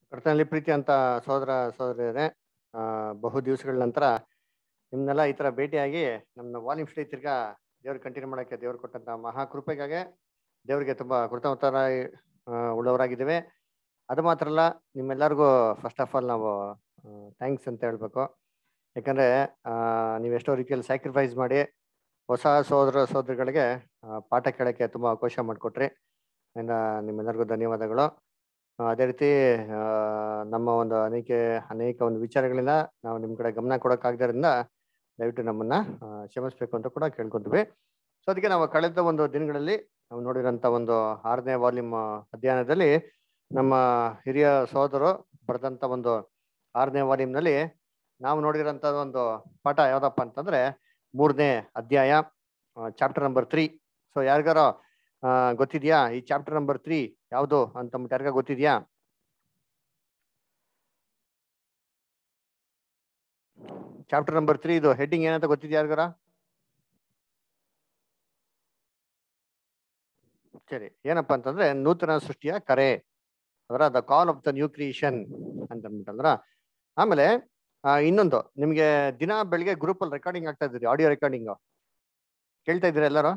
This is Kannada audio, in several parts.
ಕರ್ತನಲ್ಲಿ ಪ್ರೀತಿ ಅಂತ ಸಹೋದರ ಸಹೋದರಿಯರೇ ಆ, ಬಹು ದಿವಸಗಳ ನಂತರ ನಿಮ್ನೆಲ್ಲ ಈ ತರ ಭೇಟಿಯಾಗಿ ನಮ್ಮ ವಾಲ್ಯೂಮ್ ಸ್ಟೇ ತಿರ್ಗಾ ದೇವ್ರಿಗೆ ಕಂಟಿನ್ಯೂ ಮಾಡಕ್ಕೆ ದೇವ್ರು ಕೊಟ್ಟಂತ ಮಹಾ ಕೃಪೆಗಾಗಿ ದೇವರಿಗೆ ತುಂಬಾ ಕೃತಜ್ಞತರ ಉಳ್ಳವರಾಗಿದ್ದೇವೆ ಅದು ಮಾತ್ರ ಅಲ್ಲ ನಿಮ್ಮೆಲ್ಲರಿಗೂ ಫಸ್ಟ್ ಆಫ್ ಆಲ್ ನಾವು ಥ್ಯಾಂಕ್ಸ್ ಅಂತ ಹೇಳ್ಬೇಕು ಯಾಕಂದ್ರೆ ಆ, ನೀವು ಎಷ್ಟೋ ರೀತಿಯಲ್ಲಿ ಸ್ಯಾಕ್ರಿಫೈಸ್ ಮಾಡಿ ಹೊಸ ಸಹೋದರ ಸಹೋದರಿಗಳಿಗೆ ಆ, ಪಾಠ ಕೇಳಕ್ಕೆ ತುಂಬಾ ಅವಕಾಶ ಮಾಡಿಕೊಟ್ರಿ ಇನ್ನ ನಿಮ್ಮೆಲ್ಲರಿಗೂ ಧನ್ಯವಾದಗಳು ಆ, ಅದೇ ರೀತಿ ಆ, ನಮ್ಮ ಒಂದು ಅನೇಕ ಅನೇಕ ಒಂದು ವಿಚಾರಗಳಿಂದ ನಾವು ನಿಮ್ ಕಡೆ ಗಮನ ಕೊಡೋಕ್ಕಾಗದ್ರಿಂದ ದಯವಿಟ್ಟು ನಮ್ಮನ್ನ ಆ, ಕ್ಷಮಿಸ್ಬೇಕು ಅಂತ ಕೂಡ ಕೇಳ್ಕೊಂತೀವಿ ಸೊ ಅದಕ್ಕೆ ನಾವು ಕಳೆದ ಒಂದು ದಿನಗಳಲ್ಲಿ ನಾವು ನೋಡಿರೋಂಥ ಒಂದು ಆರನೇ ವಾಲ್ಯೂಮ್ ಅಧ್ಯಯನದಲ್ಲಿ ನಮ್ಮ ಹಿರಿಯ ಸಹೋದರು ಬರೆದಂತ ಒಂದು ಆರನೇ ವಾಲ್ಯೂಮ್ನಲ್ಲಿ ನಾವು ನೋಡಿರೋಂಥ ಒಂದು ಪಾಠ ಯಾವ್ದಪ್ಪ ಅಂತಂದ್ರೆ ಮೂರನೇ ಅಧ್ಯಾಯ ಚಾಪ್ಟರ್ ನಂಬರ್ ತ್ರೀ ಸೊ ಯಾರಿಗಾರ ಆ, ಗೊತ್ತಿದ್ಯಾ ಈ ಚಾಪ್ಟರ್ ನಂಬರ್ ತ್ರೀ ಯಾವುದು ಅಂತಂದ್ಬಿಟ್ಟು ಯಾರಿಗ ಗೊತ್ತಿದ್ಯಾ ಚಾಪ್ಟರ್ ನಂಬರ್ ತ್ರೀ ಇದು ಹೆಡ್ಡಿಂಗ್ ಏನಂತ ಗೊತ್ತಿದ್ಯಾ ಯಾರಿಗಾರ ಸರಿ ಏನಪ್ಪಾ ಅಂತಂದ್ರೆ ನೂತನ ಸೃಷ್ಟಿಯ ಕರೆ ಅದರ the call of the new creation ಅಂತ ಅಂದ್ಬಿಟ್ಟಂದ್ರ ಆಮೇಲೆ ಆ, ಇನ್ನೊಂದು ನಿಮ್ಗೆ ದಿನ ಬೆಳಿಗ್ಗೆ ಗ್ರೂಪ್ ಅಲ್ಲಿ ರೆಕಾರ್ಡಿಂಗ್ ಆಗ್ತಾ ಇದ್ರಿ ಆಡಿಯೋ ರೆಕಾರ್ಡಿಂಗ್ ಕೇಳ್ತಾ ಇದ್ದೀರಾ ಎಲ್ಲರೂ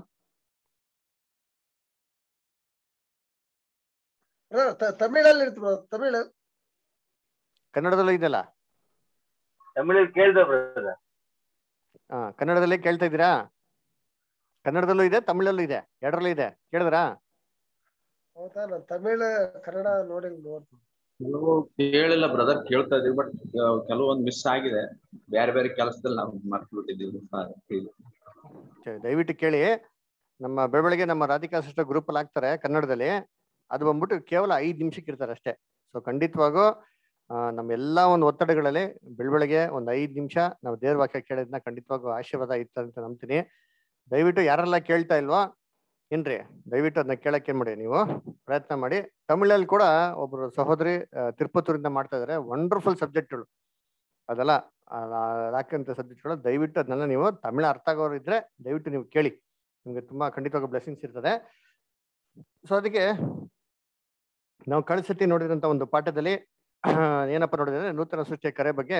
ತಮಿಳಲ್ಲಿ ಇರ್ತದೆ brother, ತಮಿಳ್ ಕನ್ನಡದಲ್ಲೂ ಇದೆಯಲ್ಲ ತಮಿಳಲ್ಲಿ ಕೇಳ್ದ ಬ್ರದರ್ ಹಾ ಕನ್ನಡದಲ್ಲೇ ಕೇಳ್ತಾ ಇದ್ದೀರಾ ಕನ್ನಡದಲ್ಲೂ ಇದೆ ತಮಿಳಲ್ಲೂ ಇದೆ ಎರಡರಲ್ಲೂ ಇದೆ ಕೇಳಿದ್ರಾ ಹೌದಾ ನಾನು ತಮಿಳ್ ಕನ್ನಡ ನೋಡಿ ನೋಡ್ತೀನಿ ಕೆಲವು ಕೇಳಿಲ್ಲ ಬ್ರದರ್ ಕೇಳ್ತಾ ಇದೀವಿ ಬಟ್ ಕೆಲವೊಂದು ಮಿಸ್ ಆಗಿದೆ ಬೇರೆ ಬೇರೆ ಕೆಲಸದಲ್ಲಿ ನಾವು ಮರ್ತು ಬಿಟ್ಟಿದ್ದೀವಿ ಸರಿ, ದಯವಿಟ್ಟು ಕೇಳಿ ನಮ್ಮ ಬೆಳಬೆಳಗ್ಗೆ ನಮ್ಮ ರಾಧಿಕಾ ಸಿಸ್ಟರ್ ಗ್ರೂಪ್ ಅಲ್ಲಿ ಹಾಕ್ತಾರೆ ಕನ್ನಡದಲ್ಲಿ ಅದು ಬಂದ್ಬಿಟ್ಟು ಕೇವಲ ಐದು ನಿಮಿಷಕ್ಕೆ ಇರ್ತಾರೆ ಅಷ್ಟೇ ಸೊ ಖಂಡಿತವಾಗೂ ಆ, ನಮ್ಮ ಎಲ್ಲಾ ಒಂದು ಒತ್ತಡಗಳಲ್ಲಿ ಬೆಳಬೆಳಗ್ಗೆ ಒಂದು ಐದು ನಿಮಿಷ ನಾವು ದೇವ್ರ ವಾಕ್ಯ ಕೇಳೋದನ್ನ ಖಂಡಿತವಾಗೂ ಆಶೀರ್ವಾದ ಇರ್ತದೆ ಅಂತ ನಂಬ್ತೀನಿ ದಯವಿಟ್ಟು ಯಾರೆಲ್ಲ ಕೇಳ್ತಾ ಇಲ್ವಾ ಏನ್ರಿ ದಯವಿಟ್ಟು ಅದನ್ನ ಕೇಳಕ್ಕೆ ಏನ್ ಮಾಡಿ ನೀವು ಪ್ರಯತ್ನ ಮಾಡಿ ತಮಿಳಲ್ಲಿ ಕೂಡ ಒಬ್ರು ಸಹೋದರಿ ಆ, ತಿರುಪತೂರಿಂದ ಮಾಡ್ತಾ ಇದಾರೆ ವಂಡರ್ಫುಲ್ ಸಬ್ಜೆಕ್ಟ್ಗಳು ಅದೆಲ್ಲ ಹಾಕಂತ ಸಬ್ಜೆಕ್ಟ್ಗಳು ದಯವಿಟ್ಟು ಅದನ್ನೆಲ್ಲ ನೀವು ತಮಿಳ ಅರ್ಥ ಆಗೋರು ಇದ್ರೆ ದಯವಿಟ್ಟು ನೀವು ಕೇಳಿ ನಿಮ್ಗೆ ತುಂಬಾ ಖಂಡಿತವಾಗಿ ಬ್ಲೆಸ್ಸಿಂಗ್ಸ್ ಇರ್ತದೆ ಸೊ ಅದಕ್ಕೆ ನಾವು ಕಳಿಸತಿ ನೋಡಿದಂತ ಒಂದು ಪಾಠದಲ್ಲಿ ಏನಪ್ಪ ನೋಡಿದ್ರೆ ನೂತನ ಸೃಷ್ಟಿಯ ಕರೆ ಬಗ್ಗೆ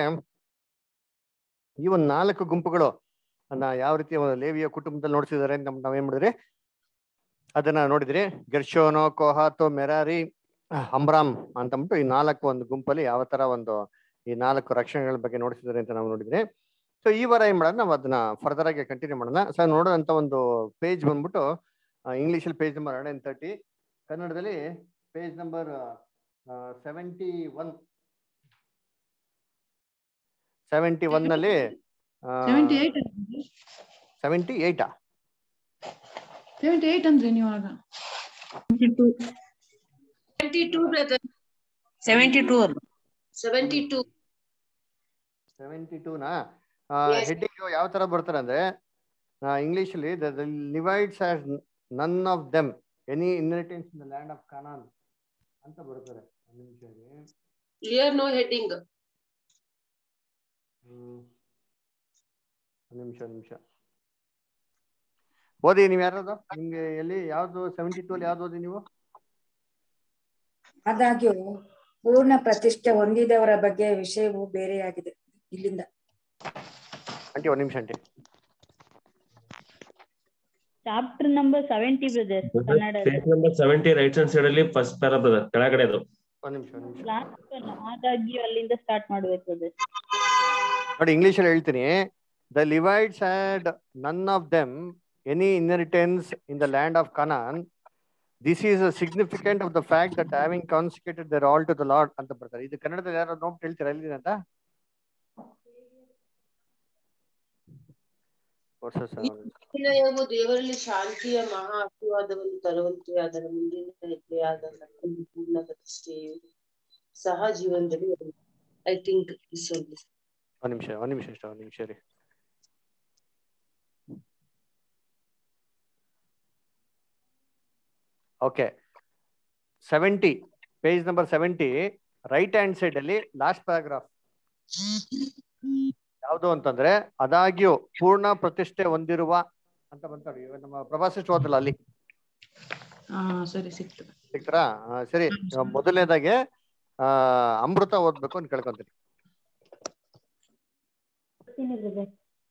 ಈ ಒಂದು ನಾಲ್ಕು ಗುಂಪುಗಳು ಅನ್ನ ಯಾವ ರೀತಿ ಒಂದು ಲೇವಿಯ ಕುಟುಂಬದಲ್ಲಿ ನೋಡ್ಸಿದ್ದಾರೆ ನಮ್ ನಾವೇನ್ ಮಾಡಿದ್ರಿ ಅದನ್ನ ನೋಡಿದ್ರಿ ಗೆರ್ಶೋನೋ ಕೋಹಾತೋ ಮೆರಾರಿ ಅಂಬ್ರಾಮ್ ಅಂತಂದ್ಬಿಟ್ಟು ಈ ನಾಲ್ಕು ಒಂದು ಗುಂಪಲ್ಲಿ ಯಾವ ತರ ಒಂದು ಈ ನಾಲ್ಕು ರಕ್ಷಣೆಗಳ ಬಗ್ಗೆ ನೋಡಿಸಿದ್ದಾರೆ ಅಂತ ನಾವು ನೋಡಿದ್ರಿ ಸೊ ಈ ವಾರ ಏನ್ ಮಾಡೋಣ ನಾವು ಅದನ್ನ ಫರ್ದರ್ ಆಗಿ ಕಂಟಿನ್ಯೂ ಮಾಡೋಣ ಸೊ ನೋಡೋಂತ ಒಂದು ಪೇಜ್ ಬಂದ್ಬಿಟ್ಟು ಇಂಗ್ಲಿಷಲ್ಲಿ page number hundred and thirty ಕನ್ನಡದಲ್ಲಿ page number seventy one seventy one ನಲ್ಲಿ ಸೆವೆಂಟಿ ಏಟ್ ಸೆವೆಂಟಿ ಏಯ್ಟಾ ಸೆವೆಂಟಿ ಏಟ್ ಅಂದ್ರೆ ನೀವು ಆಗ seventy two brother seventy two seventy two seventy ಟೂನಾ Yes. ಹೆಡ್ಡಿಂಗ್ ಯಾವ ತರ ಬರ್ತಾರೆ ಅಂದ್ರೆ ಇಂಗ್ಲಿಷ್ ಅಲ್ಲಿ Levites as none of them any inheritance in the land of Canaan ಅಂತ ಬರ್ತಾರೆ ಒಂದ್ ನಿಮಿಷ ಇರಿ. Clear no heading hmm. ಒಂದ್ ನಿಮಿಷ ಒಂದ್ ನಿಮಿಷ ಓದಿ ನೀವ್ ಯಾರ್ದು ನಿಮ್ಗೆ ಎಲ್ಲಿ ಯಾವ್ದು ಸೆವೆಂಟಿ ಟೂ ಅಲ್ಲಿ ಯಾವ್ದು ಓದಿ ನೀವು ಆದಾಗ್ಯೂ ಪೂರ್ಣ ಪ್ರತಿಷ್ಠೆ ಹೊಂದಿದವರ ಬಗ್ಗೆ ವಿಷಯವು ಬೇರೆಯಾಗಿದೆ ಇಲ್ಲಿಂದ ಆಂಟಿ ಒಂದ್ ನಿಮಿಷ aunty chapter number seventy brother Kannada page number seventy right hand side ಅಲ್ಲಿ ಫಸ್ಟ್ ಪ್ಯಾರಾ ಬ್ರದರ್ ಕೆಳಗಡೆ ಅದು ಒಂದ್ ನಿಮಿಷ ಒಂದ್ ನಿಮಿಷ ಲಾಸ್ಟ್ ಆದಾಗ್ಯೂ ಅಲ್ಲಿಂದ ಸ್ಟಾರ್ಟ್ ಮಾಡ್ಬೇಕು ಬ್ರದರ್ ನೋಡಿ ಇಂಗ್ಲಿಷ್ ಅಲ್ಲಿ ಹೇಳ್ತೀನಿ the Levites had none of them any inheritance in the land of Canaan this is significant of the fact that having consecrated their all to the Lord ಅಂತ ಬರ್ತಾರೆ ಇದು ಕನ್ನಡದಲ್ಲಿ ಯಾರು ನೋಡ್ಬಿಟ್ಟು ಹೇಳ್ತೀರಾ ಎಲ್ಲಿದೆ ಅಂತ ವರ್ಷ ಎಂಬ ದೇವರಲ್ಲಿ ಶಾಂತಿಯ ಮಹಾ ಆಶೀರ್ವಾದವನ್ನು ತರುವಂತೆ ಅದರ ಮುಂದಿನ ಹೆಜ್ಜೆಯಾದ ಸತ್ಯದ ಪೂರ್ಣ ಪ್ರತಿಷ್ಠೆಯು ಸಹ ಜೀವನದಲ್ಲಿ ಐ ಥಿಂಕ್ ದಿಸ್ ಒಂದ್ ನಿಮಿಷ ಒಂದ್ ನಿಮಿಷ ಇಷ್ಟ ಒಂದ್ ನಿಮಿಷ ರೀ okay seventy page number seventy right hand side ಅಲ್ಲಿ ಲಾಸ್ಟ್ ಪ್ಯಾರಾಗ್ರಾಫ್ ಯಾವುದು ಅಂತಂದ್ರೆ ಆದಾಗ್ಯೂ ಪೂರ್ಣ ಪ್ರತಿಷ್ಠೆ ಹೊಂದಿರುವ ಅಂತ ಬಂತಾರೆ ಇವಾಗ ನಮ್ಮ ಪ್ರಭಾಸಿಸ್ಟ್ ಹೋದಲ್ಲ ಅಲ್ಲಿ ಹಾ ಸರಿ ಸಿಕ್ತು ಸಿಕ್ತಾರಾ ಆ, ಸರಿ ಇವಾಗ ಮೊದಲನೇದಾಗೆ ಆ ಅಮೃತ ಓದ್ಬೇಕು ಅಂತ ಕೇಳ್ಕೊಂತೀನಿ ಬರ್ತೀನಿ ಬ್ರದರ್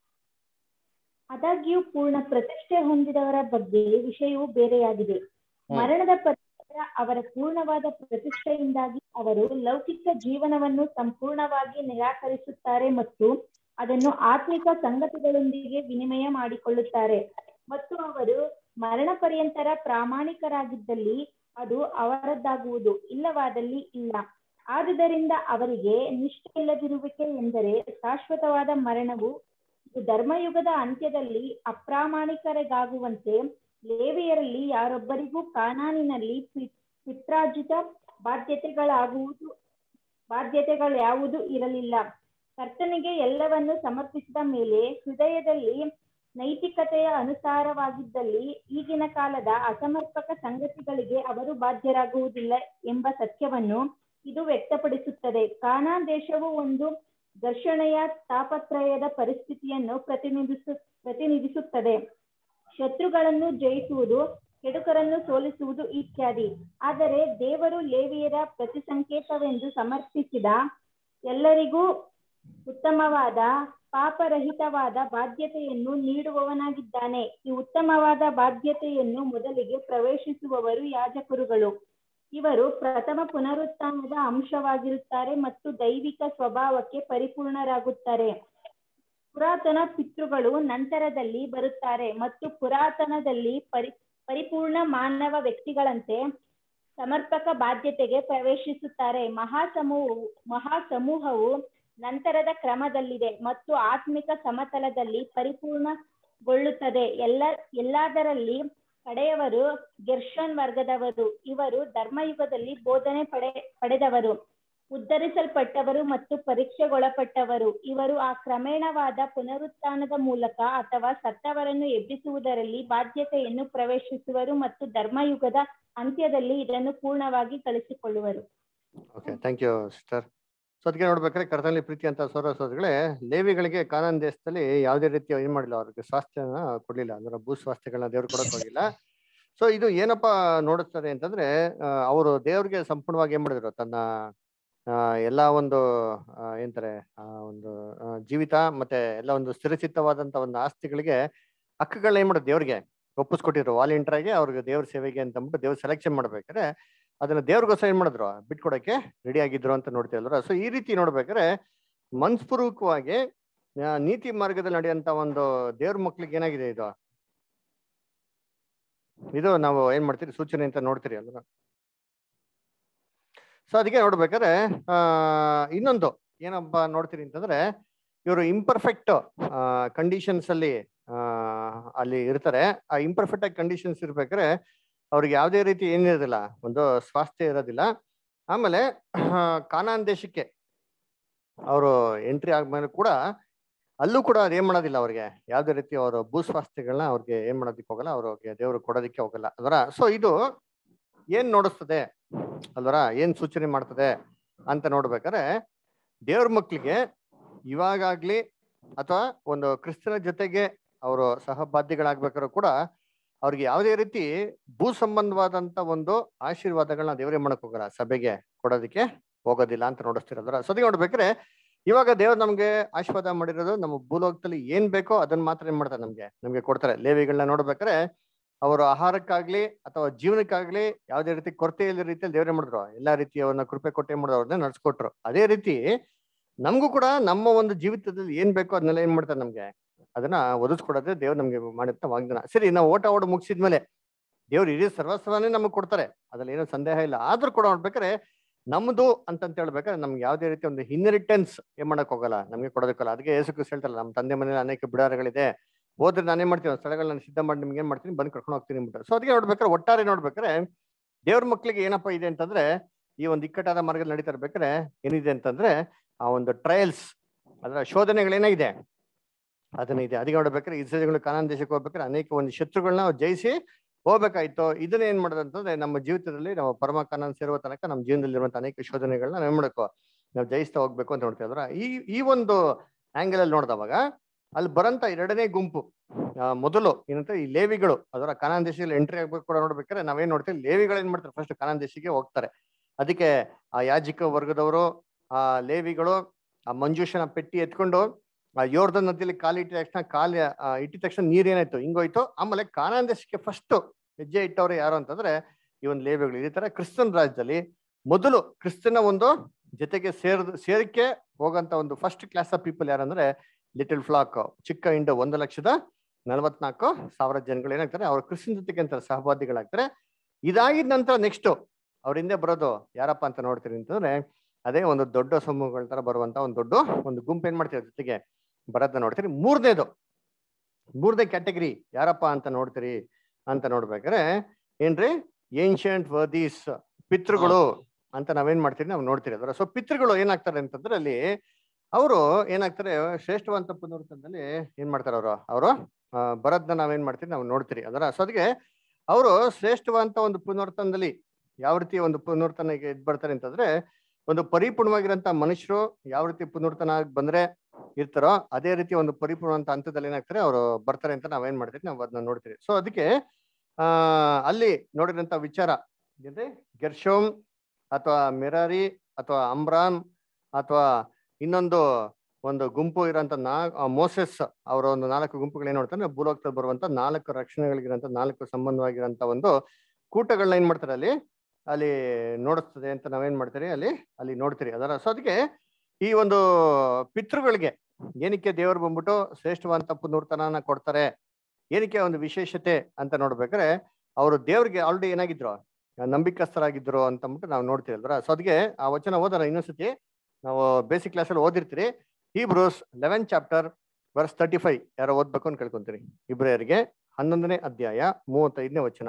ಆದಾಗ್ಯೂ ಪೂರ್ಣ ಪ್ರತಿಷ್ಠೆ ಹೊಂದಿದವರ ಬಗ್ಗೆ ವಿಷಯವು ಬೇರೆಯಾಗಿದೆ ಮರಣದ ಪರ್ಯಂತರ ಅವರ ಪೂರ್ಣವಾದ ಪ್ರತಿಷ್ಠೆಯಿಂದಾಗಿ ಅವರು ಲೌಕಿಕ ಜೀವನವನ್ನು ಸಂಪೂರ್ಣವಾಗಿ ನಿರಾಕರಿಸುತ್ತಾರೆ ಮತ್ತು ಅದನ್ನು ಆತ್ಮಿಕ ಸಂಗತಿಗಳೊಂದಿಗೆ ವಿನಿಮಯ ಮಾಡಿಕೊಳ್ಳುತ್ತಾರೆ ಮತ್ತು ಅವರು ಮರಣ ಪರ್ಯಂತರ ಪ್ರಾಮಾಣಿಕರಾಗಿದ್ದಲ್ಲಿ ಅದು ಅವರದ್ದಾಗುವುದು ಇಲ್ಲವಾದಲ್ಲಿ ಇಲ್ಲ ಆದುದರಿಂದ ಅವರಿಗೆ ನಿಷ್ಠೆ ಇಲ್ಲದಿರುವಿಕೆ ಎಂದರೆ ಶಾಶ್ವತವಾದ ಮರಣವು ಇದು ಧರ್ಮಯುಗದ ಅಂತ್ಯದಲ್ಲಿ ಅಪ್ರಾಮಾಣಿಕರಿಗಾಗುವಂತೆ ಲೇವಿಯರಲ್ಲಿ ಯಾರೊಬ್ಬರಿಗೂ ಕಾನಾನಿನಲ್ಲಿ ಪಿ- ಪಿತ್ರಾರ್ಜಿತ ಬಾಧ್ಯತೆಗಳಾಗುವುದು ಬಾಧ್ಯತೆಗಳು ಯಾವುದು ಇರಲಿಲ್ಲ ಕರ್ತನಿಗೆ ಎಲ್ಲವನ್ನು ಸಮರ್ಪಿಸಿದ ಮೇಲೆ ಹೃದಯದಲ್ಲಿ ನೈತಿಕತೆಯ ಅನುಸಾರವಾಗಿದ್ದಲ್ಲಿ ಈಗಿನ ಕಾಲದ ಅಸಮರ್ಪಕ ಸಂಗತಿಗಳಿಗೆ ಅವರು ಬಾಧ್ಯರಾಗುವುದಿಲ್ಲ ಎಂಬ ಸತ್ಯವನ್ನು ಇದು ವ್ಯಕ್ತಪಡಿಸುತ್ತದೆ ಕಾನಾನ್ ದೇಶವು ಒಂದು ಘರ್ಷಣೆಯ ತಾಪತ್ರಯದ ಪರಿಸ್ಥಿತಿಯನ್ನು ಪ್ರತಿನಿಧಿಸು ಪ್ರತಿನಿಧಿಸುತ್ತದೆ ಶತ್ರುಗಳನ್ನು ಜಯಿಸುವುದು ಕೆಡುಕರನ್ನು ಸೋಲಿಸುವುದು ಇತ್ಯಾದಿ ಆದರೆ ದೇವರು ಲೇವಿಯರ ಪ್ರತಿಸಂಕೇತವೆಂದು ಸಮರ್ಪಿಸಿದ ಎಲ್ಲರಿಗೂ ಉತ್ತಮವಾದ ಪಾಪರಹಿತವಾದ ಬಾಧ್ಯತೆಯನ್ನು ನೀಡುವವನಾಗಿದ್ದಾನೆ ಈ ಉತ್ತಮವಾದ ಬಾಧ್ಯತೆಯನ್ನು ಮೊದಲಿಗೆ ಪ್ರವೇಶಿಸುವವರು ಯಾಜಕರುಗಳು ಇವರು ಪ್ರಥಮ ಪುನರುತ್ಥಾನದ ಅಂಶವಾಗಿರುತ್ತಾರೆ ಮತ್ತು ದೈವಿಕ ಸ್ವಭಾವಕ್ಕೆ ಪರಿಪೂರ್ಣರಾಗುತ್ತಾರೆ ಪುರಾತನ ಪಿತೃಗಳು ನಂತರದಲ್ಲಿ ಬರುತ್ತಾರೆ ಮತ್ತು ಪುರಾತನದಲ್ಲಿ ಪರಿ ಪರಿಪೂರ್ಣ ಮಾನವ ವ್ಯಕ್ತಿಗಳಂತೆ ಸಮರ್ಪಕ ಬಾಧ್ಯತೆಗೆ ಪ್ರವೇಶಿಸುತ್ತಾರೆ ಮಹಾಸಮೂಹವು ಮಹಾಸಮೂಹವು ನಂತರದ ಕ್ರಮದಲ್ಲಿದೆ ಮತ್ತು ಆತ್ಮಿಕ ಸಮತಲದಲ್ಲಿ ಪರಿಪೂರ್ಣಗೊಳ್ಳುತ್ತದೆ ಎಲ್ಲ ಎಲ್ಲದರಲ್ಲಿ ಕಡೆಯವರು ಗೆರ್ಷನ್ ವರ್ಗದವರು ಇವರು ಧರ್ಮಯುಗದಲ್ಲಿ ಬೋಧನೆ ಪಡೆ ಪಡೆದವರು ಉದ್ಧರಿಸಲ್ಪಟ್ಟವರು ಮತ್ತು ಪರೀಕ್ಷೆಗೊಳಪಟ್ಟವರು ಇವರು ಆ ಕ್ರಮೇಣವಾದ ಪುನರುತ್ಥಾನದ ಮೂಲಕ ಅಥವಾ ಸತ್ತವರನ್ನು ಎಬ್ಬಿಸುವುದರಲ್ಲಿ ಬಾಧ್ಯತೆಯನ್ನು ಪ್ರವೇಶಿಸುವರು ಮತ್ತು ಧರ್ಮಯುಗದ ಅಂತ್ಯದಲ್ಲಿ ಇದನ್ನು ಪೂರ್ಣವಾಗಿ ಕಳಿಸಿಕೊಳ್ಳುವರು okay thank you sister so ಅದಕ್ಕೆ ನೋಡ್ಬೇಕಾದ್ರೆ ಕರ್ತನಲ್ಲಿ ಪ್ರೀತಿ ಅಂತ ಸೋರ ಸೋದರಿಗಳೇ ಲೇವಿಗಳಿಗೆ ಕಾನಾನ್ ದೇಶದಲ್ಲಿ ಯಾವುದೇ ರೀತಿಯ ಏನ್ ಮಾಡಿಲ್ಲ ಅವ್ರಿಗೆ ಸ್ವಾಸ್ಥ್ಯನ ಕೊಡ್ಲಿಲ್ಲ ಅಂದ್ರೆ ಭೂ ಸ್ವಾಸ್ಥ್ಯಗಳನ್ನ ದೇವ್ರು ಕೊಡಕ್ ಹೋಗಿಲ್ಲ ಸೊ ಇದು ಏನಪ್ಪ ನೋಡುತ್ತದೆ ಅಂತಂದ್ರೆ ಅವರು ದೇವ್ರಿಗೆ ಸಂಪೂರ್ಣವಾಗಿ ಏನ್ ಮಾಡಿದ್ರು ತನ್ನ ಆ, ಎಲ್ಲಾ ಒಂದು ಆ, ಏನಂತಾರೆ ಆ ಒಂದು ಆ, ಜೀವಿತ ಮತ್ತೆ ಎಲ್ಲ ಒಂದು ಸ್ಥಿರಚಿತ್ತವಾದಂತ ಒಂದು ಆಸ್ತಿಗಳಿಗೆ ಹಕ್ಕುಗಳನ್ನ ಏನ್ ಮಾಡೋದು ದೇವ್ರಿಗೆ ಒಪ್ಪಿಸ್ಕೊಟ್ಟಿದ್ರು ವಾಲಂಟಿಯರ್ ಆಗಿ ಅವ್ರಿಗೆ ದೇವ್ರ ಸೇವೆಗೆ ಅಂತ ಅಂದ್ಬಿಟ್ಟು ದೇವ್ರ ಸೆಲೆಕ್ಷನ್ ಮಾಡ್ಬೇಕಾದ್ರೆ ಅದನ್ನ ದೇವ್ರಿಗೋಸ್ಕರ ಏನ್ ಮಾಡಿದ್ರು ಬಿಟ್ಕೊಡಕ್ಕೆ ರೆಡಿ ಆಗಿದ್ರು ಅಂತ ನೋಡ್ತೀವಲ್ರ ಸೊ ಈ ರೀತಿ ನೋಡ್ಬೇಕಾದ್ರೆ ಮನಸ್ಪೂರ್ವಕವಾಗಿ ಆ, ನೀತಿ ಮಾರ್ಗದಲ್ಲಿ ನಡೆಯುವಂತ ಒಂದು ದೇವ್ರ ಮಕ್ಳಿಗೆ ಏನಾಗಿದೆ ಇದು ಇದು ನಾವು ಏನ್ ಮಾಡ್ತೀರಿ ಸೂಚನೆ ಅಂತ ನೋಡ್ತೀರಿ ಅಲ್ರ ಸೊ ಅದಕ್ಕೆ ನೋಡ್ಬೇಕಾದ್ರೆ ಆ ಇನ್ನೊಂದು ಏನಪ್ಪ ನೋಡ್ತೀರಿ ಅಂತಂದ್ರೆ ಇವರು ಇಂಪರ್ಫೆಕ್ಟ್ ಕಂಡೀಷನ್ಸ್ ಅಲ್ಲಿ ಆ ಅಲ್ಲಿ ಇರ್ತಾರೆ ಆ ಇಂಪರ್ಫೆಕ್ಟ್ ಆಗಿ ಕಂಡೀಷನ್ಸ್ ಇರ್ಬೇಕಾದ್ರೆ ಅವ್ರಿಗೆ ಯಾವುದೇ ರೀತಿ ಏನಿರೋದಿಲ್ಲ ಒಂದು ಸ್ವಾಸ್ಥ್ಯ ಇರೋದಿಲ್ಲ ಆಮೇಲೆ ಕಾನಾನ್ ದೇಶಕ್ಕೆ ಅವರು ಎಂಟ್ರಿ ಆದ್ಮೇಲೆ ಕೂಡ ಅಲ್ಲೂ ಕೂಡ ಅದ್ ಏನ್ ಮಾಡೋದಿಲ್ಲ ಅವ್ರಿಗೆ ಯಾವ್ದೇ ರೀತಿ ಅವರು ಭೂಸ್ವಾಸ್ಥ್ಯಗಳನ್ನ ಅವ್ರಿಗೆ ಏನ್ ಮಾಡೋದಕ್ಕೆ ಹೋಗಲ್ಲ ಅವ್ರಿಗೆ ದೇವ್ರು ಕೊಡೋದಕ್ಕೆ ಹೋಗಲ್ಲ ಅದರ ಸೊ ಇದು ಏನ್ ನೋಡಿಸ್ತದೆ ಅಲ್ವರ ಏನ್ ಸೂಚನೆ ಮಾಡ್ತದೆ ಅಂತ ನೋಡ್ಬೇಕಾದ್ರೆ ದೇವ್ರ ಮಕ್ಳಿಗೆ ಇವಾಗಾಗ್ಲಿ ಅಥವಾ ಒಂದು ಕ್ರಿಸ್ತನ ಜೊತೆಗೆ ಅವರು ಸಹಬಾಧ್ಯಗಳಾಗ್ಬೇಕಾದ್ರೂ ಕೂಡ ಅವ್ರಿಗೆ ಯಾವುದೇ ರೀತಿ ಭೂ ಸಂಬಂಧವಾದಂತ ಒಂದು ಆಶೀರ್ವಾದಗಳನ್ನ ದೇವರೇ ಮಾಡಕ್ ಹೋಗಲ್ಲ ಸಭೆಗೆ ಕೊಡೋದಕ್ಕೆ ಹೋಗೋದಿಲ್ಲ ಅಂತ ನೋಡಿಸ್ತಿರೋದ್ರ ಸದ್ಯ ನೋಡ್ಬೇಕಾದ್ರೆ ಇವಾಗ ದೇವ್ರು ನಮ್ಗೆ ಆಶೀರ್ವಾದ ಮಾಡಿರೋದು ನಮ್ಮ ಭೂಲೋಕದಲ್ಲಿ ಏನ್ ಬೇಕೋ ಅದನ್ನ ಮಾತ್ರ ಏನ್ ಮಾಡ್ತಾರೆ ನಮ್ಗೆ ನಮ್ಗೆ ಕೊಡ್ತಾರೆ ಲೇವಿಗಳನ್ನ ನೋಡ್ಬೇಕಾದ್ರೆ ಅವರು ಆಹಾರಕ್ಕಾಗ್ಲಿ ಅಥವಾ ಜೀವನಕ್ಕಾಗ್ಲಿ ಯಾವುದೇ ರೀತಿ ಕೊರತೆ ಇಲ್ಲದ ರೀತಿಯಲ್ಲಿ ದೇವ್ರೇ ಮಾಡಿದ್ರು ಎಲ್ಲಾ ರೀತಿ ಅವ್ರನ್ನ ಕೃಪೆ ಕೊಟ್ಟೆ ಮಾಡಿದ್ರು ಅವ್ರನ್ನ ನಡ್ಸ್ಕೊಟ್ರು ಅದೇ ರೀತಿ ನಮಗೂ ಕೂಡ ನಮ್ಮ ಒಂದು ಜೀವಿತದಲ್ಲಿ ಏನ್ ಬೇಕೋ ಅದನ್ನೆಲ್ಲ ಏನ್ ಮಾಡ್ತಾರೆ ನಮ್ಗೆ ಅದನ್ನ ಒದಗಿಸ್ಕೊಡೋದೇ ದೇವ್ರು ನಮ್ಗೆ ಮಾಡಿರ್ತ ವಾಗ್ದಾನ ಸರಿ ನಾವು ಓಟ ಓಡ ಮುಗಿಸಿದ್ಮೇಲೆ ದೇವ್ರು ಇಡೀ ಸರ್ವಸ್ವನೇ ನಮಗೆ ಕೊಡ್ತಾರೆ ಅದ್ರಲ್ಲಿ ಏನೋ ಸಂದೇಹ ಇಲ್ಲ ಆದ್ರೂ ಕೂಡ ನೋಡ್ಬೇಕಾದ್ರೆ ನಮ್ದು ಅಂತಂತ ಹೇಳ್ಬೇಕಾದ್ರೆ ನಮ್ಗೆ ಯಾವುದೇ ರೀತಿ ಒಂದು ಇನ್ಹೆರಿಟೆನ್ಸ್ ಏನ್ ಮಾಡಕ್ ಹೋಗಲ್ಲ ನಮ್ಗೆ ಕೊಡೋದಕ್ಕಲ್ಲ ಅದಕ್ಕೆ ಯೇಸು ಕ್ರಿಸ್ತ ಹೇಳ್ತಾರಲ್ಲ ನಮ್ಮ ತಂದೆ ಮನೇಲಿ ಅನೇಕ ಬಿಡಾರಗಳಿದೆ ಹೋದ್ರೆ ನಾನೇನ್ ಮಾಡ್ತೀನಿ ಸ್ಥಳಗಳನ್ನ ಸಿದ್ಧ ಮಾಡಿ ನಿಮ್ಗೆ ಏನ್ ಮಾಡ್ತೀನಿ ಬಂದು ಕರ್ಕೊಂಡು ಹೋಗ್ತೀನಿ ಅಂದ್ಬಿಟ್ಟು ಸೊ ಅದಕ್ಕೆ ನೋಡ್ಬೇಕಾದ್ರೆ ಒಟ್ಟಾರೆ ನೋಡ್ಬೇಕಾದ್ರೆ ದೇವ್ರ ಮಕ್ಳಿಗೆ ಏನಪ್ಪಾ ಇದೆ ಅಂತಂದ್ರೆ ಈ ಒಂದು ಇಕ್ಕಟ್ಟಾದ ಮಾರ್ಗದಲ್ಲಿ ನಡೀತಾ ಇರ್ಬೇಕಾದ್ರೆ ಏನಿದೆ ಅಂತಂದ್ರೆ ಆ ಒಂದು ಟ್ರಯಲ್ಸ್ ಅದರ ಶೋಧನೆಗಳೇನಾಗಿದೆ ಅದನ್ನ ಇದೆ ಅದಕ್ಕೆ ನೋಡ್ಬೇಕಾದ್ರೆ ಇಸ್ರೇಲ್ಗಳು ಕಾನಾನ್ ದೇಶಕ್ಕೆ ಹೋಗ್ಬೇಕಾದ್ರೆ ಅನೇಕ ಒಂದು ಶತ್ರುಗಳನ್ನ ಅವ್ರು ಜಯಿಸಿ ಹೋಗ್ಬೇಕಾಯ್ತು ಇದನ್ನ ಏನ್ ಮಾಡೋದು ಅಂತಂದ್ರೆ ನಮ್ಮ ಜೀವಿತದಲ್ಲಿ ನಾವು ಪರಮ ಕಾನಾನ್ ಸೇರುವ ತನಕ ನಮ್ಮ ಜೀವನದಲ್ಲಿ ಇರುವಂತ ಅನೇಕ ಶೋಧನೆಗಳನ್ನ ನಾವ್ ಏನ್ ಮಾಡ್ಬೇಕು ನಾವು ಜಯಿಸ್ತಾ ಹೋಗ್ಬೇಕು ಅಂತ ನೋಡ್ತಾ ಇದ್ರ ಈ ಈ ಒಂದು ಆಂಗಲ್ ಅಲ್ಲಿ ನೋಡಿದವಾಗ ಅಲ್ಲಿ ಬರಂತ ಎರಡನೇ ಗುಂಪು ಆ, ಮೊದಲು ಏನಂತ ಈ ಲೇವಿಗಳು ಅದರ ಕಾನಾನ್ ದೇಶದಲ್ಲಿ ಎಂಟ್ರಿ ಆಗ್ಬೇಕು ಕೂಡ ನೋಡ್ಬೇಕಾದ್ರೆ ನಾವೇನ್ ನೋಡ್ತೀವಿ ಲೇವಿಗಳು ಏನ್ ಮಾಡ್ತಾರೆ ಫಸ್ಟ್ ಕಾನಾನ್ ದೇಶಕ್ಕೆ ಹೋಗ್ತಾರೆ ಅದಕ್ಕೆ ಆ ಯಾಜಿಕ ವರ್ಗದವರು ಆ ಲೇವಿಗಳು ಆ ಮಂಜೂಷನ ಪೆಟ್ಟಿ ಎತ್ಕೊಂಡು ಆ ಯೋರ್ಧನ್ ನದಿಯಲ್ಲಿ ಕಾಲಿಟ್ಟಿದ ತಕ್ಷಣ ಕಾಲ ಆ, ಇಟ್ಟಿದ ತಕ್ಷಣ ನೀರೇನಾಯ್ತು ಹಿಂಗೋಯ್ತು ಆಮೇಲೆ ಕಾನಾನ್ ದೇಶಕ್ಕೆ ಫಸ್ಟ್ ಹೆಜ್ಜೆ ಇಟ್ಟವ್ರು ಯಾರು ಅಂತಂದ್ರೆ ಈ ಒಂದು ಲೇವಿಗಳು ಇದೇ ತರ ಕ್ರಿಸ್ತನ್ ರಾಜ್ಯದಲ್ಲಿ ಮೊದಲು ಕ್ರಿಸ್ತನ ಒಂದು ಜೊತೆಗೆ ಸೇರ್ ಸೇರಿಕೆ ಹೋಗಂತ ಒಂದು ಫಸ್ಟ್ ಕ್ಲಾಸ್ ಆಫ್ ಪೀಪಲ್ ಯಾರಂದ್ರೆ ಲಿಟಲ್ ಫ್ಲಾಕ್ ಚಿಕ್ಕ ಇಂಡು ಒಂದು ಲಕ್ಷದ ನಲವತ್ನಾಲ್ಕು ಸಾವಿರ ಜನಗಳು ಏನಾಗ್ತಾರೆ ಅವ್ರ ಕ್ರಿಸ್ತನ್ ಜೊತೆಗೆ ಅಂತಾರೆ ಸಹಪಾಠಿಗಳಾಗ್ತಾರೆ ಇದಾಗಿದ ನಂತರ ನೆಕ್ಸ್ಟ್ ಅವ್ರ ಹಿಂದೆ ಬರೋದು ಯಾರಪ್ಪ ಅಂತ ನೋಡ್ತೀರಿ ಅಂತಂದ್ರೆ ಅದೇ ಒಂದು ದೊಡ್ಡ ಸಮೂಹಗಳ ತರ ಬರುವಂತ ಒಂದು ದೊಡ್ಡ ಒಂದು ಗುಂಪು ಏನ್ ಮಾಡ್ತೀರಿ ಜೊತೆಗೆ ಬರೋದನ್ನ ನೋಡ್ತೀರಿ ಮೂರನೇದು ಮೂರನೇ ಕ್ಯಾಟಗರಿ ಯಾರಪ್ಪ ಅಂತ ನೋಡ್ತೀರಿ ಅಂತ ನೋಡ್ಬೇಕಾದ್ರೆ ಏನ್ರಿ ಏನ್ಷಿಯಂಟ್ ವರ್ದೀಸ್ ಪಿತೃಗಳು ಅಂತ ನಾವೇನ್ ಮಾಡ್ತೀರಿ ನಾವು ನೋಡ್ತೀರಿ ಅದರ ಸೊ ಪಿತೃಗಳು ಏನಾಗ್ತಾರೆ ಅಂತಂದ್ರೆ ಅಲ್ಲಿ ಅವರು ಏನಾಗ್ತಾರೆ ಶ್ರೇಷ್ಠವಂತ ಪುನರುತ್ಥಾನದಲ್ಲಿ ಏನ್ ಮಾಡ್ತಾರೆ ಅವರು ಅವರು ಬರೋದನ್ನ ನಾವೇನ್ ಮಾಡ್ತೀರಿ ನಾವು ನೋಡ್ತೀರಿ ಅದರ ಸೊ ಅದಕ್ಕೆ ಅವರು ಶ್ರೇಷ್ಠವಂತ ಒಂದು ಪುನರುತ್ಥಾನದಲ್ಲಿ ಯಾವ ರೀತಿ ಒಂದು ಪುನರುತ್ಥಾನಕ್ಕೆ ಎದ್ ಬರ್ತಾರೆ ಅಂತಂದ್ರೆ ಒಂದು ಪರಿಪೂರ್ಣವಾಗಿರಂತ ಮನುಷ್ಯರು ಯಾವ ರೀತಿ ಪುನರುತ್ಥಾನ ಆಗ್ ಬಂದ್ರೆ ಇರ್ತಾರೋ ಅದೇ ರೀತಿ ಒಂದು ಪರಿಪೂರ್ಣವಂತ ಹಂತದಲ್ಲಿ ಏನಾಗ್ತಾರೆ ಅವರು ಬರ್ತಾರೆ ಅಂತ ನಾವೇನ್ ಮಾಡ್ತೀವಿ ನಾವು ಅದನ್ನ ನೋಡ್ತೀವಿ ಸೊ ಅದಕ್ಕೆ ಆ ಅಲ್ಲಿ ನೋಡಿದಂತ ವಿಚಾರ ಏನ್ರಿ ಗೆರ್ಶೋಮ್ ಅಥವಾ ಮೆರಾರಿ ಅಥವಾ ಅಮ್ರಾನ್ ಅಥವಾ ಇನ್ನೊಂದು ಒಂದು ಗುಂಪು ಇರೋಂಥ ನಾ ಆ ಮೋಸೆಸ್ ಅವರ ಒಂದು ನಾಲ್ಕು ಗುಂಪುಗಳು ಏನ್ ನೋಡ್ತಾರೆ ಭೂಲೋಕದಲ್ಲಿ ಬರುವಂತ ನಾಲ್ಕು ರಕ್ಷಣೆಗಳಿಗಿರಂತ ನಾಲ್ಕು ಸಂಬಂಧವಾಗಿರಂತ ಒಂದು ಕೂಟಗಳನ್ನ ಏನ್ ಮಾಡ್ತಾರೆ ಅಲ್ಲಿ ಅಲ್ಲಿ ನೋಡಿಸ್ತದೆ ಅಂತ ನಾವೇನ್ ಮಾಡ್ತೀರಿ ಅಲ್ಲಿ ಅಲ್ಲಿ ನೋಡ್ತೀರಿ ಅದರ ಸೊ ಅದಕ್ಕೆ ಈ ಒಂದು ಪಿತೃಗಳಿಗೆ ಏನಕ್ಕೆ ದೇವರು ಬಂದ್ಬಿಟ್ಟು ಶ್ರೇಷ್ಠವಂತ ಪುನರ್ತನ ಕೊಡ್ತಾರೆ ಏನಕ್ಕೆ ಒಂದು ವಿಶೇಷತೆ ಅಂತ ನೋಡ್ಬೇಕಾದ್ರೆ ಅವರು ದೇವ್ರಿಗೆ ಆಲ್ರೆಡಿ ಏನಾಗಿದ್ರು ನಂಬಿಕಸ್ಥರಾಗಿದ್ರು ಅಂತ ಅಂದ್ಬಿಟ್ಟು ನಾವು ನೋಡ್ತೀವಿ ಅಲ್ವಾ ಸೊ ಅದಕ್ಕೆ ಆ ವಚನ ಓದೋಣ ಇನ್ನೊಂದ್ಸತಿ ನಾವು ಬೇಸಿಕ್ ಕ್ಲಾಸಲ್ಲಿ ಓದಿರ್ತೀರಿ Hebrews eleven chapter verse thirty five ಯಾರೋ ಓದ್ಬೇಕು ಅಂತ ಕೇಳ್ಕೊಂತೀರಿ ಇಬ್ರಿಯರಿಗೆ ಹನ್ನೊಂದನೇ ಅಧ್ಯಾಯ ಮೂವತ್ತೈದನೇ ವಚನ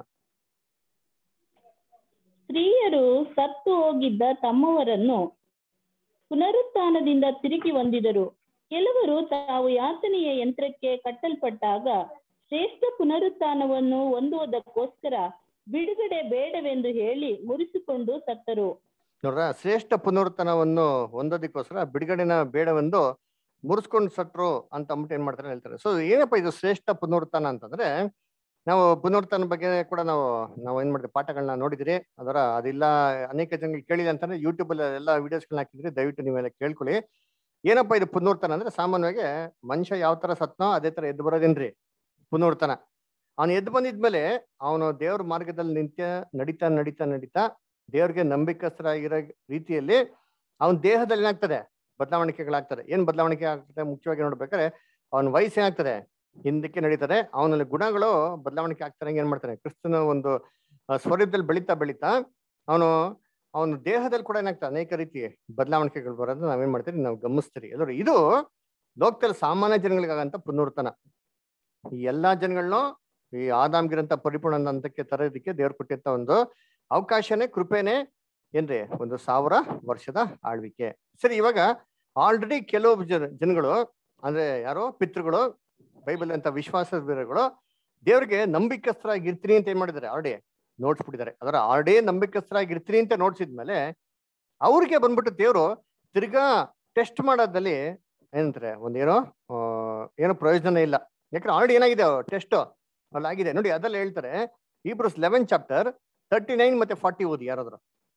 ಸ್ತ್ರೀಯರು ಸತ್ತು ಹೋಗಿದ್ದ ತಮ್ಮವರನ್ನು ಪುನರುತ್ಥಾನದಿಂದ ತಿರುಗಿ ಹೊಂದಿದರು ಕೆಲವರು ತಾವು ಯಾತನೆಯ ಯಂತ್ರಕ್ಕೆ ಕಟ್ಟಲ್ಪಟ್ಟಾಗ ಶ್ರೇಷ್ಠ ಪುನರುತ್ಥಾನವನ್ನು ಹೊಂದುವುದಕ್ಕೋಸ್ಕರ ಬಿಡುಗಡೆ ಬೇಡವೆಂದು ಹೇಳಿ ಮುರಿಸಿಕೊಂಡು ಸತ್ತರು ನೋಡ್ರ ಶ್ರೇಷ್ಠ ಪುನರುತ್ಥಾನವನ್ನು ಹೊಂದೋದಕ್ಕೋಸ್ಕರ ಬಿಡುಗಡೆನ ಬೇಡವೆಂದು ಮುರಿಸ್ಕೊಂಡು ಸಟ್ರು ಅಂತ ಅಂದ್ಬಿಟ್ಟು ಏನ್ ಮಾಡ್ತಾರೆ ಹೇಳ್ತಾರೆ ಸೊ ಏನಪ್ಪ ಇದು ಶ್ರೇಷ್ಠ ಪುನರುತ್ಥಾನ ಅಂತಂದ್ರೆ ನಾವು ಪುನರುತ್ಥಾನ ಬಗ್ಗೆ ಕೂಡ ನಾವು ನಾವು ಏನ್ ಮಾಡಿದ್ವಿ ಪಾಠಗಳನ್ನ ನೋಡಿದಿರಿ ಅದರ ಅದಿಲ್ಲ ಅನೇಕ ಜನಗಳು ಕೇಳಿದೆ ಅಂತಂದ್ರೆ ಯೂಟ್ಯೂಬ್ ಅಲ್ಲಿ ಎಲ್ಲ ವಿಡಿಯೋಸ್ಗಳನ್ನ ಹಾಕಿದ್ರಿ ದಯವಿಟ್ಟು ನೀವೆಲ್ಲ ಕೇಳ್ಕೊಳ್ಳಿ ಏನಪ್ಪ ಇದು ಪುನರುತ್ಥಾನ ಅಂದ್ರೆ ಸಾಮಾನ್ಯವಾಗಿ ಮನುಷ್ಯ ಯಾವ ತರ ಸತ್ನೋ ಅದೇ ತರ ಎದ್ದು ಬರೋದೇನ್ರಿ ಪುನರುತ್ಥಾನ ಅವನು ಎದ್ದು ಬಂದಿದ್ಮೇಲೆ ಅವನು ದೇವ್ರ ಮಾರ್ಗದಲ್ಲಿ ನಿಂತ ನಡೀತಾ ನಡೀತಾ ನಡೀತಾ ದೇವ್ರಿಗೆ ನಂಬಿಕಸ್ಥರಾಗಿರೋ ರೀತಿಯಲ್ಲಿ ಅವನ ದೇಹದಲ್ಲಿ ಏನಾಗ್ತದೆ ಬದಲಾವಣೆಗಳಾಗ್ತದೆ ಏನ್ ಬದಲಾವಣೆ ಆಗ್ತದೆ ಮುಖ್ಯವಾಗಿ ನೋಡ್ಬೇಕಾದ್ರೆ ಅವನ ವಯಸ್ಸು ಏನಾಗ್ತದೆ ಹಿಂದಕ್ಕೆ ನಡೀತಾರೆ ಅವನಲ್ಲಿ ಗುಣಗಳು ಬದಲಾವಣೆ ಆಗ್ತಾರೆ ಏನ್ ಮಾಡ್ತಾನೆ ಕ್ರಿಸ್ತನ ಒಂದು ಆ, ಸ್ವರೂಪದಲ್ಲಿ ಬೆಳೀತಾ ಬೆಳೀತಾ ಅವನು ಅವನ ದೇಹದಲ್ಲಿ ಕೂಡ ಏನಾಗ್ತದೆ ಅನೇಕ ರೀತಿ ಬದಲಾವಣೆಗಳು ಬರೋದು ನಾವೇನ್ ಮಾಡ್ತೀವಿ ನಾವು ಗಮನಿಸ್ತೀರಿ ಎಲ್ಲರೂ ಇದು ಲೋಕದಲ್ಲಿ ಸಾಮಾನ್ಯ ಜನಗಳಿಗಾಗಂತ ಪುನರುತ್ಥಾನ ಈ ಎಲ್ಲಾ ಜನಗಳನ್ನೂ ಈ ಆದಾಮ್ಗಿರಂತ ಪರಿಪೂರ್ಣ ಹಂತಕ್ಕೆ ತರೋದಕ್ಕೆ ದೇವ್ರು ಕೊಟ್ಟಿರ್ತ ಒಂದು ಅವಕಾಶನೇ ಕೃಪೆನೇ ಏನ್ರಿ ಒಂದು ಸಾವಿರ ವರ್ಷದ ಆಳ್ವಿಕೆ ಸರಿ ಇವಾಗ ಆಲ್ರೆಡಿ ಕೆಲವು ಜನ ಜನಗಳು ಅಂದ್ರೆ ಯಾರೋ ಪಿತೃಗಳು ಬೈಬಲ್ ಅಂತ ವಿಶ್ವಾಸದ ವೀರಗಳು ದೇವ್ರಿಗೆ ನಂಬಿಕಸ್ಥರಾಗಿರ್ತೀನಿ ಅಂತ ಏನ್ ಮಾಡಿದ್ದಾರೆ ಆಲ್ರೆಡಿ ನೋಡ್ಸ್ಬಿಟ್ಟಿದ್ದಾರೆ ಅದರ ಆಲ್ರೆಡಿ ನಂಬಿಕಸ್ಥರಾಗಿರ್ತೀನಿ ಅಂತ ನೋಡ್ಸಿದ್ಮೇಲೆ ಅವ್ರಿಗೆ ಬಂದ್ಬಿಟ್ಟು ದೇವ್ರು ತಿರ್ಗಾ ಟೆಸ್ಟ್ ಮಾಡೋದಲ್ಲಿ ಏನಂತಾರೆ ಒಂದೇನೋ ಆ, ಏನೋ ಪ್ರಯೋಜನ ಇಲ್ಲ ಯಾಕಂದ್ರೆ ಆಲ್ರೆಡಿ ಏನಾಗಿದೆ ಟೆಸ್ಟ್ ಅಲ್ಲಿ ಆಗಿದೆ ನೋಡಿ ಅದ್ರಲ್ಲಿ ಹೇಳ್ತಾರೆ Hebrews eleven chapter thirty nine ಮತ್ತೆ ಫಾರ್ಟಿ ಓದಿ ಯಾರಾದ್ರು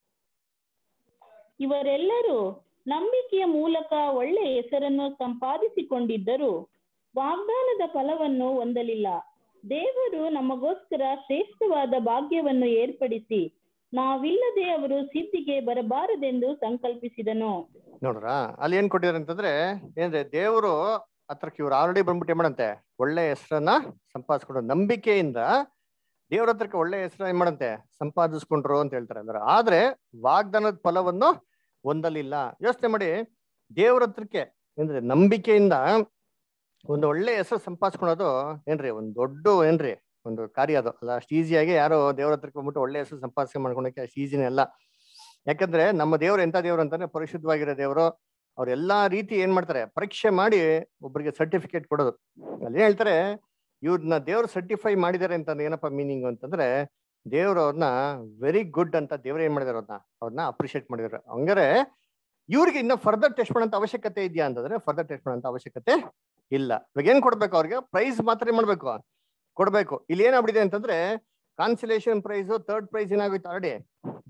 ಇವರೆಲ್ಲರೂ ನಂಬಿಕೆಯ ಮೂಲಕ ಒಳ್ಳೆ ಹೆಸರನ್ನು ಸಂಪಾದಿಸಿಕೊಂಡಿದ್ದರು ವಾಗ್ದಾನದ ಫಲವನ್ನು ಹೊಂದಲಿಲ್ಲ ದೇವರು ನಮಗೋಸ್ಕರ ಶ್ರೇಷ್ಠವಾದ ಭಾಗ್ಯವನ್ನು ಏರ್ಪಡಿಸಿ ನಾವಿಲ್ಲದೆ ಅವರು ಸಿದ್ಧಿಗೆ ಬರಬಾರದೆಂದು ಸಂಕಲ್ಪಿಸಿದನು ನೋಡ್ರ ಅಲ್ಲಿ ಏನ್ ಕೊಟ್ಟಿದ್ದಾರೆ ಅಂತಂದ್ರೆ ಏನ್ರಿ ದೇವರು ಹತ್ರಕ್ಕೆ ಇವ್ರು ಆಲ್ರೆಡಿ ಬಂದ್ಬಿಟ್ಟು ಏನ್ ಮಾಡಂತೆ ಒಳ್ಳೆ ಹೆಸರನ್ನ ಸಂಪಾದಿಸ್ಕೊಂಡ್ರು ನಂಬಿಕೆಯಿಂದ ದೇವ್ರ ಹತ್ರಕ್ಕೆ ಒಳ್ಳೆ ಹೆಸರು ಏನ್ ಮಾಡಂತೆ ಸಂಪಾದಿಸ್ಕೊಂಡ್ರು ಅಂತ ಹೇಳ್ತಾರೆ ಅಂದ್ರೆ ಆದ್ರೆ ವಾಗ್ದಾನದ ಫಲವನ್ನು ಹೊಂದಲಿಲ್ಲ ಯೋಚನೆ ಮಾಡಿ ದೇವ್ರ ಹತ್ರಕ್ಕೆ ಏನ್ರಿ ನಂಬಿಕೆಯಿಂದ ಒಂದು ಒಳ್ಳೆ ಹೆಸರು ಸಂಪಾದಿಸ್ಕೊಳೋದು ಏನ್ರಿ ಒಂದ್ ದೊಡ್ಡ ಏನ್ರಿ ಒಂದು ಕಾರ್ಯ ಅದು ಅಲ್ಲ ಅಷ್ಟು ಈಸಿಯಾಗಿ ಯಾರು ದೇವ್ರ ಹತ್ರಕ್ಕೆ ಬಂದ್ಬಿಟ್ಟು ಒಳ್ಳೆ ಹೆಸರು ಸಂಪಾದಿಸಿ ಮಾಡ್ಕೊಳಕ್ಕೆ ಅಷ್ಟು ಈಸಿನೇ ಅಲ್ಲ ಯಾಕಂದ್ರೆ ನಮ್ಮ ದೇವ್ರು ಎಂತ ದೇವ್ರು ಅಂತಾನೆ ಪರಿಶುದ್ಧವಾಗಿರೋ ದೇವರು ಅವ್ರ ಎಲ್ಲಾ ರೀತಿ ಏನ್ ಮಾಡ್ತಾರೆ ಪರೀಕ್ಷೆ ಮಾಡಿ ಒಬ್ಬರಿಗೆ ಸರ್ಟಿಫಿಕೇಟ್ ಕೊಡೋದು ಅಲ್ಲಿ ಏನ್ ಹೇಳ್ತಾರೆ ಇವ್ರನ್ನ ದೇವ್ರು ಸರ್ಟಿಫೈ ಮಾಡಿದ್ದಾರೆ ಅಂತ ಏನಪ್ಪ ಮೀನಿಂಗ್ ಅಂತಂದ್ರೆ ದೇವ್ರು ಅವ್ರನ್ನ ವೆರಿ ಗುಡ್ ಅಂತ ದೇವ್ರು ಏನ್ ಮಾಡಿದಾರೆ ಅವ್ರನ್ನ ಅವ್ರನ್ನ ಅಪ್ರಿಶಿಯೇಟ್ ಮಾಡಿದಾರೆ ಹಂಗಾರೆ ಇವ್ರಿಗೆ ಇನ್ನ ಫರ್ದರ್ ಟೆಸ್ಟ್ ಮಾಡೋಂತ ಅವಶ್ಯಕತೆ ಇದೆಯಾ ಅಂತಂದ್ರೆ ಫರ್ದರ್ ಟೆಸ್ಟ್ ಮಾಡೋಂತ ಅವಶ್ಯಕತೆ ಇಲ್ಲ ಇವಾಗ ಏನ್ ಕೊಡ್ಬೇಕು ಅವ್ರಿಗೆ ಪ್ರೈಸ್ ಮಾತ್ರ ಏನ್ ಮಾಡ್ಬೇಕು ಕೊಡ್ಬೇಕು ಇಲ್ಲಿ ಏನಾಗ್ಬಿಟ್ಟಿದೆ ಅಂತಂದ್ರೆ ಕಾನ್ಸಲೇಷನ್ ಪ್ರೈಸ್ ಥರ್ಡ್ ಪ್ರೈಸ್ ಏನಾಗೋಯ್ತು ಆಲ್ರೆಡಿ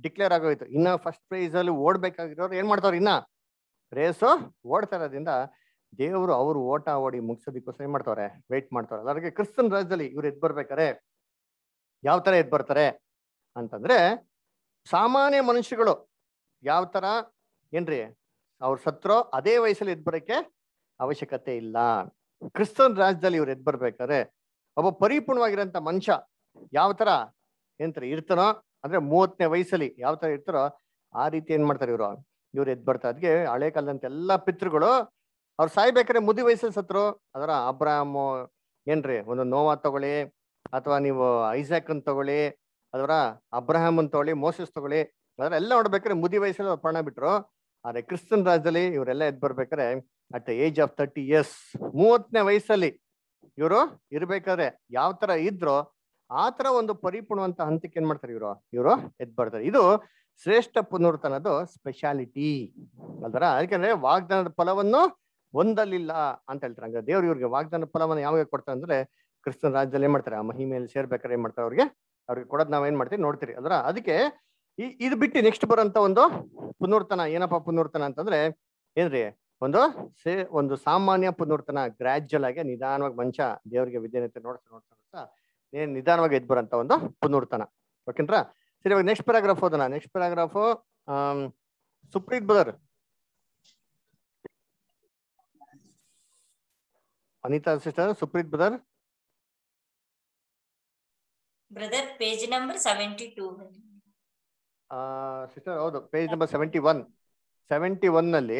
ಡಿಕ್ಲೇರ್ ಆಗೋಯ್ತು ಇನ್ನ ಫಸ್ಟ್ ಪ್ರೈಸ್ ಅಲ್ಲಿ ಓಡ್ಬೇಕಾಗಿರೋರು ಏನ್ ಮಾಡ್ತಾವ್ರು ಇನ್ನ ರೇಸು ಓಡ್ತಾ ಇರೋದ್ರಿಂದ ದೇವರು ಅವರು ಓಟ ಓಡಿ ಮುಗಿಸೋದಕ್ಕೋಸ್ಕರ ಏನ್ ಮಾಡ್ತಾವ್ರೆ ವೇಟ್ ಮಾಡ್ತಾವ್ರೆ ಅದಕ್ಕೆ ಕ್ರಿಸ್ತನ್ ರಾಜ್ಯದಲ್ಲಿ ಇವ್ರು ಎದ್ ಬರ್ಬೇಕಾರೆ ಯಾವ ತರ ಎದ್ ಬರ್ತಾರೆ ಅಂತಂದ್ರೆ ಸಾಮಾನ್ಯ ಮನುಷ್ಯಗಳು ಯಾವ ತರ ಏನ್ರಿ ಅವ್ರು ಸತ್ರೋ ಅದೇ ವಯಸ್ಸಲ್ಲಿ ಎದ್ ಬರಕ್ಕೆ ಅವಶ್ಯಕತೆ ಇಲ್ಲ ಕ್ರಿಸ್ತನ್ ರಾಜ್ಯದಲ್ಲಿ ಇವ್ರು ಎದ್ ಬರ್ಬೇಕಾದ್ರೆ ಒಬ್ಬ ಪರಿಪೂರ್ಣವಾಗಿರೋಂಥ ಮನುಷ್ಯ ಯಾವ ತರ ಏನ್ತಾರೆ ಇರ್ತಾನೋ ಅಂದ್ರೆ ಮೂವತ್ತನೇ ವಯಸ್ಸಲ್ಲಿ ಯಾವ ತರ ಇರ್ತಾರೋ ಆ ರೀತಿ ಏನ್ ಮಾಡ್ತಾರೆ ಇವರು ಇವ್ರು ಎದ್ ಬರ್ತಾರೆ ಅದಕ್ಕೆ ಹಳೆ ಕಾಲದಂತ ಎಲ್ಲಾ ಪಿತೃಗಳು ಅವ್ರು ಸಾಯ್ಬೇಕಾದ್ರೆ ಮುದಿ ವಯಸ್ಸಲ್ಲಿ ಸತ್ರು ಅದರ ಅಬ್ರಾಹಮ್ ಏನ್ರಿ ಒಂದು ನೋವಾ ತಗೊಳ್ಳಿ ಅಥವಾ ನೀವು ಐಸಾಕ್ ಅಂತ ತಗೊಳ್ಳಿ ಅದರ ಅಬ್ರಹಾಮ್ ಅಂತ ತಗೊಳ್ಳಿ ಮೋಸಸ್ ತಗೊಳ್ಳಿ ಅದರ ಎಲ್ಲ ನೋಡ್ಬೇಕಾದ್ರೆ ಮುದಿ ವಯಸ್ಸಲ್ಲಿ ಅವ್ರು ಪ್ರಾಣ ಬಿಟ್ರು ಆದ್ರೆ ಕ್ರಿಸ್ತನ್ ರಾಜ್ಯದಲ್ಲಿ ಇವರೆಲ್ಲ ಎದ್ ಬರ್ಬೇಕಾದ್ರೆ at the age of thirty years ಮೂವತ್ತನೇ ವಯಸ್ಸಲ್ಲಿ ಇವರು ಇರ್ಬೇಕಾದ್ರೆ ಯಾವ ತರ ಇದ್ರೋ ಆ ತರ ಒಂದು ಪರಿಪೂರ್ಣವಂತ ಹಂತಕ್ಕೆ ಏನ್ ಮಾಡ್ತಾರೆ ಇವರು ಇವರು ಎದ್ ಬರ್ತಾರೆ ಇದು ಶ್ರೇಷ್ಠ ಪುನರ್ತನದ ಸ್ಪೆಷಾಲಿಟಿ ಅಲ್ದರ ಯಾಕಂದ್ರೆ ವಾಗ್ದಾನದ ಫಲವನ್ನು ಹೊಂದಲಿಲ್ಲ ಅಂತ ಹೇಳ್ತಾರೆ ಹಂಗ ದೇವ್ರು ಇವ್ರಿಗೆ ವಾಗ್ದಾನ ಫಲವನ್ನು ಯಾವಾಗ ಕೊಡ್ತಾರೆ ಅಂದ್ರೆ ಕ್ರಿಸ್ತನ ರಾಜ್ಯದಲ್ಲಿ ಏನ್ ಮಾಡ್ತಾರೆ ಆ ಮಹಿಮೆಯಲ್ಲಿ ಸೇರ್ಬೇಕಾದ್ರೆ ಏನ್ ಮಾಡ್ತಾರೆ ಅವ್ರಿಗೆ ಅವ್ರಿಗೆ ಕೊಡೋದ್ ನಾವ್ ಏನ್ ಮಾಡ್ತೀವಿ ನೋಡ್ತೀರಿ ಅಲ್ರ ಅದಕ್ಕೆ ಈ ಇದು ಬಿಟ್ಟು ನೆಕ್ಸ್ಟ್ ಬರೋಂತ ಒಂದು ಪುನರ್ತನ ಏನಪ್ಪಾ ಪುನರ್ತನ ಅಂತಂದ್ರೆ ಏನ್ರಿ ಒಂದು ಸೇ ಒಂದು ಸಾಮಾನ್ಯ ಪುನರ್ತನ ಗ್ರಾಜುವಲ್ ಆಗಿ ನಿಧಾನವಾಗಿ ಮನುಷ್ಯ ದೇವರಿಗೆ ವಿದ್ಯಾನತೆ ನೋಡ್ತಾ ನೋಡ್ತಾ ನೋಡ್ತಾ ಏನ್ ನಿಧಾನವಾಗಿ ಎದ್ ಬರೋಂತ ಒಂದು ಪುನರ್ತನ ಓಕೆನ್ರಾ ಸರಿ ಇವಾಗ ನೆಕ್ಸ್ಟ್ ಪ್ಯಾರಾಗ್ರಾಫ್ ಓದೋಣ next paragraph Supreet brother Anita sister Supreet brother brother page number seventy two sister ಹೌದು page number seventy one seventy one ನಲ್ಲಿ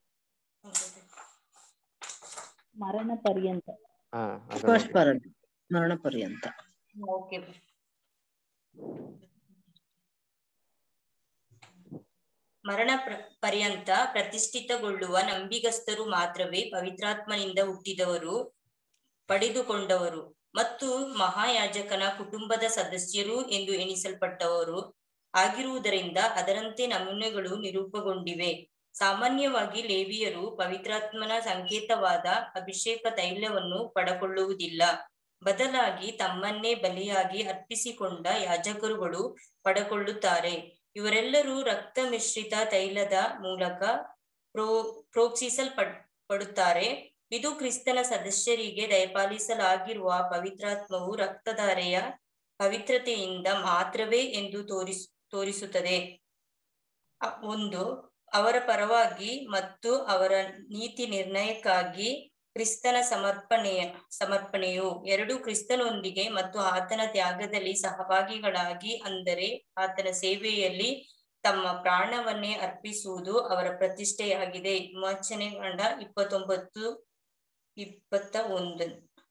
ಮರಣ ಪರ್ಯಂತ ಹಾ ಅದನ್ನ ಫಸ್ಟ್ ಪರಡ್ ಮರಣ ಪರ್ಯಂತ ಓಕೆ ಮರಣ ಪ್ರ- ಪರ್ಯಂತ ಪ್ರತಿಷ್ಠಿತಗೊಳ್ಳುವ ನಂಬಿಗಸ್ತರು ಮಾತ್ರವೇ ಪವಿತ್ರಾತ್ಮನಿಂದ ಹುಟ್ಟಿದವರು ಪಡೆದುಕೊಂಡವರು ಮತ್ತು ಮಹಾಯಾಜಕನ ಕುಟುಂಬದ ಸದಸ್ಯರು ಎಂದು ಎಣಿಸಲ್ಪಟ್ಟವರು ಆಗಿರುವುದರಿಂದ ಅದರಂತೆ ನಮೂನೆಗಳು ನಿರೂಪಗೊಂಡಿವೆ ಸಾಮಾನ್ಯವಾಗಿ ಲೇವಿಯರು ಪವಿತ್ರಾತ್ಮನ ಸಂಕೇತವಾದ ಅಭಿಷೇಕ ತೈಲವನ್ನು ಪಡಕೊಳ್ಳುವುದಿಲ್ಲ ಬದಲಾಗಿ ತಮ್ಮನ್ನೇ ಬಲಿಯಾಗಿ ಅರ್ಪಿಸಿಕೊಂಡ ಯಾಜಕರುಗಳು ಪಡಕೊಳ್ಳುತ್ತಾರೆ ಇವರೆಲ್ಲರೂ ರಕ್ತ ಮಿಶ್ರಿತ ತೈಲದ ಮೂಲಕ ಪ್ರೋ ಪ್ರೋಕ್ಷಿಸಲ್ಪಡ್ ಪಡುತ್ತಾರೆ ಇದು ಕ್ರಿಸ್ತನ ಸದಸ್ಯರಿಗೆ ದಯಪಾಲಿಸಲಾಗಿರುವ ಪವಿತ್ರಾತ್ಮವು ರಕ್ತಧಾರೆಯ ಪವಿತ್ರತೆಯಿಂದ ಮಾತ್ರವೇ ಎಂದು ತೋರಿಸ್ ತೋರಿಸುತ್ತದೆ ಅ- ಒಂದು ಅವರ ಪರವಾಗಿ ಮತ್ತು ಅವರ ನೀತಿ ನಿರ್ಣಯಕ್ಕಾಗಿ ಕ್ರಿಸ್ತನ ಸಮರ್ಪಣೆಯ ಸಮರ್ಪಣೆಯು ಎರಡು ಕ್ರಿಸ್ತನೊಂದಿಗೆ ಮತ್ತು ಆತನ ತ್ಯಾಗದಲ್ಲಿ ಸಹಭಾಗಿಗಳಾಗಿ ಅಂದರೆ ಆತನ ಸೇವೆಯಲ್ಲಿ ತಮ್ಮ ಪ್ರಾಣವನ್ನೇ ಅರ್ಪಿಸುವುದು ಅವರ ಪ್ರತಿಷ್ಠೆಯಾಗಿದೆ ವಿಮೋಚನೆ ಕಂಡ ಇಪ್ಪತ್ತೊಂಬತ್ತು ಇಪ್ಪತ್ತ ಒಂದು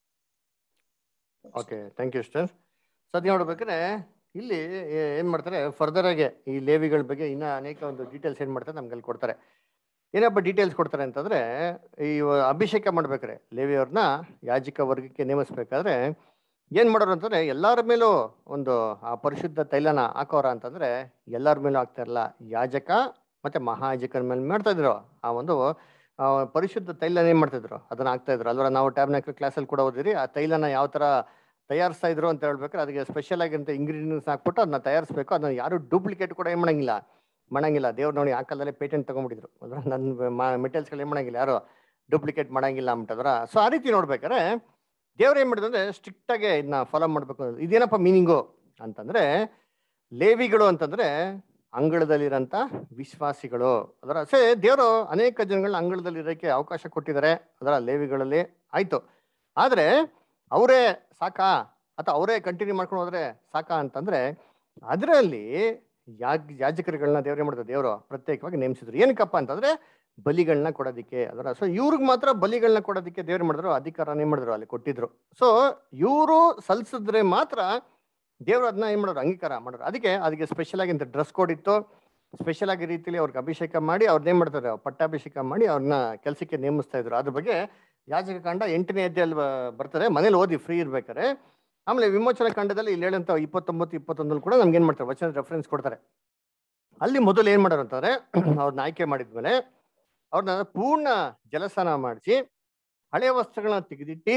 ಓಕೆ ಥ್ಯಾಂಕ್ ಯು ಸಿಸ್ಟರ್ ಸದ್ಯ ನೋಡ್ಬೇಕಾದ್ರೆ ಇಲ್ಲಿ ಏ- ಏನ್ ಮಾಡ್ತಾರೆ ಫರ್ದರ್ ಆಗಿ ಈ ಲೇವಿಗಳ ಬಗ್ಗೆ ಇನ್ನ ಅನೇಕ ಒಂದು ಡೀಟೇಲ್ಸ್ ಏನ್ ಮಾಡ್ತಾರೆ ನಮ್ಗೆ ಅಲ್ಲಿ ಕೊಡ್ತಾರೆ ಏನಪ್ಪ ಡೀಟೇಲ್ಸ್ ಕೊಡ್ತಾರೆ ಅಂತಂದ್ರೆ ಈ ವ- ಅಭಿಷೇಕ ಮಾಡ್ಬೇಕಾರೆ ಲೇವಿಯವ್ರನ್ನ ಯಾಜಕ ವರ್ಗಕ್ಕೆ ನೇಮಿಸ್ಬೇಕಾದ್ರೆ ಏನ್ ಮಾಡೋರು ಅಂತಂದ್ರೆ ಎಲ್ಲಾರ ಮೇಲೂ ಒಂದು ಆ ಪರಿಶುದ್ಧ ತೈಲನ ಹಾಕೋರ ಅಂತಂದ್ರೆ ಎಲ್ಲಾರ ಮೇಲೂ ಆಗ್ತಾ ಇರಲ್ಲ ಯಾಜಕ ಮತ್ತೆ ಮಹಾಯಾಜಕರ ಮೇಲೆ ಮಾಡ್ತಾ ಇದ್ರು ಆ ಒಂದು ಆ, ಪರಿಶುದ್ಧ ತೈಲನ ಏನ್ ಮಾಡ್ತಿದ್ರು ಅದನ್ನ ಹಾಕ್ತಾ ಇದ್ರು ಅಲ್ವಾ ನಾವು ಟ್ಯಾಬ್ನಾಕಲ್ ಕ್ಲಾಸಲ್ಲಿ ಕೂಡ ಓದಿರಿ ಆ ತೈಲನ ಯಾವ ತರ ತಯಾರಿಸ್ತಾ ಇದ್ರು ಅಂತ ಹೇಳ್ಬೇಕಾದ್ರೆ ಅದಕ್ಕೆ ಸ್ಪೆಷಲ್ ಆಗಿರಂತ ಇಂಗ್ರೀಡಿಯೆಂಟ್ಸ್ ಹಾಕ್ಬಿಟ್ಟು ಅದನ್ನ ತಯಾರಿಸ್ಬೇಕು ಅದನ್ನ ಯಾರು ಡೂಪ್ಲಿಕೇಟ್ ಕೂಡ ಏನ್ ಮಾಡಂಗಿಲ್ಲ ಮಾಡಂಗಿಲ್ಲ ದೇವ್ರು ನೋಡಿ ಆ ಕಾಲದಲ್ಲಿ ಪೇಟೆಂಟ್ ತಗೊಂಡ್ಬಿಟ್ಟಿದ್ರು ಅಂದ್ರೆ ನನ್ನ ಮೆಟೀರಿಯಲ್ಸ್ಗಳು ಏನ್ ಮಾಡಂಗಿಲ್ಲ ಯಾರು ಡೂಪ್ಲಿಕೇಟ್ ಮಾಡಂಗಿಲ್ಲ ಅಂಬಿಟ್ಟದ್ರ ಸೊ ಆ ರೀತಿ ನೋಡ್ಬೇಕಾದ್ರೆ ದೇವ್ರು ಏನ್ ಮಾಡಿದ್ರು ಅಂದ್ರೆ ಸ್ಟ್ರಿಕ್ಟ್ ಆಗಿ ಇದನ್ನ ಫಾಲೋ ಮಾಡ್ಬೇಕು ಅನ್ನೋದು. ಇದೇನಪ್ಪ ಮೀನಿಂಗು ಅಂತಂದ್ರೆ ಲೇವಿಗಳು ಅಂತಂದ್ರೆ ಅಂಗಳದಲ್ಲಿರಂತ ವಿಶ್ವಾಸಿಗಳು ಅದರ ಸೇ ದೇವರು ಅನೇಕ ಜನಗಳನ್ನ ಅಂಗಳದಲ್ಲಿ ಇರೋಕ್ಕೆ ಅವಕಾಶ ಕೊಟ್ಟಿದ್ದಾರೆ ಅದರ ಲೇವಿಗಳಲ್ಲಿ ಆಯ್ತು ಆದ್ರೆ ಅವರೇ ಸಾಕಾ ಅಥವಾ ಅವರೇ ಕಂಟಿನ್ಯೂ ಮಾಡ್ಕೊಂಡು ಹೋದ್ರೆ ಸಾಕಾ ಅಂತಂದ್ರೆ ಅದರಲ್ಲಿ ಯಾಜ್ ಯಾಜಕರುಗಳನ್ನ ದೇವ್ರು ಏನ್ ಮಾಡ್ತಾರೆ ದೇವರು ಪ್ರತ್ಯೇಕವಾಗಿ ನೇಮಿಸಿದ್ರು ಏನಕ್ಕಪ್ಪ ಅಂತಂದ್ರೆ ಬಲಿಗಳನ್ನ ಕೊಡೋದಿಕ್ಕೆ ಅದರ ಸೊ ಇವ್ರಿಗೆ ಮಾತ್ರ ಬಲಿಗಳನ್ನ ಕೊಡೋದಿಕ್ಕೆ ದೇವ್ರು ಮಾಡಿದ್ರು ಅಧಿಕಾರ ಏನ್ ಮಾಡಿದ್ರು ಅಲ್ಲಿ ಕೊಟ್ಟಿದ್ರು ಸೊ ಇವರು ಸಲ್ಸಿದ್ರೆ ಮಾತ್ರ ದೇವ್ರು ಅದನ್ನ ಏನ್ ಮಾಡೋರು ಅಂಗೀಕಾರ ಮಾಡೋರು ಅದಕ್ಕೆ ಅದಕ್ಕೆ ಸ್ಪೆಷಲ್ ಆಗಿ ಡ್ರೆಸ್ ಕೋಡ್ ಇತ್ತು ಸ್ಪೆಷಲ್ ಆಗಿ ರೀತಿಯಲ್ಲಿ ಅವ್ರಿಗೆ ಅಭಿಷೇಕ ಮಾಡಿ ಅವ್ರನ್ನ ಏನ್ ಮಾಡ್ತಾರೆ ಪಟ್ಟಾಭಿಷೇಕ ಮಾಡಿ ಅವ್ರನ್ನ ಕೆಲಸಕ್ಕೆ ನೇಮಿಸ್ತಾ ಇದ್ರು ಅದ್ರ ಬಗ್ಗೆ ಯಾಜಕ ಕಾಂಡ ಎಂಟನೇ ಅಧ್ಯಾಯಲ್ಲಿ ಬ- ಬರ್ತದೆ ಮನೇಲಿ ಓದಿ ಫ್ರೀ ಇರ್ಬೇಕಾರೆ ಆಮೇಲೆ ವಿಮೋಚನಾ ಕಾಂಡದಲ್ಲಿ ಇಲ್ಲಿ ಹೇಳಂತ ಇಪ್ಪತ್ತೊಂಬತ್ತು ಇಪ್ಪತ್ತೊಂದಲ್ಲಿ ಕೂಡ ನಮ್ಗೆ ಏನ್ ಮಾಡ್ತಾರೆ ವಚನ ರೆಫರೆನ್ಸ್ ಕೊಡ್ತಾರೆ ಅಲ್ಲಿ ಮೊದಲು ಏನ್ ಮಾಡೋರು ಅಂತಾರೆ ಅವ್ರನ್ನ ಆಯ್ಕೆ ಮಾಡಿದ್ಮೇಲೆ ಅವ್ರನ್ನ ಪೂರ್ಣ ಜಲಸ್ನಾನ ಮಾಡಿಸಿ ಹಳೆ ವಸ್ತ್ರಗಳನ್ನ ತೆಗೆದಿಟ್ಟು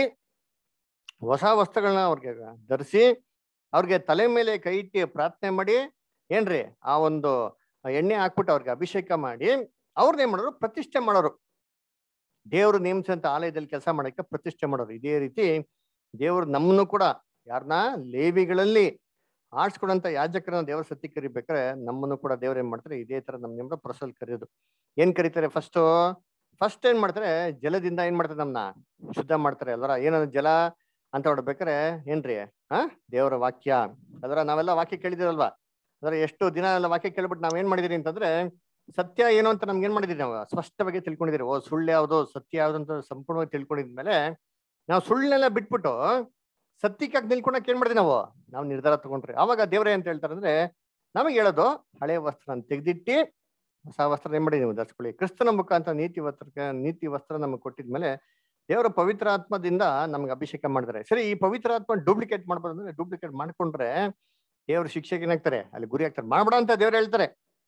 ಹೊಸ ವಸ್ತ್ರಗಳನ್ನ ಅವ್ರಿಗೆ ಧರಿಸಿ ಅವ್ರಿಗೆ ತಲೆ ಮೇಲೆ ಕೈ ಇಟ್ಟು ಪ್ರಾರ್ಥನೆ ಮಾಡಿ ಏನ್ರಿ ಆ ಒಂದು ಎಣ್ಣೆ ಹಾಕ್ಬಿಟ್ಟು ಅವ್ರಿಗೆ ಅಭಿಷೇಕ ಮಾಡಿ ಅವ್ರನ್ನೇನ್ ಮಾಡೋರು ಪ್ರತಿಷ್ಠೆ ಮಾಡೋರು ದೇವರು ನೇಮಿಸಿದಂತ ಆಲಯದಲ್ಲಿ ಕೆಲಸ ಮಾಡಕ್ಕೆ ಪ್ರತಿಷ್ಠೆ ಮಾಡೋರು ಇದೇ ರೀತಿ ದೇವರು ನಮ್ಮನ್ನು ಕೂಡ ಯಾರನ್ನ ಲೇವಿಗಳಲ್ಲಿ ಆಡ್ಸ್ಕೊಡಂತ ಯಾಜಕರನ್ನ ದೇವರ ಸತ್ಯ ಕರಿಬೇಕಾದ್ರೆ ನಮ್ಮನ್ನು ಕೂಡ ದೇವ್ರು ಏನ್ ಮಾಡ್ತಾರೆ ಇದೇ ತರ ನಮ್ ನಿಮ್ಗೆ ಪ್ರಸಲ್ ಕರೆಯೋದು ಏನ್ ಕರೀತಾರೆ ಫಸ್ಟ್ ಫಸ್ಟ್ ಏನ್ ಮಾಡ್ತಾರೆ ಜಲದಿಂದ ಏನ್ ಮಾಡ್ತಾರೆ ನಮ್ನ ಶುದ್ಧ ಮಾಡ್ತಾರೆ ಅಲ್ವರ ಏನದು ಜಲ ಅಂತ ಹೊಡ್ಬೇಕಾರೆ ಏನ್ರಿ ಹಾ ದೇವರ ವಾಕ್ಯ ಅದರ ನಾವೆಲ್ಲ ವಾಕ್ಯ ಕೇಳಿದಿರಲ್ವಾ ಅದರ ಎಷ್ಟು ದಿನ ಎಲ್ಲ ವಾಕ್ಯ ಕೇಳ್ಬಿಟ್ಟು ನಾವ್ ಏನ್ ಮಾಡಿದೀರಿ ಅಂತಂದ್ರೆ ಸತ್ಯ ಏನು ಅಂತ ನಮ್ಗೆ ಏನ್ ಮಾಡಿದೀವಿ ನಾವು ಸ್ಪಷ್ಟವಾಗಿ ತಿಳ್ಕೊಂಡಿದೀರಿ ಓ ಸುಳ್ಳು ಯಾವ್ದು ಸತ್ಯ ಯಾವ್ದು ಅಂತ ಸಂಪೂರ್ಣವಾಗಿ ತಿಳ್ಕೊಂಡಿದ್ಮೇಲೆ ನಾವು ಸುಳ್ಳನ್ನೆಲ್ಲ ಬಿಟ್ಬಿಟ್ಟು ಸತ್ಯಕ್ಕಾಗಿ ನಿಲ್ಕೊಳಕ್ ಏನ್ ಮಾಡಿದ್ವಿ ನಾವು ನಾವು ನಿರ್ಧಾರ ತಗೊಂಡ್ರಿ ಅವಾಗ ದೇವ್ರೇ ಅಂತ ಹೇಳ್ತಾರೆ ಅಂದ್ರೆ ನಮಗೆ ಹೇಳೋದು ಹಳೆ ವಸ್ತ್ರ ತೆಗೆದಿಟ್ಟಿ ಹೊಸ ವಸ್ತ್ರ ಏನ್ ಮಾಡಿ ನೀವು ಧರಿಸ್ಕೊಳ್ಳಿ ಕ್ರಿಸ್ತನ ಮುಖಾಂತರ ನೀತಿ ವಸ್ತ್ರಕ್ಕೆ ನೀತಿ ವಸ್ತ್ರ ನಮಗೆ ಕೊಟ್ಟಿದ್ಮೇಲೆ ದೇವರ ಪವಿತ್ರ ಆತ್ಮದಿಂದ ನಮ್ಗೆ ಅಭಿಷೇಕ ಮಾಡಿದ್ರೆ ಸರಿ ಈ ಪವಿತ್ರ ಆತ್ಮ ಡೂಪ್ಲಿಕೇಟ್ ಮಾಡ್ಬಾರ್ದು ಅಂದ್ರೆ ಡೂಪ್ಲಿಕೇಟ್ ಮಾಡ್ಕೊಂಡ್ರೆ ದೇವ್ರ ಶಿಕ್ಷೆಗೆ ಏನಾಗ್ತಾರೆ ಅಲ್ಲಿ ಗುರಿ ಆಗ್ತಾರೆ ಮಾಡ್ಬೇಡ ಅಂತ ದೇವ್ರು ಹೇಳ್ತಾರೆ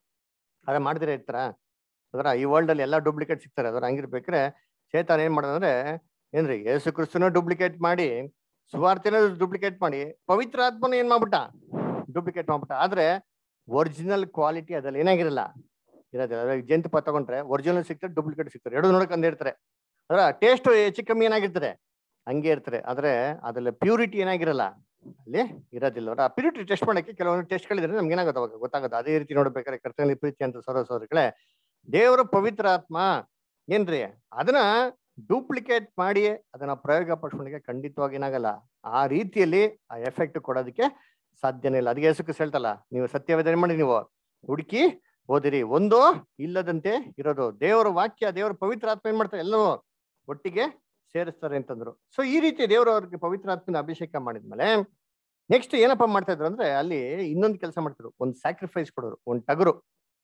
ಅದ ಮಾಡಿದ್ರೆ ಇರ್ತಾರ ಅದರ ಈ ವರ್ಲ್ಡ್ ಅಲ್ಲಿ ಎಲ್ಲಾ ಡೂಪ್ಲಿಕೇಟ್ ಸಿಗ್ತಾರೆ ಅದರ ಹಂಗಿರ್ಬೇಕ್ರೆ ಚೇತನ್ ಏನ್ ಮಾಡೋದಂದ್ರೆ ಏನ್ರಿ ಯೇಸು ಕ್ರಿಸ್ತನ ಡೂಪ್ಲಿಕೇಟ್ ಮಾಡಿ ಸುವಾರ್ತೆನ ಡೂಪ್ಲಿಕೇಟ್ ಮಾಡಿ ಪವಿತ್ರ ಆತ್ಮನ ಏನ್ ಮಾಡ್ಬಿಟ್ಟ ಡೂಪ್ಲಿಕೇಟ್ ಮಾಡ್ಬಿಟ್ಟ ಆದ್ರೆ ಒರಿಜಿನಲ್ ಕ್ವಾಲಿಟಿ ಅದ್ರಲ್ಲಿ ಏನಾಗಿರಲ್ಲ ಇರೋದಿಲ್ಲ ಅದ್ರಾಗ ಜಂತುಪ ತಗೊಂಡ್ರೆ ಒರಿಜಿನಲ್ ಸಿಗ್ತಾರೆ ಡೂಪ್ಲಿಕೇಟ್ ಸಿಗ್ತಾರೆ ಎರಡು ನೋಡಕ್ ಇರ್ತಾರೆ ಅದರ ಟೇಸ್ಟ್ ಹೆಚ್ಚು ಕಮ್ಮಿ ಏನಾಗಿರ್ತಾರೆ ಹಂಗೆ ಇರ್ತಾರೆ ಆದ್ರೆ ಅದ್ರಲ್ಲಿ ಪ್ಯೂರಿಟಿ ಏನಾಗಿರಲ್ಲ ಅಲ್ಲಿ ಇರೋದಿಲ್ಲ ಅವ್ರ ಪ್ಯೂರಿಟಿ ಟೆಸ್ಟ್ ಮಾಡಕ್ಕೆ ಕೆಲವೊಂದು ಟೆಸ್ಟ್ಗಳಿದ್ರೆ ನಮ್ಗೆ ಏನಾಗುತ್ತೆ ಅವಾಗ ಗೊತ್ತಾಗುತ್ತೆ ಅದೇ ರೀತಿ ನೋಡ್ಬೇಕಾದ್ರೆ ಕರ್ತನಲ್ಲಿ ಪ್ರೀತಿ ಅಂತ ಸೌರ ಸೌರಗಳೇ ದೇವರ ಪವಿತ್ರ ಆತ್ಮ ಏನ್ರಿ ಅದನ್ನ ಡೂಪ್ಲಿಕೇಟ್ ಮಾಡಿ ಅದನ್ನ ಪ್ರಯೋಗ ಪಡಿಸ್ಕೊಂಡಿಗೆ ಖಂಡಿತವಾಗಿ ಏನಾಗಲ್ಲ ಆ ರೀತಿಯಲ್ಲಿ ಆ ಎಫೆಕ್ಟ್ ಕೊಡೋದಕ್ಕೆ ಸಾಧ್ಯನೇ ಇಲ್ಲ ಅದಕ್ಕೆ ಹೆಸರು ಹೇಳ್ತಲ್ಲ ನೀವು ಸತ್ಯವೇದನೆ ಮಾಡಿ ನೀವು ಹುಡುಕಿ ಓದಿರಿ ಒಂದು ಇಲ್ಲದಂತೆ ಇರೋದು ದೇವರ ವಾಕ್ಯ ದೇವರ ಪವಿತ್ರ ಆತ್ಮ ಏನ್ ಮಾಡ್ತಾರೆ ಎಲ್ಲವೂ ಒಟ್ಟಿಗೆ ಸೇರಿಸ್ತಾರೆ ಅಂತಂದ್ರು ಸೊ ಈ ರೀತಿ ದೇವರು ಅವ್ರಿಗೆ ಪವಿತ್ರ ಆತ್ಮನ ಅಭಿಷೇಕ ಮಾಡಿದ್ಮೇಲೆ ನೆಕ್ಸ್ಟ್ ಏನಪ್ಪಾ ಮಾಡ್ತಾ ಇದ್ರು ಅಂದ್ರೆ ಅಲ್ಲಿ ಇನ್ನೊಂದು ಕೆಲಸ ಮಾಡ್ತಿದ್ರು ಒಂದು ಸ್ಯಾಕ್ರಿಫೈಸ್ ಕೊಡೋರು ಒಂದು ಟಗರು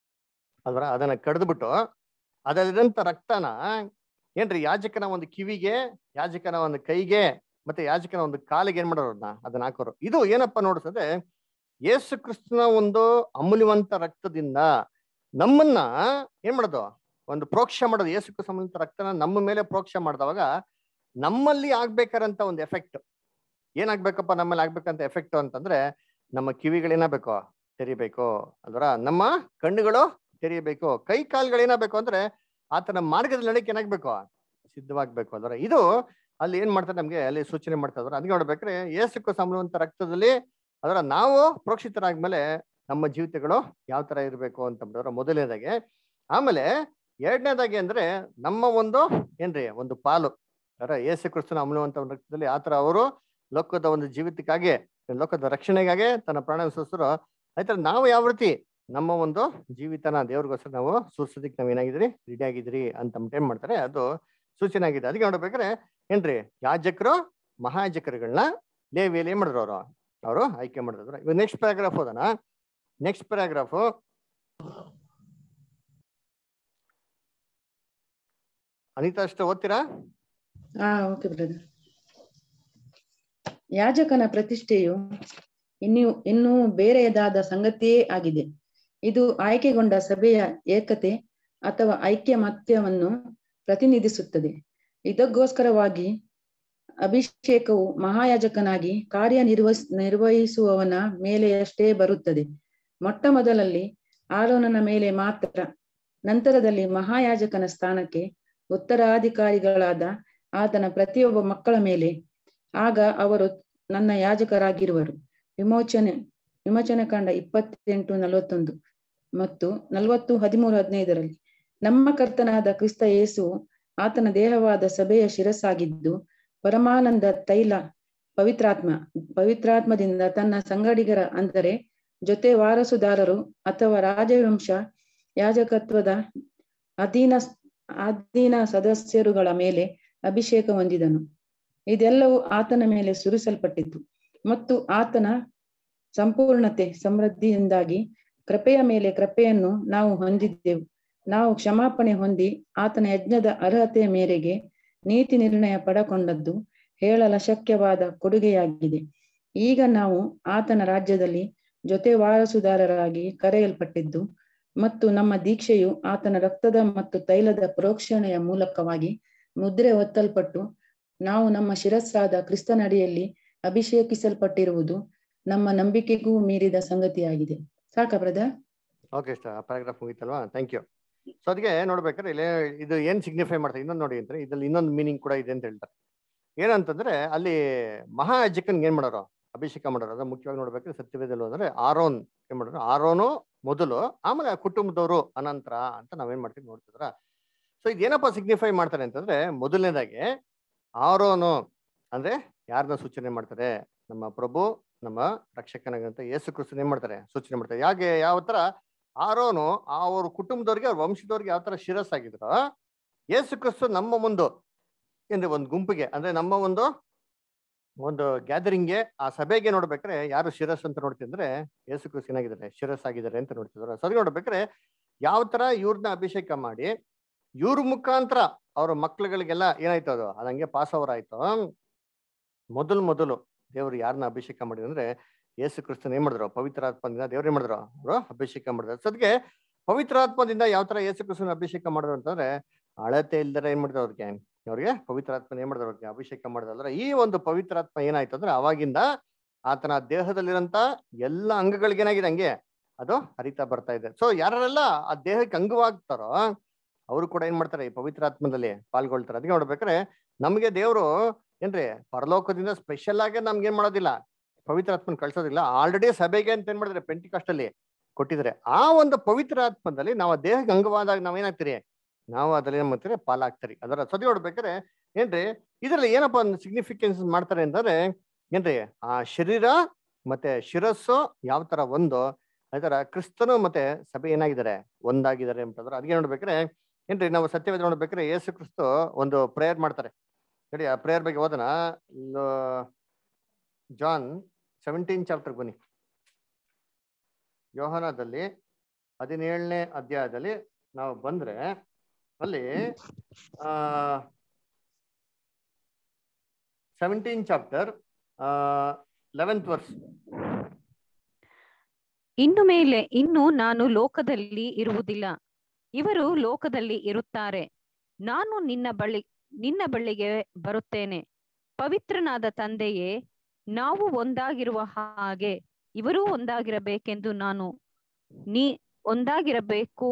ಅಲ್ವರ ಅದನ್ನ ಕಡ್ದ್ಬಿಟ್ಟು ಅದರಲ್ಲಿರಂತ ರಕ್ತನ ಏನ್ರಿ ಯಾಜಕನ ಒಂದು ಕಿವಿಗೆ ಯಾಜಕನ ಒಂದು ಕೈಗೆ ಮತ್ತೆ ಯಾಜಕನ ಒಂದು ಕಾಲಿಗೆ ಏನ್ ಮಾಡೋರು ಅದನ್ನ ಅದನ್ನ ಹಾಕೋರು ಇದು ಏನಪ್ಪಾ ನೋಡಿಸದೆ ಯೇಸು ಕ್ರಿಸ್ತನ ಒಂದು ಅಮೂಲ್ಯವಂತ ರಕ್ತದಿಂದ ನಮ್ಮನ್ನ ಏನ್ ಮಾಡೋದು ಒಂದು ಪ್ರೋಕ್ಷ ಮಾಡೋದು ಯೇಸುಕ್ಕೆ ಸಂಬಂಧಿತ ರಕ್ತನ ನಮ್ಮ ಮೇಲೆ ಪ್ರೋಕ್ಷ ಮಾಡಿದವಾಗ ನಮ್ಮಲ್ಲಿ ಆಗ್ಬೇಕಾರಂತ ಒಂದು ಎಫೆಕ್ಟ್ ಏನಾಗ್ಬೇಕಪ್ಪ ನಮ್ಮಲ್ಲಿ ಆಗ್ಬೇಕಂತ ಎಫೆಕ್ಟ್ ಅಂತಂದ್ರೆ ನಮ್ಮ ಕಿವಿಗಳೇನಾಗಬೇಕು ತೆರಿಬೇಕು ಅಲ್ವರ ನಮ್ಮ ಕಣ್ಣುಗಳು ತೆರಿಬೇಕು ಕೈ ಕಾಲುಗಳು ಏನಾಗಬೇಕು ಅಂದ್ರೆ ಆತನ ಮಾರ್ಗದಲ್ಲಿ ನಡಕ್ಕೆ ಏನಾಗ್ಬೇಕು ಸಿದ್ಧವಾಗ್ಬೇಕು ಅಲ್ವರ ಇದು ಅಲ್ಲಿ ಏನ್ ಮಾಡ್ತಾರೆ ನಮ್ಗೆ ಅಲ್ಲಿ ಸೂಚನೆ ಮಾಡ್ತಾ ಇದ್ರು ಅದಕ್ಕೆ ನೋಡ್ಬೇಕ್ರೆ ಏಸಕ್ಕೂ ಸಂಬಂಧವಂತ ರಕ್ತದಲ್ಲಿ ಅದರ ನಾವು ಪ್ರೋಕ್ಷಿತರಾದ್ಮೇಲೆ ನಮ್ಮ ಜೀವಿತಗಳು ಯಾವ ತರ ಇರಬೇಕು ಅಂತ ಬಿಡೋರ ಮೊದಲನೇದಾಗೆ ಆಮೇಲೆ ಎರಡನೇದಾಗಿ ಅಂದ್ರೆ ನಮ್ಮ ಒಂದು ಏನ್ರಿ ಒಂದು ಪಾಲು ಅದರ ಏಸು ಕ್ರಿಸ್ತನ ಅಮೂಲ್ಯವಂತ ಒಂದು ರಕ್ತದಲ್ಲಿ ಆತರ ಅವರು ಲೋಕದ ಒಂದು ಜೀವಿತಕ್ಕಾಗಿ ಲೋಕದ ರಕ್ಷಣೆಗಾಗಿ ತನ್ನ ಪ್ರಾಣ ವಿಶ್ವಸರು ಆಯ್ತರ ನಾವು ಯಾವ ರೀತಿ ನಮ್ಮ ಒಂದು ಜೀವಿತನ ದೇವ್ರಿಗೋಸ್ಕರ ನಾವು ಸೂರ್ಸೋದಕ್ಕೆ ನಾವ್ ಏನಾಗಿದ್ರಿ ರೆಡಿ ಆಗಿದ್ರಿ ಅಂತ ಏನ್ ಮಾಡ್ತಾರೆ ಅದು ಸೂಚನೆ ಆಗಿದೆ ಅದಕ್ಕೆ ನೋಡ್ಬೇಕಾದ್ರೆ ಏನ್ರಿ ಯಾಜಕರು ಮಹಾಯಾಜಕರುಗಳನ್ನ ಲೇವಿಯಲ್ಲಿ ಏನ್ ಮಾಡಿದ್ರು ಅವರು ಅವರು ಆಯ್ಕೆ ಮಾಡಿದ್ರು ಇವಾಗ ನೆಕ್ಸ್ಟ್ ಪ್ಯಾರಾಗ್ರಾಫ್ ಹೋದನ ನೆಕ್ಸ್ಟ್ ಪ್ಯಾರಾಗ್ರಾಫ್ ಅನಿತಾ ಅಷ್ಟು ಓದ್ತೀರಾ ಹಾ ಓಕೆ ಬ್ರದರ್ ಯಾಜಕನ ಪ್ರತಿಷ್ಠೆಯು ಇನ್ನು ಇನ್ನೂ ಬೇರೆಯದಾದ ಸಂಗತಿಯೇ ಆಗಿದೆ ಇದು ಆಯ್ಕೆಗೊಂಡ ಸಭೆಯ ಏಕತೆ ಅಥವಾ ಐಕ್ಯಮತ್ಯವನ್ನು ಪ್ರತಿನಿಧಿಸುತ್ತದೆ ಇದಕ್ಕೋಸ್ಕರವಾಗಿ ಅಭಿಷೇಕವು ಮಹಾಯಾಜಕನಾಗಿ ಕಾರ್ಯನಿರ್ವಹಿಸ್ ನಿರ್ವಹಿಸುವವನ ಮೇಲೆಯಷ್ಟೇ ಬರುತ್ತದೆ ಮೊಟ್ಟ ಮೊದಲಲ್ಲಿ ಆರೋನನ ಮೇಲೆ ಮಾತ್ರ ನಂತರದಲ್ಲಿ ಮಹಾಯಾಜಕನ ಸ್ಥಾನಕ್ಕೆ ಉತ್ತರಾಧಿಕಾರಿಗಳಾದ ಆತನ ಪ್ರತಿಯೊಬ್ಬ ಮಕ್ಕಳ ಮೇಲೆ ಆಗ ಅವರು ನನ್ನ ಯಾಜಕರಾಗಿರುವರು ವಿಮೋಚನೆ ವಿಮೋಚನೆ ಕಂಡ ಇಪ್ಪತ್ತೆಂಟು ನಲವತ್ತೊಂದು ಮತ್ತು ನಲವತ್ತು ಹದಿಮೂರು ಹದಿನೈದರಲ್ಲಿ ನಮ್ಮ ಕರ್ತನಾದ ಕ್ರಿಸ್ತ ಯೇಸು ಆತನ ದೇಹವಾದ ಸಭೆಯ ಶಿರಸ್ಸಾಗಿದ್ದು ಪರಮಾನಂದ ತೈಲ ಪವಿತ್ರಾತ್ಮ ಪವಿತ್ರಾತ್ಮದಿಂದ ತನ್ನ ಸಂಗಡಿಗರ ಅಂದರೆ ಜೊತೆ ವಾರಸುದಾರರು ಅಥವಾ ರಾಜವಂಶ ಯಾಜಕತ್ವದ ಅಧೀನ ಅಧೀನ ಸದಸ್ಯರುಗಳ ಮೇಲೆ ಅಭಿಷೇಕ ಹೊಂದಿದನು ಇದೆಲ್ಲವೂ ಆತನ ಮೇಲೆ ಸುರಿಸಲ್ಪಟ್ಟಿತು ಮತ್ತು ಆತನ ಸಂಪೂರ್ಣತೆ ಸಮೃದ್ಧಿಯಿಂದಾಗಿ ಕೃಪೆಯ ಮೇಲೆ ಕೃಪೆಯನ್ನು ನಾವು ಹೊಂದಿದ್ದೆವು ನಾವು ಕ್ಷಮಾಪಣೆ ಹೊಂದಿ ಆತನ ಯಜ್ಞದ ಅರ್ಹತೆಯ ಮೇರೆಗೆ ನೀತಿ ನಿರ್ಣಯ ಪಡಕೊಂಡದ್ದು ಹೇಳಲ ಶಕ್ಯವಾದ ಕೊಡುಗೆಯಾಗಿದೆ ಈಗ ನಾವು ಆತನ ರಾಜ್ಯದಲ್ಲಿ ಜೊತೆ ವಾರಸುದಾರರಾಗಿ ಕರೆಯಲ್ಪಟ್ಟಿದ್ದು ಮತ್ತು ನಮ್ಮ ದೀಕ್ಷೆಯು ಆತನ ರಕ್ತದ ಮತ್ತು ತೈಲದ ಪ್ರೋಕ್ಷಣೆಯ ಮೂಲಕವಾಗಿ ಮುದ್ರೆ ಒತ್ತಲ್ಪಟ್ಟು ನಾವು ನಮ್ಮ ಶಿರಸ್ಸಾದ ಕ್ರಿಸ್ತನಡಿಯಲ್ಲಿ ಅಭಿಷೇಕಿಸಲ್ಪಟ್ಟಿರುವುದು ನಮ್ಮ ನಂಬಿಕೆಗೂ ಮೀರಿದ ಸಂಗತಿಯಾಗಿದೆ ಸಾಕಾ ಬ್ರದರ್ ಓಕೆ ಇಷ್ಟ ಪ್ಯಾರಾಗ್ರಾಫ್ ಮುಗೀತಲ್ವಾ ಥ್ಯಾಂಕ್ ಯು ಸೊ ಅದಕ್ಕೆ ನೋಡ್ಬೇಕಾದ್ರೆ ಇಲ್ಲಿ ಇದು ಏನ್ ಸಿಗ್ನಿಫೈ ಮಾಡ್ತಾರೆ ಇನ್ನೊಂದು ನೋಡಿ ಅಂತಾರೆ ಇದ್ರಲ್ಲಿ ಇನ್ನೊಂದು ಮೀನಿಂಗ್ ಕೂಡ ಇದೆ ಅಂತ ಹೇಳ್ತಾರೆ ಏನಂತಂದ್ರೆ ಅಲ್ಲಿ ಮಹಾಯಾಜಕನ್ಗೆ ಏನ್ ಮಾಡೋರು ಅಭಿಷೇಕ ಮಾಡೋರು ಅದು ಮುಖ್ಯವಾಗಿ ನೋಡ್ಬೇಕಾದ್ರೆ ಸತ್ಯವೇದಲ್ಲೂ ಅಂದ್ರೆ ಆರೋನ್ ಏನ್ ಮಾಡೋರು ಆರೋನು ಮೊದಲು ಆಮೇಲೆ ಆ ಕುಟುಂಬದವರು ಅನಂತರ ಅಂತ ನಾವೇನ್ ಮಾಡ್ತೀವಿ ನೋಡ್ತಿದ್ರ ಸೊ ಇದೇನಪ್ಪ ಸಿಗ್ನಿಫೈ ಮಾಡ್ತಾರೆ ಅಂತಂದ್ರೆ ಮೊದಲನೇದಾಗಿ ಆರೋನು ಅಂದ್ರೆ ಯಾರನ್ನ ಸೂಚನೆ ಮಾಡ್ತಾರೆ ನಮ್ಮ ಪ್ರಭು ನಮ್ಮ ರಕ್ಷಕನಾಗಂತ ಯೇಸು ಕ್ರಿಸ್ತನ್ ಏನ್ ಮಾಡ್ತಾರೆ ಸೂಚನೆ ಮಾಡ್ತಾರೆ ಯಾಕೆ ಯಾವ ತರ ಆರೋನು ಅವ್ರ ಕುಟುಂಬದವ್ರಿಗೆ ಅವ್ರ ವಂಶದವ್ರಿಗೆ ಯಾವ ತರ ಶಿರಸ್ಸಾಗಿದ್ರು ಯೇಸು ಕ್ರಿಸ್ತು ನಮ್ಮ ಒಂದು ಅಂದ್ರೆ ಒಂದು ಗುಂಪಿಗೆ ಅಂದ್ರೆ ನಮ್ಮ ಒಂದು ಒಂದು ಗ್ಯಾದರಿಂಗ್ಗೆ ಆ ಸಭೆಗೆ ನೋಡ್ಬೇಕಾದ್ರೆ ಯಾರು ಶಿರಸ್ ಅಂತ ನೋಡ್ತಿದ್ರೆ ಯೇಸು ಕ್ರಿಸ್ತು ಏನಾಗಿದ್ದಾರೆ ಶಿರಸ್ ಆಗಿದ್ದಾರೆ ಅಂತ ನೋಡ್ತಿದ್ರು ಸರಿ ನೋಡ್ಬೇಕಾದ್ರೆ ಯಾವ ತರ ಇವ್ರನ್ನ ಅಭಿಷೇಕ ಮಾಡಿ ಇವ್ರ ಮುಖಾಂತರ ಅವ್ರ ಮಕ್ಳುಗಳಿಗೆಲ್ಲ ಏನಾಯ್ತು ಅದು ಅದಂಗೆ ಪಾಸ್ ಓವರ್ ಆಯ್ತು ಮೊದಲು ಮೊದಲು ದೇವ್ರು ಯಾರನ್ನ ಅಭಿಷೇಕ ಮಾಡಿದ್ರು ಅಂದ್ರೆ ಯೇಸು ಕ್ರಿಸ್ತನ್ ಏನ್ ಮಾಡಿದ್ರು ಪವಿತ್ರಾತ್ಮದಿಂದ ದೇವ್ರು ಏನ್ ಮಾಡಿದ್ರು ಅವರು ಅಭಿಷೇಕ ಮಾಡಿದ್ರು ಸದ್ಗೆ ಪವಿತ್ರಾತ್ಮದಿಂದ ಯಾವ ತರ ಯೇಸು ಕ್ರಿಸ್ತನ ಅಭಿಷೇಕ ಮಾಡಿದ್ರು ಅಂತಂದ್ರೆ ಅಳತೆ ಇಲ್ದರ ಏನ್ ಮಾಡಿದ್ರು ಅವ್ರಿಗೆ ಅವ್ರಿಗೆ ಪವಿತ್ರಾತ್ಮನ ಏನ್ ಮಾಡಿದ್ರು ಅವ್ರಿಗೆ ಅಭಿಷೇಕ ಮಾಡಿದ್ರು ಅಂದ್ರೆ ಈ ಒಂದು ಪವಿತ್ರಾತ್ಮ ಏನಾಯ್ತು ಅಂದ್ರೆ ಅವಾಗಿಂದ ಆತನ ದೇಹದಲ್ಲಿರಂತ ಎಲ್ಲ ಅಂಗಗಳಿಗೆ ಏನಾಗಿದೆ ಹಂಗೆ ಅದು ಹರಿತಾ ಬರ್ತಾ ಇದೆ ಸೊ ಯಾರೆಲ್ಲ ಆ ದೇಹಕ್ಕೆ ಅಂಗವಾಗ್ತಾರೋ ಅವರು ಕೂಡ ಏನ್ ಮಾಡ್ತಾರೆ ಈ ಪವಿತ್ರಾತ್ಮದಲ್ಲಿ ಪಾಲ್ಗೊಳ್ತಾರೆ ಅದಕ್ಕೆ ನೋಡ್ಬೇಕಾದ್ರೆ ನಮಗೆ ದೇವರು ಏನ್ರಿ ಪರಲೋಕದಿಂದ ಸ್ಪೆಷಲ್ ಆಗಿ ನಮ್ಗೆ ಏನ್ ಮಾಡೋದಿಲ್ಲ ಪವಿತ್ರಾತ್ಮನ್ ಕಳ್ಸೋದಿಲ್ಲ ಆಲ್ರೆಡಿ ಸಭೆಗೆ ಅಂತ ಏನ್ ಮಾಡಿದ್ರೆ ಪೆಂಟಿಕಾಸ್ಟಲ್ಲಿ ಕೊಟ್ಟಿದ್ರೆ ಆ ಒಂದು ಪವಿತ್ರ ಆತ್ಮದಲ್ಲಿ ನಾವು ಆ ದೇಹಕ್ಕೆ ಅಂಗವಾದಾಗ ನಾವೇನಾಗ್ತೀರಿ ನಾವು ಅದ್ರಲ್ಲಿ ಏನ್ ಮಾಡ್ತೀರಿ ಪಾಲಾಗ್ತೀರಿ ಅದರ ಸದಿ ನೋಡ್ಬೇಕಾದ್ರೆ ಏನ್ರಿ ಇದ್ರಲ್ಲಿ ಏನಪ್ಪ ಒಂದು ಸಿಗ್ನಿಫಿಕೆನ್ಸ್ ಮಾಡ್ತಾರೆ ಅಂತಂದ್ರೆ ಏನ್ರಿ ಆ ಶರೀರ ಮತ್ತೆ ಶಿರಸ್ಸು ಯಾವ ತರ ಒಂದು ಅದೇ ತರ ಕ್ರಿಸ್ತನು ಮತ್ತೆ ಸಭೆ ಏನಾಗಿದ್ದಾರೆ ಒಂದಾಗಿದ್ದಾರೆ ಅಂತಂದ್ರೆ ಅದಕ್ಕೆ ನೋಡ್ಬೇಕಾದ್ರೆ ಏನ್ರಿ ನಾವು ಸತ್ಯವೇದ ನೋಡ್ಬೇಕಾದ್ರೆ ಯೇಸು ಕ್ರಿಸ್ತು ಒಂದು ಪ್ರೇಯರ್ ಮಾಡ್ತಾರೆ ನೋಡಿ ಆ ಪ್ರೇಯರ್ ಬಗ್ಗೆ ಓದೋಣ ಜಾನ್ ಸೆವೆಂಟೀನ್ ಚಾಪ್ಟರ್ ಬನ್ನಿ ಯೋಹನದಲ್ಲಿ ಹದಿನೇಳನೇ ಅಧ್ಯಾಯದಲ್ಲಿ ನಾವು ಬಂದ್ರೆ ಅಲ್ಲಿ ಆ ಸೆವೆಂಟೀನ್ ಚಾಪ್ಟರ್ ಲೆವೆಂತ್ ವರ್ಸ್ ಇನ್ನು ಮೇಲೆ ಇನ್ನು ನಾನು ಲೋಕದಲ್ಲಿ ಇರುವುದಿಲ್ಲ ಇವರು ಲೋಕದಲ್ಲಿ ಇರುತ್ತಾರೆ ನಾನು ನಿನ್ನ ಬಳಿ ನಿನ್ನ ಬಳಿಗೆ ಬರುತ್ತೇನೆ ಪವಿತ್ರನಾದ ತಂದೆಯೇ ನಾವು ಒಂದಾಗಿರುವ ಹಾಗೆ ಇವರೂ ಒಂದಾಗಿರಬೇಕೆಂದು ನಾನು ನೀ ಒಂದಾಗಿರಬೇಕು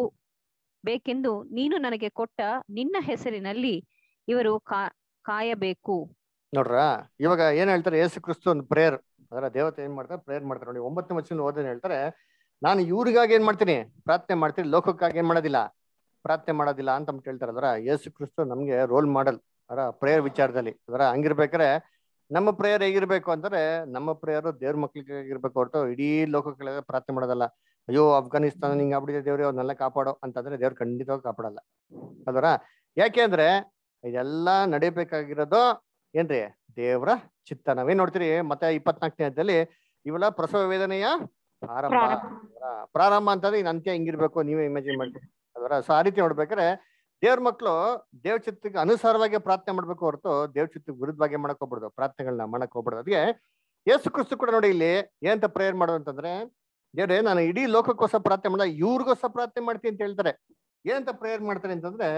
ಬೇಕೆಂದು ನೀನು ನನಗೆ ಕೊಟ್ಟ ನಿನ್ನ ಹೆಸರಿನಲ್ಲಿ ಇವರು ಕಾ ಕಾಯಬೇಕು ನೋಡ್ರ ಇವಾಗ ಏನ್ ಹೇಳ್ತಾರೆ ಯೇಸು ಕ್ರಿಸ್ತು ಒಂದು ಪ್ರೇಯರ್ ಅದರ ದೇವತೆ ಏನ್ ಮಾಡ್ತಾರೆ ಪ್ರೇಯರ್ ಮಾಡ್ತಾರೆ ನೋಡಿ ಒಂಬತ್ತು ವರ್ಷದಿಂದ ಓದೋನ್ ಹೇಳ್ತಾರೆ ನಾನು ಇವ್ರಿಗಾಗಿ ಏನ್ ಮಾಡ್ತೀನಿ ಪ್ರಾರ್ಥನೆ ಮಾಡ್ತೀನಿ ಲೋಕಕ್ಕಾಗಿ ಏನ್ ಮಾಡೋದಿಲ್ಲ ಪ್ರಾರ್ಥನೆ ಮಾಡೋದಿಲ್ಲ ಅಂತ ಅಂದ್ಬಿಟ್ಟು ಹೇಳ್ತಾರೆ ಅದರ ಯೇಸು ಕ್ರಿಸ್ತು ನಮ್ಗೆ ರೋಲ್ ಮಾಡಲ್ ಅದರ ಪ್ರೇಯರ್ ವಿಚಾರದಲ್ಲಿ ಅದರ ಹಂಗಿರ್ಬೇಕಾರೆ ನಮ್ಮ ಪ್ರೇಯರ್ ಹೇಗಿರ್ಬೇಕು ಅಂದ್ರೆ ನಮ್ಮ ಪ್ರೇಯರ್ ದೇವ್ರ ಮಕ್ಳಿಗೆ ಇರ್ಬೇಕು ಹೊರತು ಇಡೀ ಲೋಕಕ್ಕೆಲ್ಲ ಪ್ರಾರ್ಥನೆ ಮಾಡೋದಲ್ಲ ಅಯ್ಯೋ ಅಫ್ಘಾನಿಸ್ತಾನ ನಿಂಗೆ ಆಗ್ಬಿಟ್ಟಿದೆ ದೇವ್ರೆ ಅವ್ರನ್ನೆಲ್ಲ ಕಾಪಾಡೋ ಅಂತಂದ್ರೆ ದೇವ್ರು ಖಂಡಿತವಾಗಿ ಕಾಪಾಡಲ್ಲ ಅದರ ಯಾಕೆ ಅಂದ್ರೆ ಇದೆಲ್ಲ ನಡಿಬೇಕಾಗಿರೋದು ಏನ್ರಿ ದೇವ್ರ ಚಿತ್ತ ನಾವೇನ್ ನೋಡ್ತೀರಿ ಮತ್ತೆ ಇಪ್ಪತ್ನಾಲ್ಕನೇ ಅಧ್ಯಾಯದಲ್ಲಿ ಇವೆಲ್ಲ ಪ್ರಸವ ವೇದನೆಯ ಆರಂಭ ಅದರ ಪ್ರಾರಂಭ ಅಂತಂದ್ರೆ ಇನ್ ಅಂತ್ಯ ಹಿಂಗಿರ್ಬೇಕು ನೀವೇ ಇಮ್ಯಾಜಿನ್ ಮಾಡ್ತೀರಿ ಅದರ ಸೊ ಆ ರೀತಿ ನೋಡ್ಬೇಕಾದ್ರೆ ದೇವ್ರ ಮಕ್ಳು ದೇವ್ ಚಿತ್ತಕ್ಕೆ ಅನುಸಾರವಾಗಿ ಪ್ರಾರ್ಥನೆ ಮಾಡ್ಬೇಕು ಹೊರತು ದೇವ್ ಚಿತ್ತಕ್ಕೆ ವಿರುದ್ಧವಾಗಿ ಮಾಡಕ್ ಹೋಗ್ಬಿಡ್ದು ಪ್ರಾರ್ಥನೆಗಳನ್ನ ಮಾಡಕ್ ಹೋಗ್ಬಿಡ್ದು ಅದಕ್ಕೆ ಯೇಸು ಕ್ರಿಸ್ತು ಕೂಡ ನೋಡಿ ಇಲ್ಲಿ ಏನಂತ ಪ್ರೇಯರ್ ಮಾಡೋದು ಅಂತಂದ್ರೆ ದೇವ್ರೆ ನಾನು ಇಡೀ ಲೋಕಕ್ಕೋಸ್ಕರ ಪ್ರಾರ್ಥನೆ ಮಾಡ ಇವ್ರಿಗೋಸ್ಕರ ಪ್ರಾರ್ಥನೆ ಮಾಡ್ತೀನಿ ಅಂತ ಹೇಳ್ತಾರೆ ಏನಂತ ಪ್ರೇಯರ್ ಮಾಡ್ತಾರೆ ಅಂತಂದ್ರೆ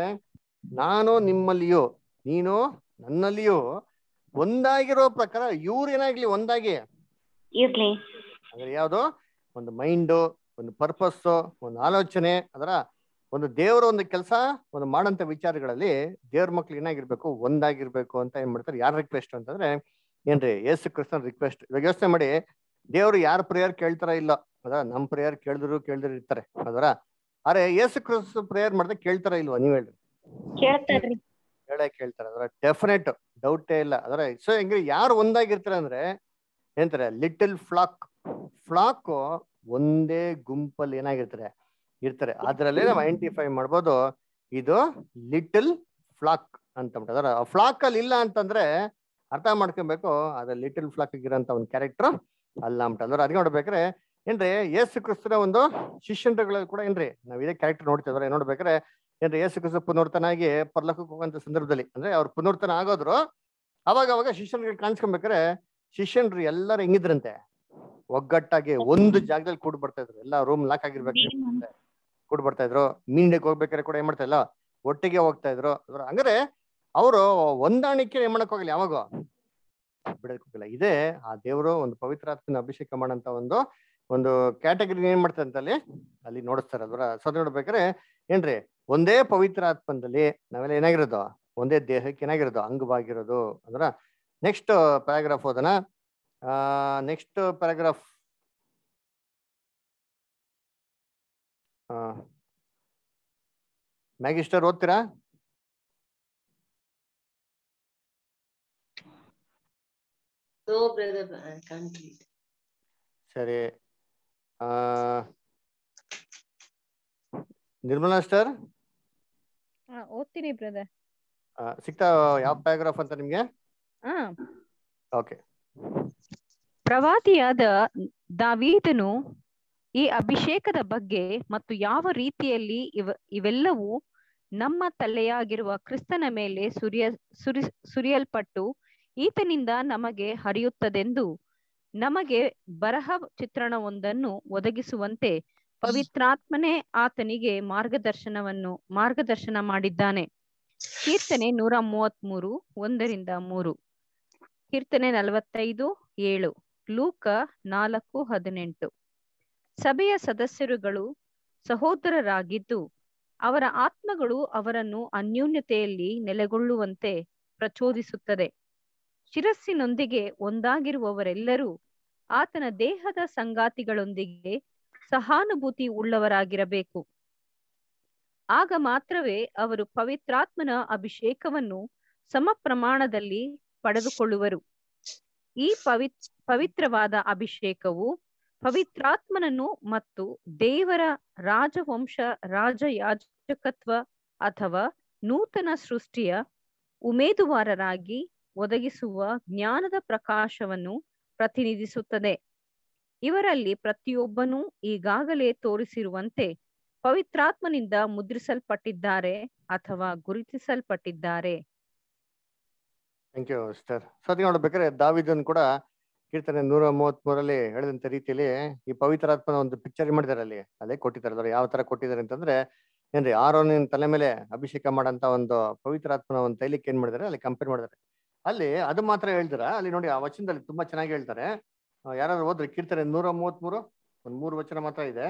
ನಾನು ನಿಮ್ಮಲ್ಲಿಯೂ ನೀನು ನನ್ನಲ್ಲಿಯೂ ಒಂದಾಗಿರೋ ಪ್ರಕಾರ ಇವ್ರು ಏನಾಗ್ಲಿ ಒಂದಾಗಿ ಇರ್ಲಿ ಅಂದ್ರೆ ಯಾವ್ದು ಒಂದು ಮೈಂಡ್ ಒಂದು ಪರ್ಪಸ್ ಒಂದು ಆಲೋಚನೆ ಅದರ ಒಂದು ದೇವರ ಒಂದು ಕೆಲಸ ಒಂದು ಮಾಡಂತ ವಿಚಾರಗಳಲ್ಲಿ ದೇವ್ರ ಮಕ್ಳು ಏನಾಗಿರ್ಬೇಕು ಒಂದಾಗಿರ್ಬೇಕು ಅಂತ ಏನ್ ಮಾಡ್ತಾರೆ ಯಾರ ರಿಕ್ವೆಸ್ಟ್ ಅಂತಂದ್ರೆ ಏನ್ರಿ ಯೇಸು ಕ್ರಿಸ್ತನ್ ರಿಕ್ವೆಸ್ಟ್ ಇವಾಗ ಯೋಚನೆ ಮಾಡಿ ದೇವ್ರು ಯಾರ ಪ್ರೇಯರ್ ಕೇಳ್ತಾರ ಇಲ್ಲ ಅದ ನಮ್ ಪ್ರೇಯರ್ ಕೇಳಿದ್ರು ಕೇಳಿದ್ರು ಇರ್ತಾರೆ ಅದರ ಅರೆ ಯೇಸು ಕ್ರಿಸ್ತ ಪ್ರೇಯರ್ ಮಾಡಿದ್ರೆ ಕೇಳ್ತಾರ ಇಲ್ವಾ ನೀವ್ ಹೇಳ್ರಿ ಕೇಳ್ತಾರ್ರಿ ಹೇಳೇ ಕೇಳ್ತಾರೆ ಅದರ ಡೆಫಿನೆಟ್ ಡೌಟೇ ಇಲ್ಲ ಅದರ ಸೊ ಹೆಂಗ್ರಿ ಯಾರು ಒಂದಾಗಿರ್ತಾರೆ ಅಂದ್ರೆ ಏನಂತಾರೆ ಲಿಟಲ್ ಫ್ಲಾಕ್ ಫ್ಲಾಕ್ ಒಂದೇ ಗುಂಪಲ್ಲಿ ಏನಾಗಿರ್ತಾರೆ ಇರ್ತಾರೆ ಅದ್ರಲ್ಲೇ ನಾವು ಐಡೆಂಟಿಫೈ ಮಾಡ್ಬೋದು ಇದು ಲಿಟಲ್ ಫ್ಲಾಕ್ ಅಂತ ಬಿಟ್ಟು ಅದರ ಫ್ಲಾಕ್ ಅಲ್ಲಿ ಇಲ್ಲ ಅಂತಂದ್ರೆ ಅರ್ಥ ಮಾಡ್ಕೊಬೇಕು ಅದ ಲಿಟಲ್ ಫ್ಲಾಕ್ ಇರೋಂತ ಒಂದು ಕ್ಯಾರೆಕ್ಟರ್ ಅಲ್ಲ ಅಂತ ಅಂದ್ರೆ ಅದಕ್ಕೆ ನೋಡ್ಬೇಕಾರೆ ಏನ್ರಿ ಯೇಸು ಕ್ರಿಸ್ತನ ಒಂದು ಶಿಷ್ಯಂತ್ರಗಳಲ್ಲಿ ಕೂಡ ಏನ್ರಿ ನಾವ್ ಇದೇ ಕ್ಯಾರೆಕ್ಟರ್ ನೋಡ್ತಿದ್ರೆ ನೋಡ್ಬೇಕಾರೆ ಏನ್ರಿ ಯೇಸು ಕ್ರಿಸ್ತ ಪುನರ್ತನಾಗಿ ಪರ್ಲಕ್ಕಕ್ಕೆ ಹೋಗುವಂತ ಸಂದರ್ಭದಲ್ಲಿ ಅಂದ್ರೆ ಅವ್ರ ಪುನರ್ತನ ಆಗೋದ್ರು ಅವಾಗ ಅವಾಗ ಶಿಷ್ಯನ್ಗಳು ಕಾಣಿಸ್ಕೊಬೇಕಾರೆ ಶಿಷ್ಯನ್ರು ಎಲ್ಲರೂ ಹೆಂಗಿದ್ರಂತೆ ಒಗ್ಗಟ್ಟಾಗಿ ಒಂದು ಜಾಗದಲ್ಲಿ ಕೂಡ್ ಬರ್ತಾ ಇದ್ರು ಎಲ್ಲ ರೂಮ್ ಲಾಕ್ ಆಗಿರ್ಬೇಕು ಕೂಡ್ ಬರ್ತಾ ಇದ್ರು ಮೀನಿಗೆ ಹೋಗ್ಬೇಕಾದ್ರೆ ಕೂಡ ಏನ್ ಮಾಡ್ತಾ ಇಲ್ಲ ಒಟ್ಟಿಗೆ ಹೋಗ್ತಾ ಇದ್ರು ಅದ್ರ ಹಂಗಾರೆ ಅವರು ಹೊಂದಾಣಿಕೆ ಏನ್ ಮಾಡಕ್ ಹೋಗಿಲ್ಲ ಯಾವಾಗ ಬಿಡಕ್ ಹೋಗಿಲ್ಲ ಇದೇ ಆ ದೇವರು ಒಂದು ಪವಿತ್ರಾತ್ಮನ ಅಭಿಷೇಕ ಮಾಡಂತ ಒಂದು ಒಂದು ಕ್ಯಾಟಗರಿ ಏನ್ ಮಾಡ್ತಾರೆ ಅಂತ ಅಲ್ಲಿ ಅಲ್ಲಿ ನೋಡಿಸ್ತಾರೆ ಅಲ್ವರ ಸೊ ಅದ್ ನೋಡ್ಬೇಕಾದ್ರೆ ಏನ್ರಿ ಒಂದೇ ಪವಿತ್ರ ಆತ್ಮದಲ್ಲಿ ನಾವೆಲ್ಲ ಏನಾಗಿರೋದು ಒಂದೇ ದೇಹಕ್ಕೆ ಏನಾಗಿರೋದು ಅಂಗವಾಗಿರೋದು ಅಂದ್ರ ನೆಕ್ಸ್ಟ್ ಪ್ಯಾರಾಗ್ರಾಫ್ ಓದನ ನೆಕ್ಸ್ಟ್ ಪ್ಯಾರಾಗ್ರಾಫ್ ಮ್ಯಾಗಿಸ್ಟರ್ ಓದ್ತೀರಾ No, brother, I can't read. ಸರಿ ಆ ನಿರ್ಮಲಾ ಸ್ಟರ್ ಹಾ ಓದ್ತೀನಿ ಬ್ರದರ್ ಸಿಗ್ತಾ ಯಾವ ಪ್ಯಾರಾಗ್ರಾಫ್ ಅಂತ ನಿಮ್ಗೆ ಹಾ ಓಕೆ ಪ್ರವಾದಿಯಾದ ದಾವೀದನು ಈ ಅಭಿಷೇಕದ ಬಗ್ಗೆ ಮತ್ತು ಯಾವ ರೀತಿಯಲ್ಲಿ ಇವ ಇವೆಲ್ಲವೂ ನಮ್ಮ ತಲೆಯಾಗಿರುವ ಕ್ರಿಸ್ತನ ಮೇಲೆ ಸುರಿಯ ಸುರಿ ಸುರಿಯಲ್ಪಟ್ಟು ಈತನಿಂದ ನಮಗೆ ಹರಿಯುತ್ತದೆಂದು ನಮಗೆ ಬರಹ ಚಿತ್ರಣವೊಂದನ್ನು ಒದಗಿಸುವಂತೆ ಪವಿತ್ರಾತ್ಮನೇ ಆತನಿಗೆ ಮಾರ್ಗದರ್ಶನವನ್ನು ಮಾರ್ಗದರ್ಶನ ಮಾಡಿದ್ದಾನೆ ಕೀರ್ತನೆ ನೂರ ಮೂವತ್ಮೂರು ಒಂದರಿಂದ ಮೂರು ಕೀರ್ತನೆ ನಲವತ್ತೈದು ಏಳು ಲೂಕ ನಾಲ್ಕು ಹದಿನೆಂಟು ಸಭೆಯ ಸದಸ್ಯರುಗಳು ಸಹೋದರರಾಗಿದ್ದು ಅವರ ಆತ್ಮಗಳು ಅವರನ್ನು ಅನ್ಯೋನ್ಯತೆಯಲ್ಲಿ ನೆಲೆಗೊಳ್ಳುವಂತೆ ಪ್ರಚೋದಿಸುತ್ತದೆ ಶಿರಸ್ಸಿನೊಂದಿಗೆ ಒಂದಾಗಿರುವವರೆಲ್ಲರೂ ಆತನ ದೇಹದ ಸಂಗಾತಿಗಳೊಂದಿಗೆ ಸಹಾನುಭೂತಿ ಉಳ್ಳವರಾಗಿರಬೇಕು ಆಗ ಮಾತ್ರವೇ ಅವರು ಪವಿತ್ರಾತ್ಮನ ಅಭಿಷೇಕವನ್ನು ಸಮ ಪ್ರಮಾಣದಲ್ಲಿ ಪಡೆದುಕೊಳ್ಳುವರು ಈ ಪವಿ ಪವಿತ್ರವಾದ ಅಭಿಷೇಕವು ಪವಿತ್ರಾತ್ಮನನ್ನು ಮತ್ತು ದೇವರ ರಾಜವಂಶ ರಾಜಯಾಜಕತ್ವ ಅಥವಾ ನೂತನ ಸೃಷ್ಟಿಯ ಉಮೇದುವಾರರಾಗಿ ಒದಗಿಸುವ ಜ್ಞಾನದ ಪ್ರಕಾಶವನ್ನು ಪ್ರತಿನಿಧಿಸುತ್ತದೆ ಇವರಲ್ಲಿ ಪ್ರತಿಯೊಬ್ಬನೂ ಈಗಾಗಲೇ ತೋರಿಸಿರುವಂತೆ ಪವಿತ್ರಾತ್ಮನಿಂದ ಮುದ್ರಿಸಲ್ಪಟ್ಟಿದ್ದಾರೆ ಅಥವಾ ಗುರುತಿಸಲ್ಪಟ್ಟಿದ್ದಾರೆ ಥ್ಯಾಂಕ್ ಯು ಸಿಸ್ಟರ್ ಸೊ ಅದಕ್ಕೆ ನೋಡ್ಬೇಕಾದ್ರೆ ದಾವಿದನ್ ಕೂಡ ಕೀರ್ತನೆ ನೂರ ಮೂವತ್ತ್ ಮೂರಲ್ಲಿ ಹೇಳಿದಂತ ರೀತಿಯಲ್ಲಿ ಈ ಪವಿತ್ರಾತ್ಮನ ಒಂದು ಪಿಕ್ಚರ್ ಮಾಡಿದ್ದಾರೆ ಅಲ್ಲಿ ಅಲ್ಲೇ ಕೊಟ್ಟಿದ್ದಾರೆ ಅದ್ರ ಯಾವ ತರ ಕೊಟ್ಟಿದ್ದಾರೆ ಅಂತಂದ್ರೆ ಏನ್ರಿ ಆರೋನಿನ ತಲೆ ಮೇಲೆ ಅಭಿಷೇಕ ಮಾಡಂತ ಒಂದು ಪವಿತ್ರಾತ್ಮನ ಒಂದು ತೈಲಕ್ಕೆ ಏನ್ ಮಾಡಿದ್ದಾರೆ ಅಲ್ಲಿ ಕಂಪೇರ್ ಮಾಡಿದ್ದಾರೆ ಅಲ್ಲಿ ಅದು ಮಾತ್ರ ಹೇಳ್ತಾರ ಅಲ್ಲಿ ನೋಡಿ ಆ ವಚನದಲ್ಲಿ ತುಂಬಾ ಚೆನ್ನಾಗಿ ಹೇಳ್ತಾರೆ ಯಾರಾದ್ರೂ ಹೋದ್ರೆ ಕೀರ್ತನೆ ನೂರ ಮೂವತ್ತ್ ಮೂರು ಒಂದ್ ಮೂರು ವಚನ ಮಾತ್ರ ಇದೆ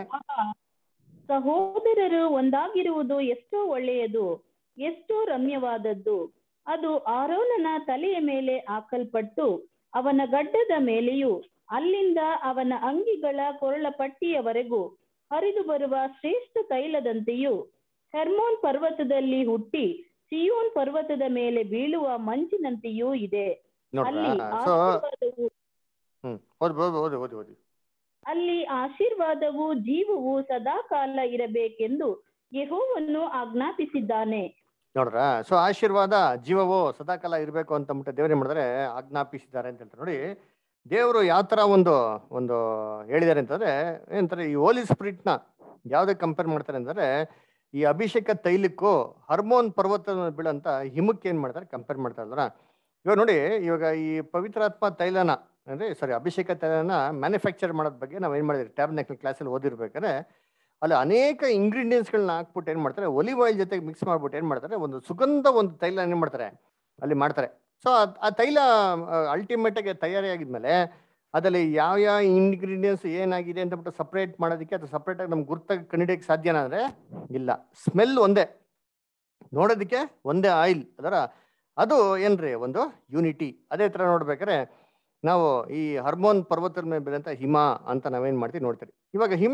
ಸಹೋದರರು ಒಂದಾಗಿರುವುದು ಎಷ್ಟೋ ಒಳ್ಳೆಯದು ಎಷ್ಟೋ ರಮ್ಯವಾದದ್ದು ಅದು ಆರೋನನ ತಲೆಯ ಮೇಲೆ ಹಾಕಲ್ಪಟ್ಟು ಅವನ ಗಡ್ಡದ ಮೇಲೆಯೂ ಅಲ್ಲಿಂದ ಅವನ ಅಂಗಿಗಳ ಕೊರಳ ಪಟ್ಟಿಯವರೆಗೂ ಹರಿದು ಬರುವ ಶ್ರೇಷ್ಠ ತೈಲದಂತೆಯೂ ಹೆರ್ಮೋನ್ ಪರ್ವತದಲ್ಲಿ ಹುಟ್ಟಿ ಸಿಯೋನ್ ಪರ್ವತದ ಮೇಲೆ ಬೀಳುವ ಮಂಚಿನಂತೆಯೂ ಇದೆ ಅಲ್ಲಿ ನೋಡ್ರಾ ಸೊ ಆಶೀರ್ವಾದವು ಹ್ಮ್ ಓದಿ ಓದಿ ಓದಿ ಓದಿ ಓದಿ ಅಲ್ಲಿ ಆಶೀರ್ವಾದವು ಜೀವವು ಸದಾಕಾಲ ಇರಬೇಕೆಂದು ಯೆಹೋವನ್ನು ಆಜ್ಞಾಪಿಸಿದ್ದಾನೆ ನೋಡ್ರ ಸೊ ಆಶೀರ್ವಾದ ಜೀವವು ಸದಾಕಾಲ ಇರಬೇಕು ಅಂತ ಅಂದ್ಬಿಟ್ಟು ದೇವ್ರು ಏನ್ ಮಾಡಿದ್ರೆ ಆಜ್ಞಾಪಿಸಿದ್ದಾರೆ ಅಂತ ಹೇಳ್ತಾರೆ ನೋಡಿ ದೇವರು ಯಾವ ತರ ಒಂದು ಒಂದು ಹೇಳಿದ್ದಾರೆ ಅಂತಂದ್ರೆ ಏನಂತಾರೆ ಈ ಹೋಲಿ ಸ್ಪಿರಿಟ್ನ ಯಾವ್ದಕ್ಕೆ ಕಂಪೇರ್ ಮಾಡ್ತಾರೆ ಅಂದ್ರೆ ಈ ಅಭಿಷೇಕ ತೈಲಕ್ಕೂ ಹರ್ಮೋನ್ ಪರ್ವತ ಬೀಳಂತ ಹಿಮಕ್ಕೆ ಏನ್ ಮಾಡ್ತಾರೆ ಕಂಪೇರ್ ಮಾಡ್ತಾರೆ ಅಲ್ವಾ ಇವಾಗ ನೋಡಿ ಇವಾಗ ಈ ಪವಿತ್ರಾತ್ಮ ತೈಲನ ಅಂದ್ರೆ ಸಾರಿ ಅಭಿಷೇಕ ತೈಲನ ಮ್ಯಾನುಫ್ಯಾಕ್ಚರ್ ಮಾಡೋದ್ ಬಗ್ಗೆ ನಾವ್ ಏನ್ ಮಾಡಿದ್ರಿ ಟ್ಯಾಬ್ ನೆಕ್ಲ್ ಕ್ಲಾಸಲ್ಲಿ ಓದಿರ್ಬೇಕಾದ್ರೆ ಅಲ್ಲಿ ಅನೇಕ ಇಂಗ್ರೀಡಿಯೆಂಟ್ಸ್ಗಳನ್ನ ಹಾಕ್ಬಿಟ್ಟು ಏನ್ ಮಾಡ್ತಾರೆ ಒಲಿವ್ ಆಯಿಲ್ ಜೊತೆಗೆ ಮಿಕ್ಸ್ ಮಾಡ್ಬಿಟ್ಟು ಏನ್ ಮಾಡ್ತಾರೆ ಒಂದು ಸುಗಂಧ ಒಂದು ತೈಲ ಏನ್ ಮಾಡ್ತಾರೆ ಅಲ್ಲಿ ಮಾಡ್ತಾರೆ ಸೊ ಆ ತೈಲ ಅಲ್ಟಿಮೇಟ್ ಆಗಿ ತಯಾರಿಯಾಗಿದ್ಮೇಲೆ ಅದರಲ್ಲಿ ಯಾವ ಯಾವ ಇಂಗ್ರೀಡಿಯೆಂಟ್ಸ್ ಏನಾಗಿದೆ ಅಂತ ಬಿಟ್ಟು ಸಪ್ರೇಟ್ ಮಾಡೋದಕ್ಕೆ ಅದು ಸಪ್ರೇಟ್ ಆಗಿ ನಮ್ಗೆ ಗುರ್ತಾಗಿ ಕಂಡಿಡಿಯಕ್ಕೆ ಸಾಧ್ಯನಾ ಅಂದ್ರೆ ಇಲ್ಲ ಸ್ಮೆಲ್ ಒಂದೇ ನೋಡೋದಕ್ಕೆ ಒಂದೇ ಆಯಿಲ್ ಅದರ ಅದು ಏನ್ರಿ ಒಂದು ಯೂನಿಟಿ ಅದೇ ತರ ನೋಡ್ಬೇಕಾದ್ರೆ ನಾವು ಈ ಹರ್ಮೋನ್ ಪರ್ವತದ ಮೇಲೆ ಬೀಳಂತ ಹಿಮ ಅಂತ ನಾವೇನ್ ಮಾಡ್ತೀವಿ ನೋಡ್ತೀವಿ ಇವಾಗ ಹಿಮ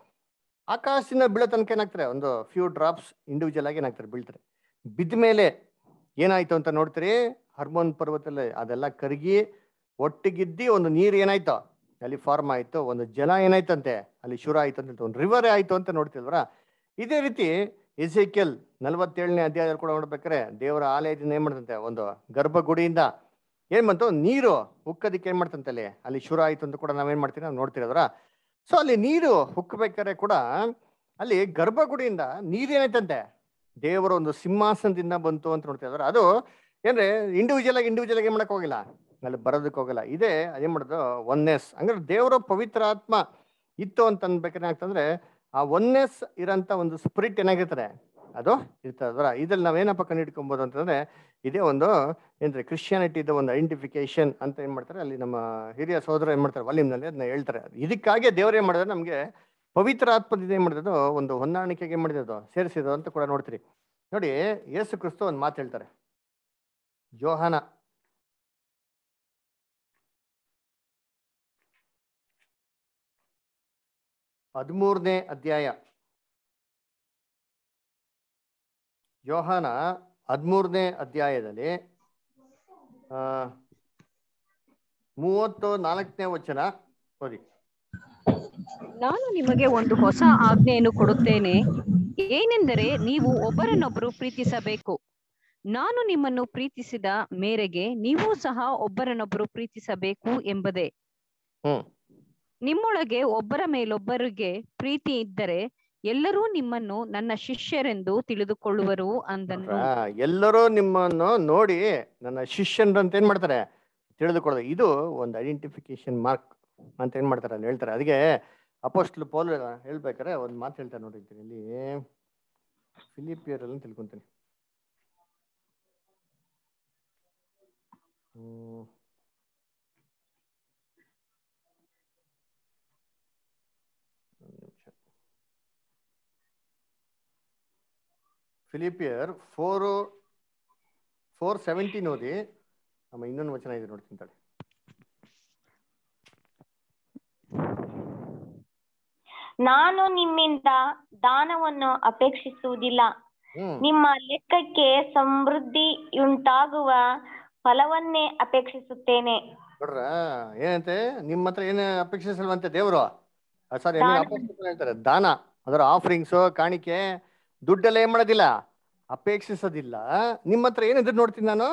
ಆಕಾಶದಿಂದ ಬೀಳೋ ತನಕ ಏನಾಗ್ತಾರೆ ಒಂದು ಫ್ಯೂ ಡ್ರಾಪ್ಸ್ ಇಂಡಿವಿಜುವಲ್ ಆಗಿ ಏನಾಗ್ತಾರೆ ಬೀಳ್ತಾರೆ ಬಿದ್ದ ಮೇಲೆ ಏನಾಯ್ತು ಅಂತ ನೋಡ್ತೀರಿ ಹರ್ಮೋನ್ ಪರ್ವತದಲ್ಲಿ ಅದೆಲ್ಲ ಕರಗಿ ಒಟ್ಟಿಗಿದ್ದಿ ಒಂದು ನೀರು ಏನಾಯ್ತು ಅಲ್ಲಿ ಫಾರ್ಮ್ ಆಯ್ತು ಒಂದು ಜಲ ಏನಾಯ್ತಂತೆ ಅಲ್ಲಿ ಶುರು ಆಯ್ತು ಅಂತ ಒಂದು ರಿವರ್ ಆಯ್ತು ಅಂತ ನೋಡ್ತಿಲ್ವರ ಇದೇ ರೀತಿ ಎಸೆಕೆಲ್ ನಲವತ್ತೇಳನೇ ಅಧ್ಯಾಯದಲ್ಲಿ ಕೂಡ ನೋಡ್ಬೇಕಾರೆ ದೇವರ ಆಲಯದಿಂದ ಏನ್ ಮಾಡ್ತಂತೆ ಒಂದು ಗರ್ಭಗುಡಿಯಿಂದ ಏನ್ ಬಂತು ನೀರು ಉಕ್ಕದಕ್ಕೆ ಏನ್ ಮಾಡ್ತಂತೆ ಅಲ್ಲಿ ಅಲ್ಲಿ ಶುರು ಆಯ್ತು ಅಂತ ಕೂಡ ನಾವೇನ್ ಮಾಡ್ತೀವಿ ನಾವು ನೋಡ್ತಿರೋದ್ರ ಸೊ ಅಲ್ಲಿ ನೀರು ಹುಕ್ಕಬೇಕಾದ್ರೆ ಕೂಡ ಅಲ್ಲಿ ಗರ್ಭಗುಡಿಯಿಂದ ನೀರು ಏನಾಯ್ತಂತೆ ದೇವರ ಒಂದು ಸಿಂಹಾಸನದಿಂದ ಬಂತು ಅಂತ ನೋಡ್ತಿದ್ದಾರೆ ಅದು ಏನ್ರೆ ಇಂಡಿವಿಜುವಲ್ ಆಗಿ ಇಂಡಿವಿಜುವಲ್ ಆಗಿ ಏನ್ ಮಾಡಕ್ ಹೋಗಿಲ್ಲ ಅಲ್ಲಿ ಬರೋದಕ್ಕೆ ಹೋಗಲ್ಲ ಇದೇ ಏನ್ ಮಾಡೋದು ಒನ್ನೆಸ್ ಹಂಗಾರೆ ದೇವರ ಪವಿತ್ರ ಆತ್ಮ ಇತ್ತು ಅಂತ ಅನ್ಬೇಕಾದ್ರೆ ಏನಾಗ್ತಂದ್ರೆ ಆ ಒನ್ನೆಸ್ ಇರೋಂಥ ಒಂದು ಸ್ಪಿರಿಟ್ ಏನಾಗಿರ್ತಾರೆ ಅದು ಇರ್ತದೆ ಅದರ ಇದ್ರಲ್ಲಿ ನಾವೇನಪ್ಪ ಕಂಡುಹಿಡ್ಕೊಬೋದು ಅಂತಂದ್ರೆ ಇದೇ ಒಂದು ಏನ್ರಿ ಕ್ರಿಶ್ಚಿಯಾನಿಟಿದ ಒಂದು ಐಡೆಂಟಿಫಿಕೇಶನ್ ಅಂತ ಏನ್ ಮಾಡ್ತಾರೆ ಅಲ್ಲಿ ನಮ್ಮ ಹಿರಿಯ ಸಹೋದರ ಏನ್ ಮಾಡ್ತಾರೆ ವಾಲ್ಯೂಮ್ನಲ್ಲಿ ಅದನ್ನ ಹೇಳ್ತಾರೆ ಇದಕ್ಕಾಗಿ ದೇವ್ರು ಏನ್ ಮಾಡಿದ್ರೆ ನಮಗೆ ಪವಿತ್ರ ಆತ್ಮದಿಂದ ಏನ್ ಮಾಡಿದ್ರು ಒಂದು ಹೊಂದಾಣಿಕೆಗೆ ಏನ್ ಮಾಡಿದ್ದು ಸೇರಿಸಿದ್ರು ಅಂತ ಕೂಡ ನೋಡ್ತೀರಿ ನೋಡಿ ಯೇಸು ಕ್ರಿಸ್ತು ಒಂದು ಮಾತು ಹೇಳ್ತಾರೆ ಯೋಹಾನ ಹದಿಮೂರನೇ ಅಧ್ಯಾಯ ಯೋಹಾನ ಹದಿಮೂರನೇ ಅಧ್ಯಾಯದಲ್ಲಿ ಆ, ಮೂವತ್ತು ನಾಲ್ಕನೇ ವಚನ ಓದಿ ನಾನು ನಿಮಗೆ ಒಂದು ಹೊಸ ಆಜ್ಞೆಯನ್ನು ಕೊಡುತ್ತೇನೆ ಏನೆಂದರೆ ನೀವು ಒಬ್ಬರನ್ನೊಬ್ಬರು ಪ್ರೀತಿಸಬೇಕು ನಾನು ನಿಮ್ಮನ್ನು ಪ್ರೀತಿಸಿದ ಮೇರೆಗೆ ನೀವು ಸಹ ಒಬ್ಬರನ್ನೊಬ್ಬರು ಪ್ರೀತಿಸಬೇಕು ಎಂಬುದೇ ಹ್ಮ್ ನಿಮ್ಮೊಳಗೆ ಒಬ್ಬರ ಮೇಲೊಬ್ಬರಿಗೆ ಪ್ರೀತಿ ಇದ್ದರೆ ಎಲ್ಲರೂ ನಿಮ್ಮನ್ನು ನನ್ನ ಶಿಷ್ಯರೆಂದು ತಿಳಿದುಕೊಳ್ಳುವರು ಅಂದನು ಆ, ಎಲ್ಲರೂ ನಿಮ್ಮನ್ನು ನೋಡಿ ನನ್ನ ಶಿಷ್ಯನ್ರು ಅಂತ ಏನ್ ಮಾಡ್ತಾರೆ ತಿಳಿದುಕೊಳ್ಳೋದು ಇದು ಒಂದು ಐಡೆಂಟಿಫಿಕೇಶನ್ ಮಾರ್ಕ್ ಅಂತ ಏನ್ ಮಾಡ್ತಾರೆ ಅಲ್ಲಿ ಹೇಳ್ತಾರೆ ಅದಕ್ಕೆ ಅಪೋಸ್ಟ್ಲ್ ಪೌಲ್ ಹೇಳ್ಬೇಕಾರೆ ಒಂದು ಮಾತು ಹೇಳ್ತಾರೆ ನೋಡಿರ್ತೀನಿ ಇಲ್ಲಿ ಫಿಲಿಪಿಯರಲ್ಲಿ ತಿಳ್ಕೊಂತೀನಿ ಹ್ಮ್. ಒಂದ್ ನಿಮಿಷ ಫಿಲಿಪಿಯರ್ ಫೋರು ಫೋರ್ ಸೆವೆಂಟೀನ್ ಓದಿ ನಮ್ಮ ಇನ್ನೊಂದು ವಚನ ಇದೆ ನೋಡ್ತೀನಿ ತಡಿ ನಾನು ನಿಮ್ಮಿಂದ ದಾನವನ್ನು ಅಪೇಕ್ಷಿಸುವುದಿಲ್ಲ ಹ್ಮ್ ನಿಮ್ಮ ಲೆಕ್ಕಕ್ಕೆ ಸಮೃದ್ಧಿಯುಂಟಾಗುವ ಫಲವನ್ನೇ ಅಪೇಕ್ಷಿಸುತ್ತೇನೆ ನೋಡ್ರ ಏನಂತೆ ನಿಮ್ಮ ಹತ್ರ ಏನು ಅಪೇಕ್ಷಿಸಲ್ವಂತೆ ದೇವರು ಸಾರಿ ದಾನ. ಹೇಳ್ತಾರೆ ದಾನ ಅದರ ಆಫರಿಂಗ್ಸ್ ಕಾಣಿಕೆ ದುಡ್ಡೆಲ್ಲ ಏನ್ ಮಾಡೋದಿಲ್ಲ ಅಪೇಕ್ಷಿಸೋದಿಲ್ಲ ನಿಮ್ಮ ಹತ್ರ ಏನಿದ್ರು ನೋಡ್ತೀನಿ ನಾನು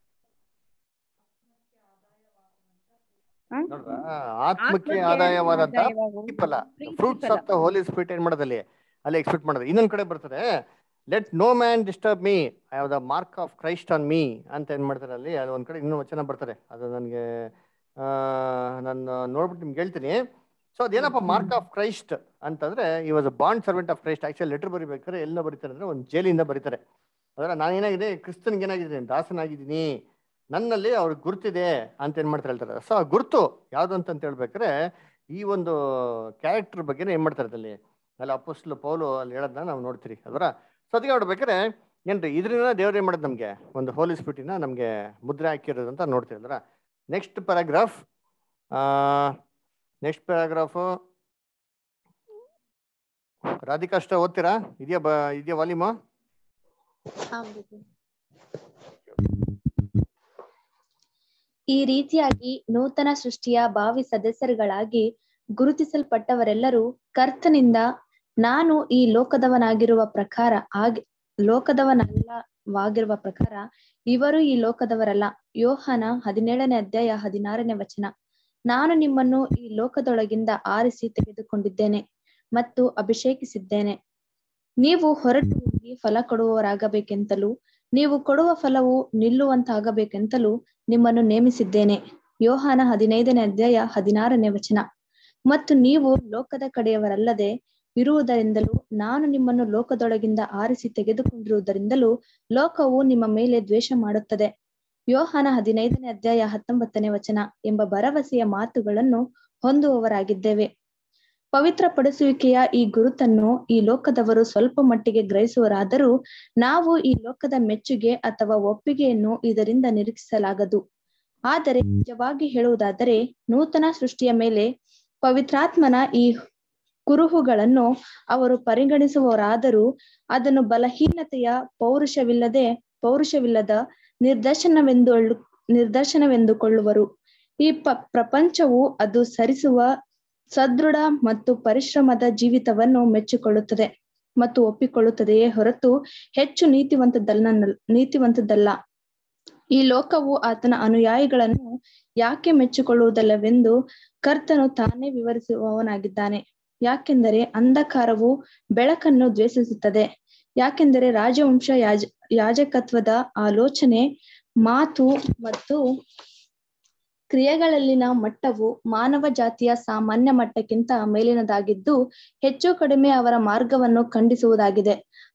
ನೋಡ್ರ ಆತ್ಮಕ್ಕೆ ಆದಾಯವಾದಂತ ಫಲ fruits of the Holy Spirit ಏನ್ ಮಾಡೋದಲ್ಲಿ ಅಲ್ಲಿ ಎಕ್ಸ್ಪೆಕ್ಟ್ ಮಾಡೋದು ಇನ್ನೊಂದ್ ಕಡೆ ಬರ್ತದೆ let no man disturb me I have the mark of Christ on me ಅಂತ ಏನ್ ಮಾಡ್ತಾರೆ ಅಲ್ಲಿ ಅದು ಒಂದ್ ಕಡೆ ಇನ್ನೊಂದು ವಚನ ಬರ್ತದೆ ಅದು ನನಗೆ ನಾನು ನೋಡ್ಬಿಟ್ಟು ನಿಮ್ಗೆ ಹೇಳ್ತೀನಿ ಸೊ ಅದೇನಪ್ಪ ಮಾರ್ಕ್ ಆಫ್ ಕ್ರೈಸ್ಟ್ ಅಂತಂದ್ರೆ ಈ was bond servant of Christ actually letter ಬರಿಬೇಕಾದ್ರೆ ಎಲ್ಲ ಬರೀತಾರೆ ಅಂದ್ರೆ ಒಂದು ಜೈಲಿಂದ ಬರೀತಾರೆ ಅದರ ನಾನೇನಾಗಿದೆ ಕ್ರಿಸ್ತನ್ಗೆ ಏನಾಗಿದ್ದೀನಿ ದಾಸನಾಗಿದ್ದೀನಿ ನನ್ನಲ್ಲಿ ಅವ್ರ ಗುರುತಿದೆ ಅಂತ ಏನ್ ಮಾಡ್ತಾರೆ ಹೇಳ್ತಾರೆ ಸೊ ಆ ಗುರುತು ಯಾವ್ದು ಅಂತ ಅಂತ ಹೇಳ್ಬೇಕಾದ್ರೆ ಈ ಒಂದು ಕ್ಯಾರೆಕ್ಟರ್ ಬಗ್ಗೆ ಏನ್ ಮಾಡ್ತಾರೆ ಅಲ್ಲಿ ಅಲ್ಲಿ ಅಪೋಸ್ಟ್ಲು ಪೌಲು ಅಲ್ಲಿ ಹೇಳೋದನ್ನ ನಾವು ನೋಡ್ತೀರಿ ಅದರ ಸೊ ಅದಕ್ಕೆ ನೋಡ್ಬೇಕಾದ್ರೆ ಏನ್ರಿ ಇದರಿಂದ ದೇವ್ರು ಏನ್ ಮಾಡೋದು ನಮ್ಗೆ ಒಂದು ಹೋಲಿ ಸ್ಪಿಟಿನ ನಮ್ಗೆ ಮುದ್ರೆ ಹಾಕಿರೋದು ಅಂತ ನೋಡ್ತೀವಿ ಅಲ್ರ next paragraph next paragraph Radhika ಅಷ್ಟ ಓದ್ತೀರಾ ಇದೆಯಾ ಬ ಇದೆಯಾ ವಾಲ್ಯೂಮು ಈ ರೀತಿಯಾಗಿ ನೂತನ ಸೃಷ್ಟಿಯ ಭಾವಿ ಸದಸ್ಯರುಗಳಾಗಿ ಗುರುತಿಸಲ್ಪಟ್ಟವರೆಲ್ಲರೂ ಕರ್ತನಿಂದ ನಾನು ಈ ಲೋಕದವನಾಗಿರುವ ಪ್ರಕಾರ ಆಗಿ ಲೋಕದವನಲ್ಲವಾಗಿರುವ ಪ್ರಕಾರ ಇವರು ಈ ಲೋಕದವರಲ್ಲ ಯೋಹಾನ ಹದಿನೇಳನೇ ಅಧ್ಯಾಯ ಹದಿನಾರನೇ ವಚನ ನಾನು ನಿಮ್ಮನ್ನು ಈ ಲೋಕದೊಳಗಿಂದ ಆರಿಸಿ ತೆಗೆದುಕೊಂಡಿದ್ದೇನೆ ಮತ್ತು ಅಭಿಷೇಕಿಸಿದ್ದೇನೆ ನೀವು ಹೊರಟು ಹೋಗಿ ಫಲ ಕೊಡುವವರಾಗಬೇಕೆಂತಲೂ ನೀವು ಕೊಡುವ ಫಲವು ನಿಲ್ಲುವಂತಾಗಬೇಕೆಂತಲೂ ನಿಮ್ಮನ್ನು ನೇಮಿಸಿದ್ದೇನೆ ಯೋಹಾನ ಹದಿನೈದನೇ ಅಧ್ಯಾಯ ಹದಿನಾರನೇ ವಚನ ಮತ್ತು ನೀವು ಲೋಕದ ಕಡೆಯವರಲ್ಲದೆ ಇರುವುದರಿಂದಲೂ ನಾನು ನಿಮ್ಮನ್ನು ಲೋಕದೊಳಗಿಂದ ಆರಿಸಿ ತೆಗೆದುಕೊಂಡಿರುವುದರಿಂದಲೂ ಲೋಕವು ನಿಮ್ಮ ಮೇಲೆ ದ್ವೇಷ ಮಾಡುತ್ತದೆ ಯೋಹಾನ ಹದಿನೈದನೇ ಅಧ್ಯಾಯ ಹತ್ತೊಂಬತ್ತನೇ ವಚನ ಎಂಬ ಭರವಸೆಯ ಮಾತುಗಳನ್ನು ಹೊಂದುವವರಾಗಿದ್ದೇವೆ ಪವಿತ್ರಪಡಿಸುವಿಕೆಯ ಈ ಗುರುತನ್ನು ಈ ಲೋಕದವರು ಸ್ವಲ್ಪ ಮಟ್ಟಿಗೆ ಗ್ರಹಿಸುವರಾದರೂ ನಾವು ಈ ಲೋಕದ ಮೆಚ್ಚುಗೆ ಅಥವಾ ಒಪ್ಪಿಗೆಯನ್ನು ಇದರಿಂದ ನಿರೀಕ್ಷಿಸಲಾಗದು ಆದರೆ ನಿಜವಾಗಿ ಹೇಳುವುದಾದರೆ ನೂತನ ಸೃಷ್ಟಿಯ ಮೇಲೆ ಪವಿತ್ರಾತ್ಮನ ಈ ಕುರುಹುಗಳನ್ನು ಅವರು ಪರಿಗಣಿಸುವವರಾದರೂ ಅದನ್ನು ಬಲಹೀನತೆಯ ಪೌರುಷವಿಲ್ಲದೆ ಪೌರುಷವಿಲ್ಲದ ನಿರ್ದರ್ಶನವೆಂದು ನಿರ್ದರ್ಶನವೆಂದುಕೊಳ್ಳುವರು ಈ ಪ ಪ್ರಪಂಚವು ಅದು ಸರಿಸುವ ಸದೃಢ ಮತ್ತು ಪರಿಶ್ರಮದ ಜೀವಿತವನ್ನು ಮೆಚ್ಚಿಕೊಳ್ಳುತ್ತದೆ ಮತ್ತು ಒಪ್ಪಿಕೊಳ್ಳುತ್ತದೆಯೇ ಹೊರತು ಹೆಚ್ಚು ನೀತಿವಂತದಲ್ಲ ನೀತಿವಂತದಲ್ಲ ಈ ಲೋಕವು ಆತನ ಅನುಯಾಯಿಗಳನ್ನು ಯಾಕೆ ಮೆಚ್ಚಿಕೊಳ್ಳುವುದಲ್ಲವೆಂದು ಕರ್ತನು ತಾನೇ ವಿವರಿಸುವವನಾಗಿದ್ದಾನೆ ಯಾಕೆಂದರೆ ಅಂಧಕಾರವು ಬೆಳಕನ್ನು ದ್ವೇಷಿಸುತ್ತದೆ ಯಾಕೆಂದರೆ ರಾಜವಂಶ ಯಾಜ ಯಾಜಕತ್ವದ ಆಲೋಚನೆ ಮಾತು ಮತ್ತು ಕ್ರಿಯೆಗಳಲ್ಲಿನ ಮಟ್ಟವು ಮಾನವ ಜಾತಿಯ ಸಾಮಾನ್ಯ ಮಟ್ಟಕ್ಕಿಂತ ಮೇಲಿನದಾಗಿದ್ದು ಹೆಚ್ಚು ಕಡಿಮೆ ಅವರ ಮಾರ್ಗವನ್ನು ಖಂಡಿಸುವುದಾಗಿದೆ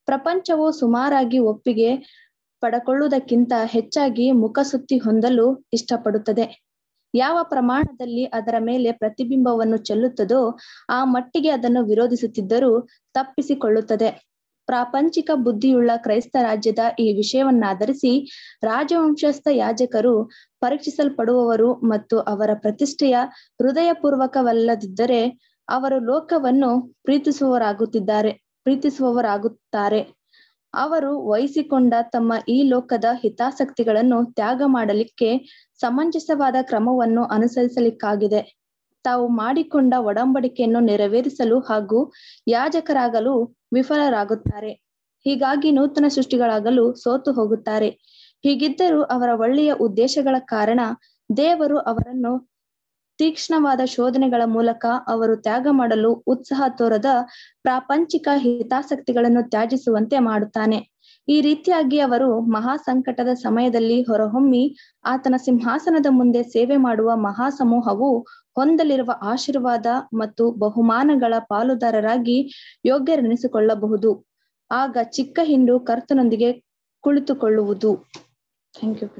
ಪ್ರಪಂಚವು ಸುಮಾರಾಗಿ ಒಪ್ಪಿಗೆ ಪಡಕೊಳ್ಳುವುದಕ್ಕಿಂತ ಹೆಚ್ಚಾಗಿ ಮುಖಸುತ್ತಿ ಹೊಂದಲು ಇಷ್ಟಪಡುತ್ತದೆ ಯಾವ ಪ್ರಮಾಣದಲ್ಲಿ ಅದರ ಮೇಲೆ ಪ್ರತಿಬಿಂಬವನ್ನು ಚೆಲ್ಲುತ್ತದೋ ಆ ಮಟ್ಟಿಗೆ ಅದನ್ನು ವಿರೋಧಿಸುತ್ತಿದ್ದರೂ ತಪ್ಪಿಸಿಕೊಳ್ಳುತ್ತದೆ ಪ್ರಾಪಂಚಿಕ ಬುದ್ಧಿಯುಳ್ಳ ಕ್ರೈಸ್ತ ರಾಜ್ಯದ ಈ ವಿಷಯವನ್ನಾಧರಿಸಿ ರಾಜವಂಶಸ್ಥ ಯಾಜಕರು ಪರೀಕ್ಷಿಸಲ್ಪಡುವವರು ಮತ್ತು ಅವರ ಪ್ರತಿಷ್ಠೆಯ ಹೃದಯಪೂರ್ವಕವಲ್ಲದಿದ್ದರೆ ಅವರು ಲೋಕವನ್ನು ಪ್ರೀತಿಸುವವರಾಗುತ್ತಿದ್ದಾರೆ ಪ್ರೀತಿಸುವವರಾಗುತ್ತಾರೆ ಅವರು ವಹಿಸಿಕೊಂಡ ತಮ್ಮ ಈ ಲೋಕದ ಹಿತಾಸಕ್ತಿಗಳನ್ನು ತ್ಯಾಗ ಮಾಡಲಿಕ್ಕೆ ಸಮಂಜಸವಾದ ಕ್ರಮವನ್ನು ಅನುಸರಿಸಲಿಕ್ಕಾಗಿದೆ ತಾವು ಮಾಡಿಕೊಂಡ ಒಡಂಬಡಿಕೆಯನ್ನು ನೆರವೇರಿಸಲು ಹಾಗೂ ಯಾಜಕರಾಗಲು ವಿಫಲರಾಗುತ್ತಾರೆ ಹೀಗಾಗಿ ನೂತನ ಸೃಷ್ಟಿಗಳಾಗಲು ಸೋತು ಹೋಗುತ್ತಾರೆ ಹೀಗಿದ್ದರೂ ಅವರ ಒಳ್ಳೆಯ ಉದ್ದೇಶಗಳ ಕಾರಣ ದೇವರು ಅವರನ್ನು ತೀಕ್ಷ್ಣವಾದ ಶೋಧನೆಗಳ ಮೂಲಕ ಅವರು ತ್ಯಾಗ ಮಾಡಲು ಉತ್ಸಾಹ ತೋರದ ಪ್ರಾಪಂಚಿಕ ಹಿತಾಸಕ್ತಿಗಳನ್ನು ತ್ಯಾಜಿಸುವಂತೆ ಮಾಡುತ್ತಾನೆ ಈ ರೀತಿಯಾಗಿ ಅವರು ಮಹಾ ಸಂಕಟದ ಸಮಯದಲ್ಲಿ ಹೊರಹೊಮ್ಮಿ ಆತನ ಸಿಂಹಾಸನದ ಮುಂದೆ ಸೇವೆ ಮಾಡುವ ಮಹಾ ಸಮೂಹವು ಹೊಂದಲಿರುವ ಆಶೀರ್ವಾದ ಮತ್ತು ಬಹುಮಾನಗಳ ಪಾಲುದಾರರಾಗಿ ಯೋಗ್ಯರೆನಿಸಿಕೊಳ್ಳಬಹುದು ಆಗ ಚಿಕ್ಕ ಹಿಂಡು ಕರ್ತನೊಂದಿಗೆ ಕುಳಿತುಕೊಳ್ಳುವುದು ಥ್ಯಾಂಕ್ ಯು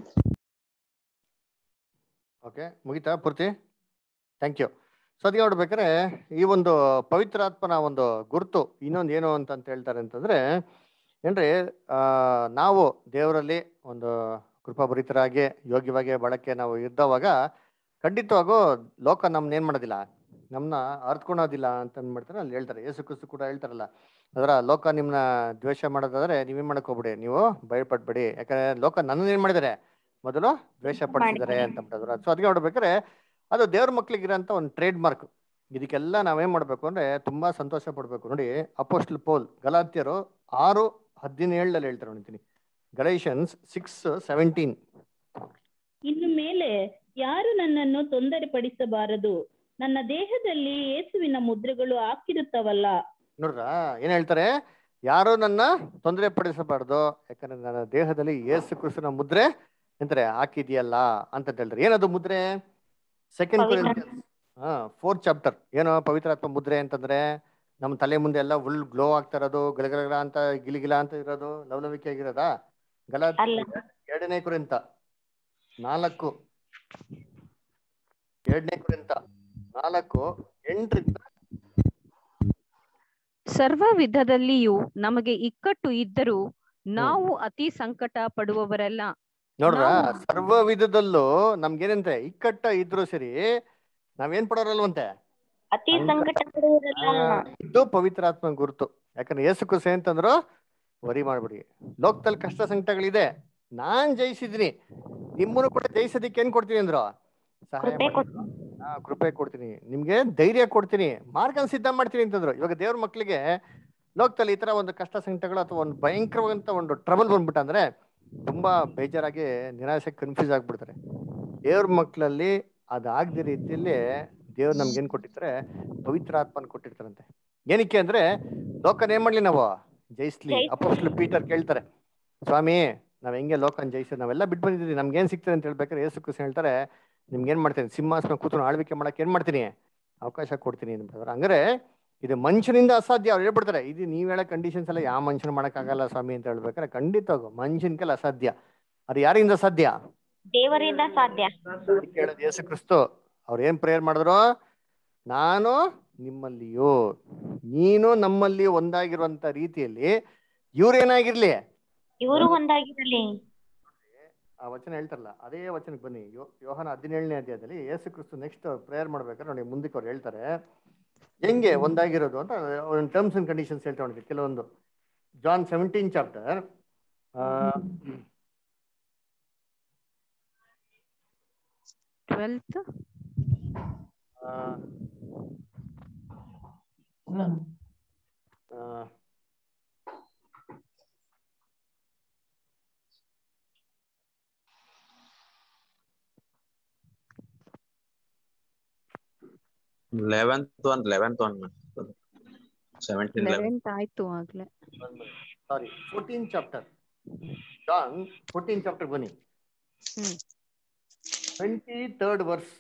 ಓಕೆ ಮುಗಿತಾ ಪೂರ್ತಿ ಥ್ಯಾಂಕ್ ಯು ಸೊ ಅದಕ್ಕೆ ನೋಡ್ಬೇಕಾದ್ರೆ ಈ ಒಂದು ಪವಿತ್ರಾತ್ಮನ ಒಂದು ಗುರುತು ಇನ್ನೊಂದು ಏನು ಅಂತ ಅಂತ ಹೇಳ್ತಾರೆ ಅಂತಂದ್ರೆ ಏನ್ರಿ ಆ, ನಾವು ದೇವರಲ್ಲಿ ಒಂದು ಕೃಪಾಭರಿತರಾಗಿ ಯೋಗ್ಯವಾಗಿ ಬಳಕೆ ನಾವು ಇದ್ದವಾಗ ಖಂಡಿತವಾಗೂ ಲೋಕ ನಮ್ನ ಏನ್ ಮಾಡೋದಿಲ್ಲ ನಮ್ಮನ್ನ ಅರ್ತ್ಕೊಳೋದಿಲ್ಲ ಅಂತ ಏನ್ ಮಾಡ್ತಾರೆ ಅಲ್ಲಿ ಹೇಳ್ತಾರೆ ಯೇಸು ಕ್ರಿಸ್ತು ಕೂಡ ಹೇಳ್ತಾರಲ್ಲ ಅದರ ಲೋಕ ನಿಮ್ನ ದ್ವೇಷ ಮಾಡೋದಾದ್ರೆ ನೀವೇನ್ ಮಾಡಕ್ ಹೋಗ್ಬಿಡಿ ನೀವು ಭಯಪಡ್ಬೇಡಿ ಯಾಕಂದ್ರೆ ಲೋಕ ನನ್ನ ಏನ್ ಮಾಡಿದ್ದಾರೆ ಮೊದಲು ದ್ವೇಷ ಪಡಿಸಿದ್ದಾರೆ ಅಂತ ಬಿಟ್ಟಿದ್ರು ಸೊ ಅದಕ್ಕೆ ನೋಡ್ಬೇಕಾದ್ರೆ ಅದು ದೇವ್ರ ಮಕ್ಳಿಗಿರೋಂಥ ಒಂದು ಟ್ರೇಡ್ ಮಾರ್ಕ್ ಇದಕ್ಕೆಲ್ಲ ನಾವೇನ್ ಮಾಡ್ಬೇಕು ಅಂದ್ರೆ ತುಂಬಾ ಸಂತೋಷ ಪಡ್ಬೇಕು ನೋಡಿ ಅಪೋಸ್ಟಲ್ ಪೋಲ್ ಗಲಾತ್ಯರು ಆರು ಹದಿನೇಳಲ್ಲಿ ಹೇಳ್ತಾರೆ ನೋಡ್ತೀನಿ ಗಲೇಷನ್ಸ್ ಸಿಕ್ಸ್ ಸೆವೆಂಟೀನ್ ಇನ್ನು ಮೇಲೆ ಯಾರು ನನ್ನನ್ನು ತೊಂದರೆ ಪಡಿಸಬಾರದು ನನ್ನ ದೇಹದಲ್ಲಿ ಯೇಸುವಿನ ಮುದ್ರೆಗಳು ಹಾಕಿರುತ್ತವಲ್ಲ ನೋಡ್ರಾ ಏನ್ ಹೇಳ್ತಾರೆ ಯಾರು ನನ್ನ ತೊಂದರೆ ಪಡಿಸಬಾರ್ದು ಯಾಕಂದ್ರೆ ನನ್ನ ದೇಹದಲ್ಲಿ ಯೇಸು ಕ್ರಿಸ್ತನ ಮುದ್ರೆ ಎಂತಾರೆ ಹಾಕಿದ್ಯಲ್ಲ ಅಂತ ಹೇಳ್ತಾರೆ ಏನದು ಮುದ್ರೆ ಸೆಕೆಂಡ್ ಪವಿತ್ರ. ಹಾ ಫೋರ್ತ್ ಚಾಪ್ಟರ್ ಏನು ಪವಿತ್ರಾತ್ಮ ಮುದ್ರೆ ಅಂತಂದ್ರೆ ನಮ್ಮ ತಲೆ ಮುಂದೆ ಎಲ್ಲ ಫುಲ್ ಗ್ಲೋ ಆಗ್ತಾ ಇರೋದು ಗಲಗಲ ಅಂತ ಗಿಲಿಗಿಲ ಅಂತ ಇರೋದು ಲವಲವಿಕೆ ಆಗಿರೋದಾ ಗಲ ಅಲ್ಲ. ಎರಡನೇ ಕುರಿತ ನಾಲ್ಕು ಎರಡನೇ ಕುರಿತ ನಾಲ್ಕು ಎಂಟರಿಂದ ಸರ್ವ ವಿಧದಲ್ಲಿಯೂ ನಮಗೆ ಇಕ್ಕಟ್ಟು ಇದ್ದರೂ ನಾವು ಅತಿ ಸಂಕಟ ಪಡುವವರಲ್ಲ ನೋಡ್ರ ನಾವು- ಸರ್ವ ವಿಧದಲ್ಲೂ ನಮ್ಗೇನಂತೆ ಇಕ್ಕಟ್ಟ ಇದ್ರು ಸರಿ ನಾವೇನ್ ಪಡೋರಲ್ವಂತೆ ಅತಿ ಸಂಕಟ ಪಡುವುದಲ್ಲ ಆ, ಇದು ಪವಿತ್ರಾತ್ಮ ಗುರುತು ಯಾಕಂದ್ರೆ ಯೇಸು ಕುಸೆ ಅಂತಂದ್ರು ವರಿ ಮಾಡ್ಬಿಡಿ ಲೋಕದಲ್ಲಿ ಕಷ್ಟ ಸಂಕಟಗಳಿದೆ ನಾನ್ ಜಯಿಸಿದೀನಿ ನಿಮ್ಮನ್ನು ಕೂಡ ಜಯಿಸೋದಿಕ್ಕೆ ಏನ್ ಕೊಡ್ತೀನಿ ಅಂದ್ರು ಸಹಾಯ ಕೃಪೆ ಮಾಡಿದ್ರು. ಹಾ ಕೃಪೆ ಕೊಡ್ತೀನಿ ನಿಮ್ಗೆ ಧೈರ್ಯ ಕೊಡ್ತೀನಿ ಮಾರ್ಗನ ಸಿದ್ಧ ಮಾಡ್ತೀನಿ ಅಂತಂದ್ರು ಇವಾಗ ದೇವ್ರ ಮಕ್ಳಿಗೆ ಲೋಕದಲ್ಲಿ ಈ ತರ ಒಂದು ಕಷ್ಟ ಸಂಕಟಗಳು ಅಥವಾ ಒಂದು ಭಯಂಕರವಾದಂತ ಒಂದು ಟ್ರಬಲ್ ಬಂದ್ಬಿಟ್ಟ ಅಂದ್ರೆ ತುಂಬಾ ಬೇಜಾರಾಗಿ ನಿರಾಸೆ ಕನ್ಫ್ಯೂಸ್ ಆಗ್ಬಿಡ್ತಾರೆ ದೇವ್ರ ಮಕ್ಕಳಲ್ಲಿ ಅದಾಗದ ರೀತಿಯಲ್ಲಿ ದೇವ್ರು ನಮ್ಗೆ ಏನ್ ಕೊಟ್ಟಿರ್ತಾರೆ ಪವಿತ್ರಾತ್ಮನ್ ಕೊಟ್ಟಿರ್ತಾರಂತೆ ಏನಕ್ಕೆ ಅಂದ್ರೆ ಲೋಕನ ಏನ್ ಮಾಡ್ಲಿ ನಾವು ಜಯಿಸ್ಲಿ ಜಯಿಸ್ಲಿ. ಅಪೋಸ್ಟ್ಲ್ ಪೀಟರ್ ಕೇಳ್ತಾರೆ ಸ್ವಾಮಿ ನಾವ್ ಹೆಂಗೆ ಲೋಕನ್ ಜಯಿಸಿ ನಾವೆಲ್ಲ ಬಿಟ್ಟು ಬಂದಿದ್ದೀವಿ ನಮ್ಗೆ ಏನ್ ಸಿಗ್ತದೆ ಅಂತ ಹೇಳ್ಬೇಕಾದ್ರೆ ಯೇಸು ಕ್ರಿಸ್ತ ಹೇಳ್ತಾರೆ ನಿಮ್ಗೆ ಏನ್ ಮಾಡ್ತೀನಿ ಸಿಂಹಾಸನ ಕೂತ್ಕೊಂಡು ಆಳ್ವಿಕೆ ಮಾಡಕ್ ಏನ್ ಮಾಡ್ತೀನಿ ಅವಕಾಶ ಕೊಡ್ತೀನಿ ಅಂತ ಹಂಗಾರೆ ಇದು ಮನುಷ್ಯನಿಂದ ಅಸಾಧ್ಯ ಅವ್ರು ಹೇಳ್ಬಿಡ್ತಾರೆ ಇದು ನೀವ್ ಹೇಳೋ ಕಂಡೀಷನ್ಸ್ ಎಲ್ಲ ಯಾವ ಮನುಷ್ಯನ ಮಾಡಕ್ಕಾಗಲ್ಲ ಸ್ವಾಮಿ ಅಂತ ಹೇಳ್ಬೇಕಾದ್ರೆ ಖಂಡಿತವಾಗೂ ಮನುಷ್ಯನ ಕೈಲಿ ಅಸಾಧ್ಯ ಅದು ಯಾರಿಂದ ಸಾಧ್ಯ ದೇವರಿಂದ ಸಾಧ್ಯ ಅದಕ್ಕೆ ಹೇಳೋದು ಯೇಸು ಕ್ರಿಸ್ತು ಅವ್ರು ಏನ್ ಪ್ರೇಯರ್ ಮಾಡಿದ್ರು ನಾನು ನಿಮ್ಮಲ್ಲಿಯೂ ನೀನು ನಮ್ಮಲ್ಲಿ ಒಂದಾಗಿರುವಂತ ರೀತಿಯಲ್ಲಿ ಇವ್ರೇನಾಗಿರ್ಲಿ ಇವರು ಒಂದಾಗಿರಲಿ ಆ ವಚನ ಹೇಳ್ತಾರಲ್ಲ ಅದೇ ವಚನಕ್ಕೆ ಬನ್ನಿ ಯೋ ಯೋಹನ ಹದಿನೇಳನೇ ಅಧ್ಯಾಯದಲ್ಲಿ ಯೇಸು ಕ್ರಿಸ್ತು ನೆಕ್ಸ್ಟ್ ಪ್ರೇಯರ್ ಮಾಡ್ಬೇಕಾದ್ರೆ ನೋಡಿ ಮುಂದಕ್ಕೆ ಅವ್ರು ಹೇಳ್ತಾರೆ ಹೆಂಗೆ ಒಂದಾಗಿರೋದು ಅಂತ ಒಂದು ಟರ್ಮ್ಸ್ ಅಂಡ್ ಕಂಡೀಷನ್ಸ್ ಹೇಳ್ತಾ ನೋಡಿ ಕೆಲವೊಂದು John seventeen chapter twelfth eleventh one eleventh one seventeen eleven eleventh ಆಯ್ತು ಆಗ್ಲೇ sorry fourteen chapter John fourteen chapter ಬನ್ನಿ ಹ್ಮ್ ಟ್ವೆಂಟಿ ಥರ್ಡ್ ವರ್ಸ್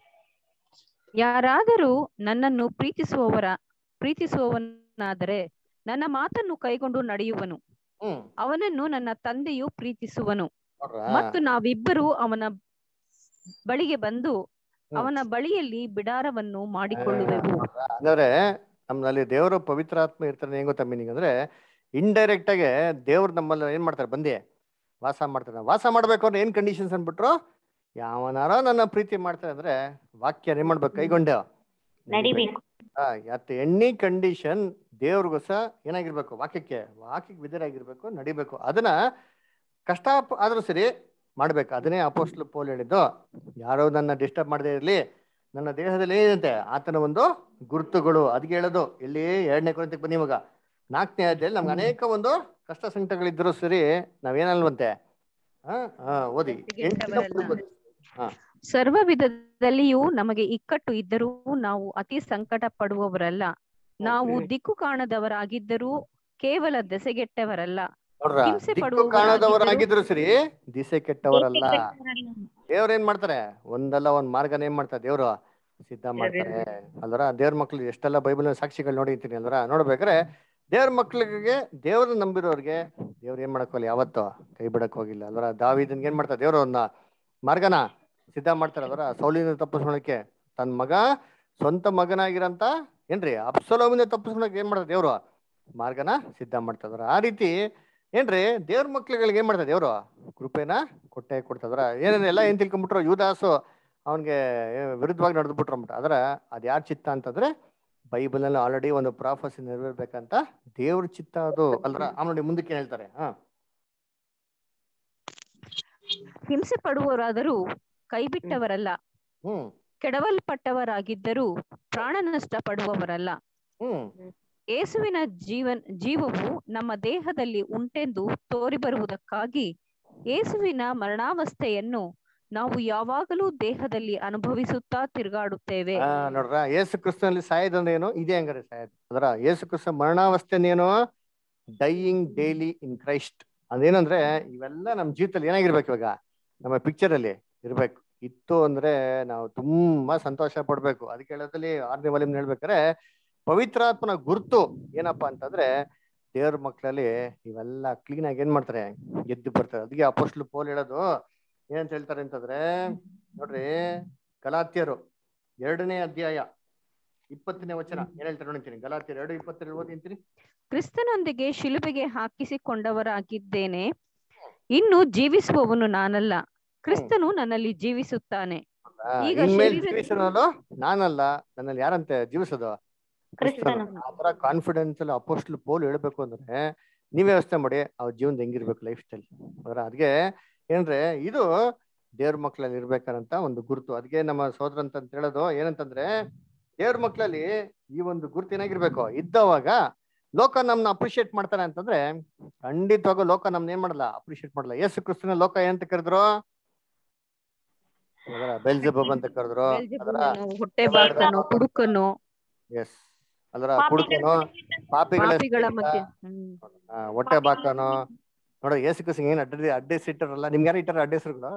ಯಾರಾದರೂ ನನ್ನನ್ನು ಪ್ರೀತಿಸುವವರ ಪ್ರೀತಿಸುವವನಾದರೆ ನನ್ನ ಮಾತನ್ನು ಕೈಗೊಂಡು ನಡೆಯುವನು ಹ್ಮ್ ಅವನನ್ನು ನನ್ನ ತಂದೆಯು ಪ್ರೀತಿಸುವನು ನೋಡ್ರಾ? ಮತ್ತು ನಾವಿಬ್ಬರು ಅವನ ಬಳಿಗೆ ಬಂದು ಅವನ ಬಳಿಯಲ್ಲಿ ಬಿಡಾರವನ್ನು ಮಾಡಿಕೊಳ್ಳುವೆವು ಅಂದ್ರೆ ನಮ್ಮಲ್ಲಿ ದೇವರು ಪವಿತ್ರಾತ್ಮ ಇರ್ತಾನೆ ಹೆಂಗ್ ಗೊತ್ತಾ ಮೀನಿಂಗ್ ಅಂದ್ರೆ ಇಂಡೈರೆಕ್ಟ್ ಆಗಿ ದೇವ್ರು ನಮ್ಮಲ್ಲಿ ಏನ್ ಮಾಡ್ತಾರೆ ಬಂದಿ ವಾಸ ಮಾಡ್ತಾರೆ ವಾಸ ಮಾಡ್ಬೇಕು ಅಂದ್ರೆ ಏನ್ ಕಂಡೀಷನ್ಸ್ ಅನ್ಬಿಟ್ರು ಯಾವನಾರ ನನ್ನ ಪ್ರೀತಿ ಮಾಡ್ತಾರೆ ಅಂದ್ರೆ ವಾಕ್ಯ ಏನ್ ಮಾಡ್ಬೇಕು ಕೈಗೊಂಡೆ ನಡಿಬೇಕು ಅಟ್ ಎಣ್ಣಿ ಕಂಡೀಷನ್ ದೇವ್ರಿಗೋಸ ಏನಾಗಿರ್ಬೇಕು ವಾಕ್ಯಕ್ಕೆ ವಾಕ್ಯಕ್ಕೆ ವಿಧೇಯರಾಗಿರ್ಬೇಕು ನಡಿಬೇಕು ಅದನ್ನ ಕಷ್ಟ ಪ- ಆದ್ರೂ ಸರಿ ಮಾಡ್ಬೇಕು ಅದನ್ನೇ ಅಪೋಸ್ಟ್ಲ್ ಪೋಲ್ ಹೇಳಿದ್ದು ಯಾರೋ ನನ್ನ ಡಿಸ್ಟರ್ಬ್ ಮಾಡದೇ ಇರಲಿ ನನ್ನ ದೇಹದಲ್ಲಿ ಏನಿದೆ ಆತನ ಒಂದು ಗುರುತುಗಳು ಅದಕ್ಕೆ ಹೇಳೋದು ಇಲ್ಲಿ ಎರಡನೇ ಕೊರಂತಕ್ಕೆ ಬನ್ನಿ ಇವಾಗ ನಾಲ್ಕನೇ ಅಧ್ಯಾಯದಲ್ಲಿ ನಮ್ಗೆ ಅನೇಕ ಒಂದು ಕಷ್ಟ ಸಂಕಟಗಳಿದ್ದರೂ ಸರಿ ನಾವೇನಲ್ವಂತೆ ಹಾ ಹಾ ಓದಿ ಎಂಟರಿಂದ ಮುಂದಕ್ಕೆ ಓದಿ. ಹಾ ಸರ್ವ ವಿಧದಲ್ಲಿಯೂ ನಮಗೆ ಇಕ್ಕಟ್ಟು ಇದ್ದರೂ ನಾವು ಅತಿ ಸಂಕಟ ಪಡುವವರಲ್ಲ ನಾವು ದಿಕ್ಕು ಕಾಣದವರಾಗಿದ್ದರೂ ಕೇವಲ ದೆಸೆಗೆಟ್ಟವರಲ್ಲ ನೋಡ್ರ ಹಿಂಸೆ ದಿಕ್ಕು ಪಡುವವರಾಗಿದ್ದರೂ ಕಾಣದವರಾಗಿದ್ರು ಸರಿ ದಿಸೆ ಕೆಟ್ಟವರಲ್ಲ ದೇವ್ರ ಏನ್ ಮಾಡ್ತಾರೆ ಒಂದಲ್ಲ ಒಂದ್ ಮಾರ್ಗನ ಏನ್ ಮಾಡ್ತಾರೆ ದೇವ್ರು ಸಿದ್ಧ ಮಾಡ್ತಾರೆ ಅಲ್ವರ ದೇವ್ರ ಮಕ್ಳು ಎಷ್ಟೆಲ್ಲ ಬೈಬಲ್ ಸಾಕ್ಷಿಗಳು ನೋಡಿರ್ತೀನಿ ಅಲ್ವರ ನೋಡ್ಬೇಕಾದ್ರೆ ದೇವ್ರ ಮಕ್ಳಿಗೆ ದೇವ್ರ ನಂಬಿರೋರ್ಗೆ ದೇವ್ರ ಏನ್ ಮಾಡಕ್ ಹೋಗಲ್ಲ ಯಾವತ್ತೂ ಕೈ ಬಿಡಕ್ ಹೋಗಿಲ್ಲ ಅಲ್ವರ ದಾವಿದನ್ಗೆ ಏನ್ ಮಾಡ್ತಾರೆ ದೇವ್ರು ಒಂದ ಮಾರ್ಗನ ಸಿದ್ಧ ಮಾಡ್ತಾರೆ ಅಲ್ವರ ಸೌಲಿನ ತಪ್ಪಿಸ್ಕೊಳಕ್ಕೆ ತನ್ನ ಮಗ ಸ್ವಂತ ಮಗನಾಗಿರಂತ ಏನ್ರಿ ಅಪ್ಸಲೋಮಿನ ತಪ್ಪಿಸ್ಕೊಳಕ್ ಏನ್ ಮಾಡ್ತಾರೆ ದೇವ್ರು ಮಾರ್ಗನ ಸಿದ್ಧ ಮಾಡ್ತದ್ರ ಆ ರೀತಿ ಏನ್ರಿ ದೇವ್ರ ಮಕ್ಳುಗಳಿಗೆ ಏನ್ ಮಾಡ್ತಾರೆ ದೇವ್ರು ಕೃಪೆನ ಕೊಟ್ಟೆ ಕೊಡ್ತದ್ರ ಏನೇನು ಎಲ್ಲ ಏನ್ ತಿಳ್ಕೊಂಡ್ಬಿಟ್ರು ಯುವದಾಸು ಅವನ್ಗೆ ವಿರುದ್ಧವಾಗಿ ನಡೆದ್ಬಿಟ್ರು ಅಂದ್ಬಿಟ್ಟು ಅದ್ರ ಅದ್ ಯಾರ್ ಚಿತ್ತ ಅಂತಂದ್ರೆ ಬೈಬಲ್ ನಲ್ಲಿ ಆಲ್ರೆಡಿ ಒಂದು ಪ್ರಾಫಸಿ ನೆರವೇರ್ಬೇಕಂತ ದೇವ್ರ ಚಿತ್ತ ಅದು ಅಲ್ರ ಆಮೇಲೆ ನೋಡಿ ಮುಂದಕ್ಕೆ ಏನ್ ಹೇಳ್ತಾರೆ ಹಾ ಹಿಂಸೆ ಪಡುವವರಾದರೂ ಕೈ ಬಿಟ್ಟವರಲ್ಲ ಹ್ಮ್ ಕೆಡವಲ್ಪಟ್ಟವರಾಗಿದ್ದರೂ ಪ್ರಾಣ ನಷ್ಟ ಪಡುವವರಲ್ಲ ಹ್ಮ್ ಯೇಸುವಿನ ಜೀವನ್ ಜೀವವು ನಮ್ಮ ದೇಹದಲ್ಲಿ ಉಂಟೆಂದು ತೋರಿಬರುವುದಕ್ಕಾಗಿ ಯೇಸುವಿನ ಮರಣಾವಸ್ಥೆಯನ್ನು ನಾವು ಯಾವಾಗಲೂ ದೇಹದಲ್ಲಿ ಅನುಭವಿಸುತ್ತಾ ತಿರುಗಾಡುತ್ತೇವೆ ಆ, ನೋಡ್ರ ಯೇಸು ಕ್ರಿಸ್ತನಲ್ಲಿ ಸಾಯೋದಂದ್ರೆ ಏನು ಇದೇ ಹಂಗಾರೆ ಸಾಯೋದು ಅದರ ಯೇಸು ಕ್ರಿಸ್ತ ಮರಣಾವಸ್ಥೆನೇನು ಡೈಯಿಂಗ್ ಡೈಲಿ ಇನ್ ಕ್ರೈಸ್ಟ್ ಅದೇನಂದ್ರೆ ಇವೆಲ್ಲ ನಮ್ಮ ಜೀವಿತದಲ್ಲಿ ಏನಾಗಿರ್ಬೇಕು ಇವಾಗ ನಮ್ಮ ಪಿಕ್ಚರ್ ಅಲ್ಲಿ ಇರ್ಬೇಕು ಇತ್ತು ಅಂದ್ರೆ ನಾವು ತುಂಬಾ ಸಂತೋಷ ಪಡ್ಬೇಕು ಅದಕ್ಕೆ ಹೇಳೋದ್ರಲ್ಲಿ ಆರನೇ ವಾಲ್ಯೂಮ್ ಹೇಳ್ಬೇಕಾದ್ರೆ ಪವಿತ್ರಾತ್ಮನ ಗುರುತು ಏನಪ್ಪಾ ಅಂತಂದ್ರೆ ದೇವ್ರ ಮಕ್ಕಳಲ್ಲಿ ಇವೆಲ್ಲ ಕ್ಲೀನ್ ಆಗಿ ಏನ್ ಮಾಡ್ತಾರೆ ಗೆದ್ದು ಬರ್ತಾರೆ ಅದಕ್ಕೆ ಅಪೋಸ್ಟ್ಲು ಪೋಲ್ ಹೇಳೋದು ಏನಂತ ಹೇಳ್ತಾರೆ ಅಂತಂದ್ರೆ ನೋಡ್ರಿ ಗಲಾತ್ಯರು ಎರಡನೇ ಅಧ್ಯಾಯ ಇಪ್ಪತ್ತನೇ ವಚನ ಏನ್ ಹೇಳ್ತಾರೆ ನೋಡ್ತೀನಿ ಗಲಾತ್ಯರು ಎರಡು ಇಪ್ಪತ್ತೆರಡು ಓದಿಂತೀನಿ ಕ್ರಿಸ್ತನೊಂದಿಗೆ ಶಿಲುಬೆಗೆ ಹಾಕಿಸಿಕೊಂಡವರಾಗಿದ್ದೇನೆ ಇನ್ನು ಜೀವಿಸುವವನು ನಾನಲ್ಲ ಕ್ರಿಸ್ತನು ನನ್ನಲ್ಲಿ ಜೀವಿಸುತ್ತಾನೆ ಈಗ ಇನ್ಮೇಲೆ ಶರೀರ ಜೀವಿಸೋನು ನಾನಲ್ಲ ನನ್ನಲ್ಲಿ ಯಾರಂತೆ ಜೀವಿಸೋದು ಕ್ರಿಸ್ತನು ಆತರ ಕಾನ್ಫಿಡೆನ್ಸ್ ಅಲ್ಲಿ ಅಪೋಸ್ಟ್ಲ್ ಪೋಲ್ ಹೇಳ್ಬೇಕು ಅಂದ್ರೆ ನೀವ್ ವ್ಯವಸ್ಥೆ ಮಾಡಿ ಅವ್ರ ಜೀವನದ ಹೆಂಗಿರ್ಬೇಕು ಲೈಫ್ ಸ್ಟೈಲ್ ಅದರ ಅದಕ್ಕೆ ಏನ್ರೆ ಇದು ದೇವ್ರ ಮಕ್ಳಲ್ಲಿ ಇರ್ಬೇಕಂತ ಒಂದು ಗುರುತು ಅದಕ್ಕೆ ನಮ್ಮ ಸೋದರ ಅಂತ ಹೇಳೋದು ಏನಂತಂದ್ರೆ ದೇವ್ರ ಮಕ್ಳಲ್ಲಿ ಈ ಒಂದು ಗುರುತು ಏನಾಗಿರ್ಬೇಕು ಇದ್ದವಾಗ ಲೋಕ ನಮ್ನ ಅಪ್ರಿಶಿಯೇಟ್ ಮಾಡ್ತಾನೆ ಅಂತಂದ್ರೆ ಖಂಡಿತವಾಗೂ ಲೋಕ ನಮ್ನ ಏನ್ ಮಾಡಲ್ಲ ಅಪ್ರಿಶಿಯೇಟ್ ಮಾಡಲ್ಲ ಯೇಸು ಕ್ರಿಸ್ತನ ಲೋಕ ಏನಂತ ಕರೆದ್ರು ಅದರ ಬೆಲ್ಜಬಬ್ ಅಂತ ಕರೆದ್ರು ಅದರ ಬೆಲ್ಜೆಬೂಲನು, ಹೊಟ್ಟೆ ಬಾಕನು ಕುಡುಕನು ಎಸ್ ಅದರ ಕುಡುಕನು ಪಾಪಿಗಳ ಪಾಪಿಗಳ ಸ್ನೇಹಿತ, ಮಧ್ಯೆ ಹ್ಮ್ ಆ, ಹೊಟ್ಟೆ ಬಾಕನು ನೋಡ ಯೇಸು ಕ್ರಿಸ್ತನ್ ಏನ್ ಅಡ್ಡ ಅಡ್ಡ ಇಟ್ಟಿರಲ್ಲ ನಿಮ್ಗೆ ಯಾರು ಇಟ್ಟಾರ ಅಡ್ಡ ಹೆಸರುಗಳು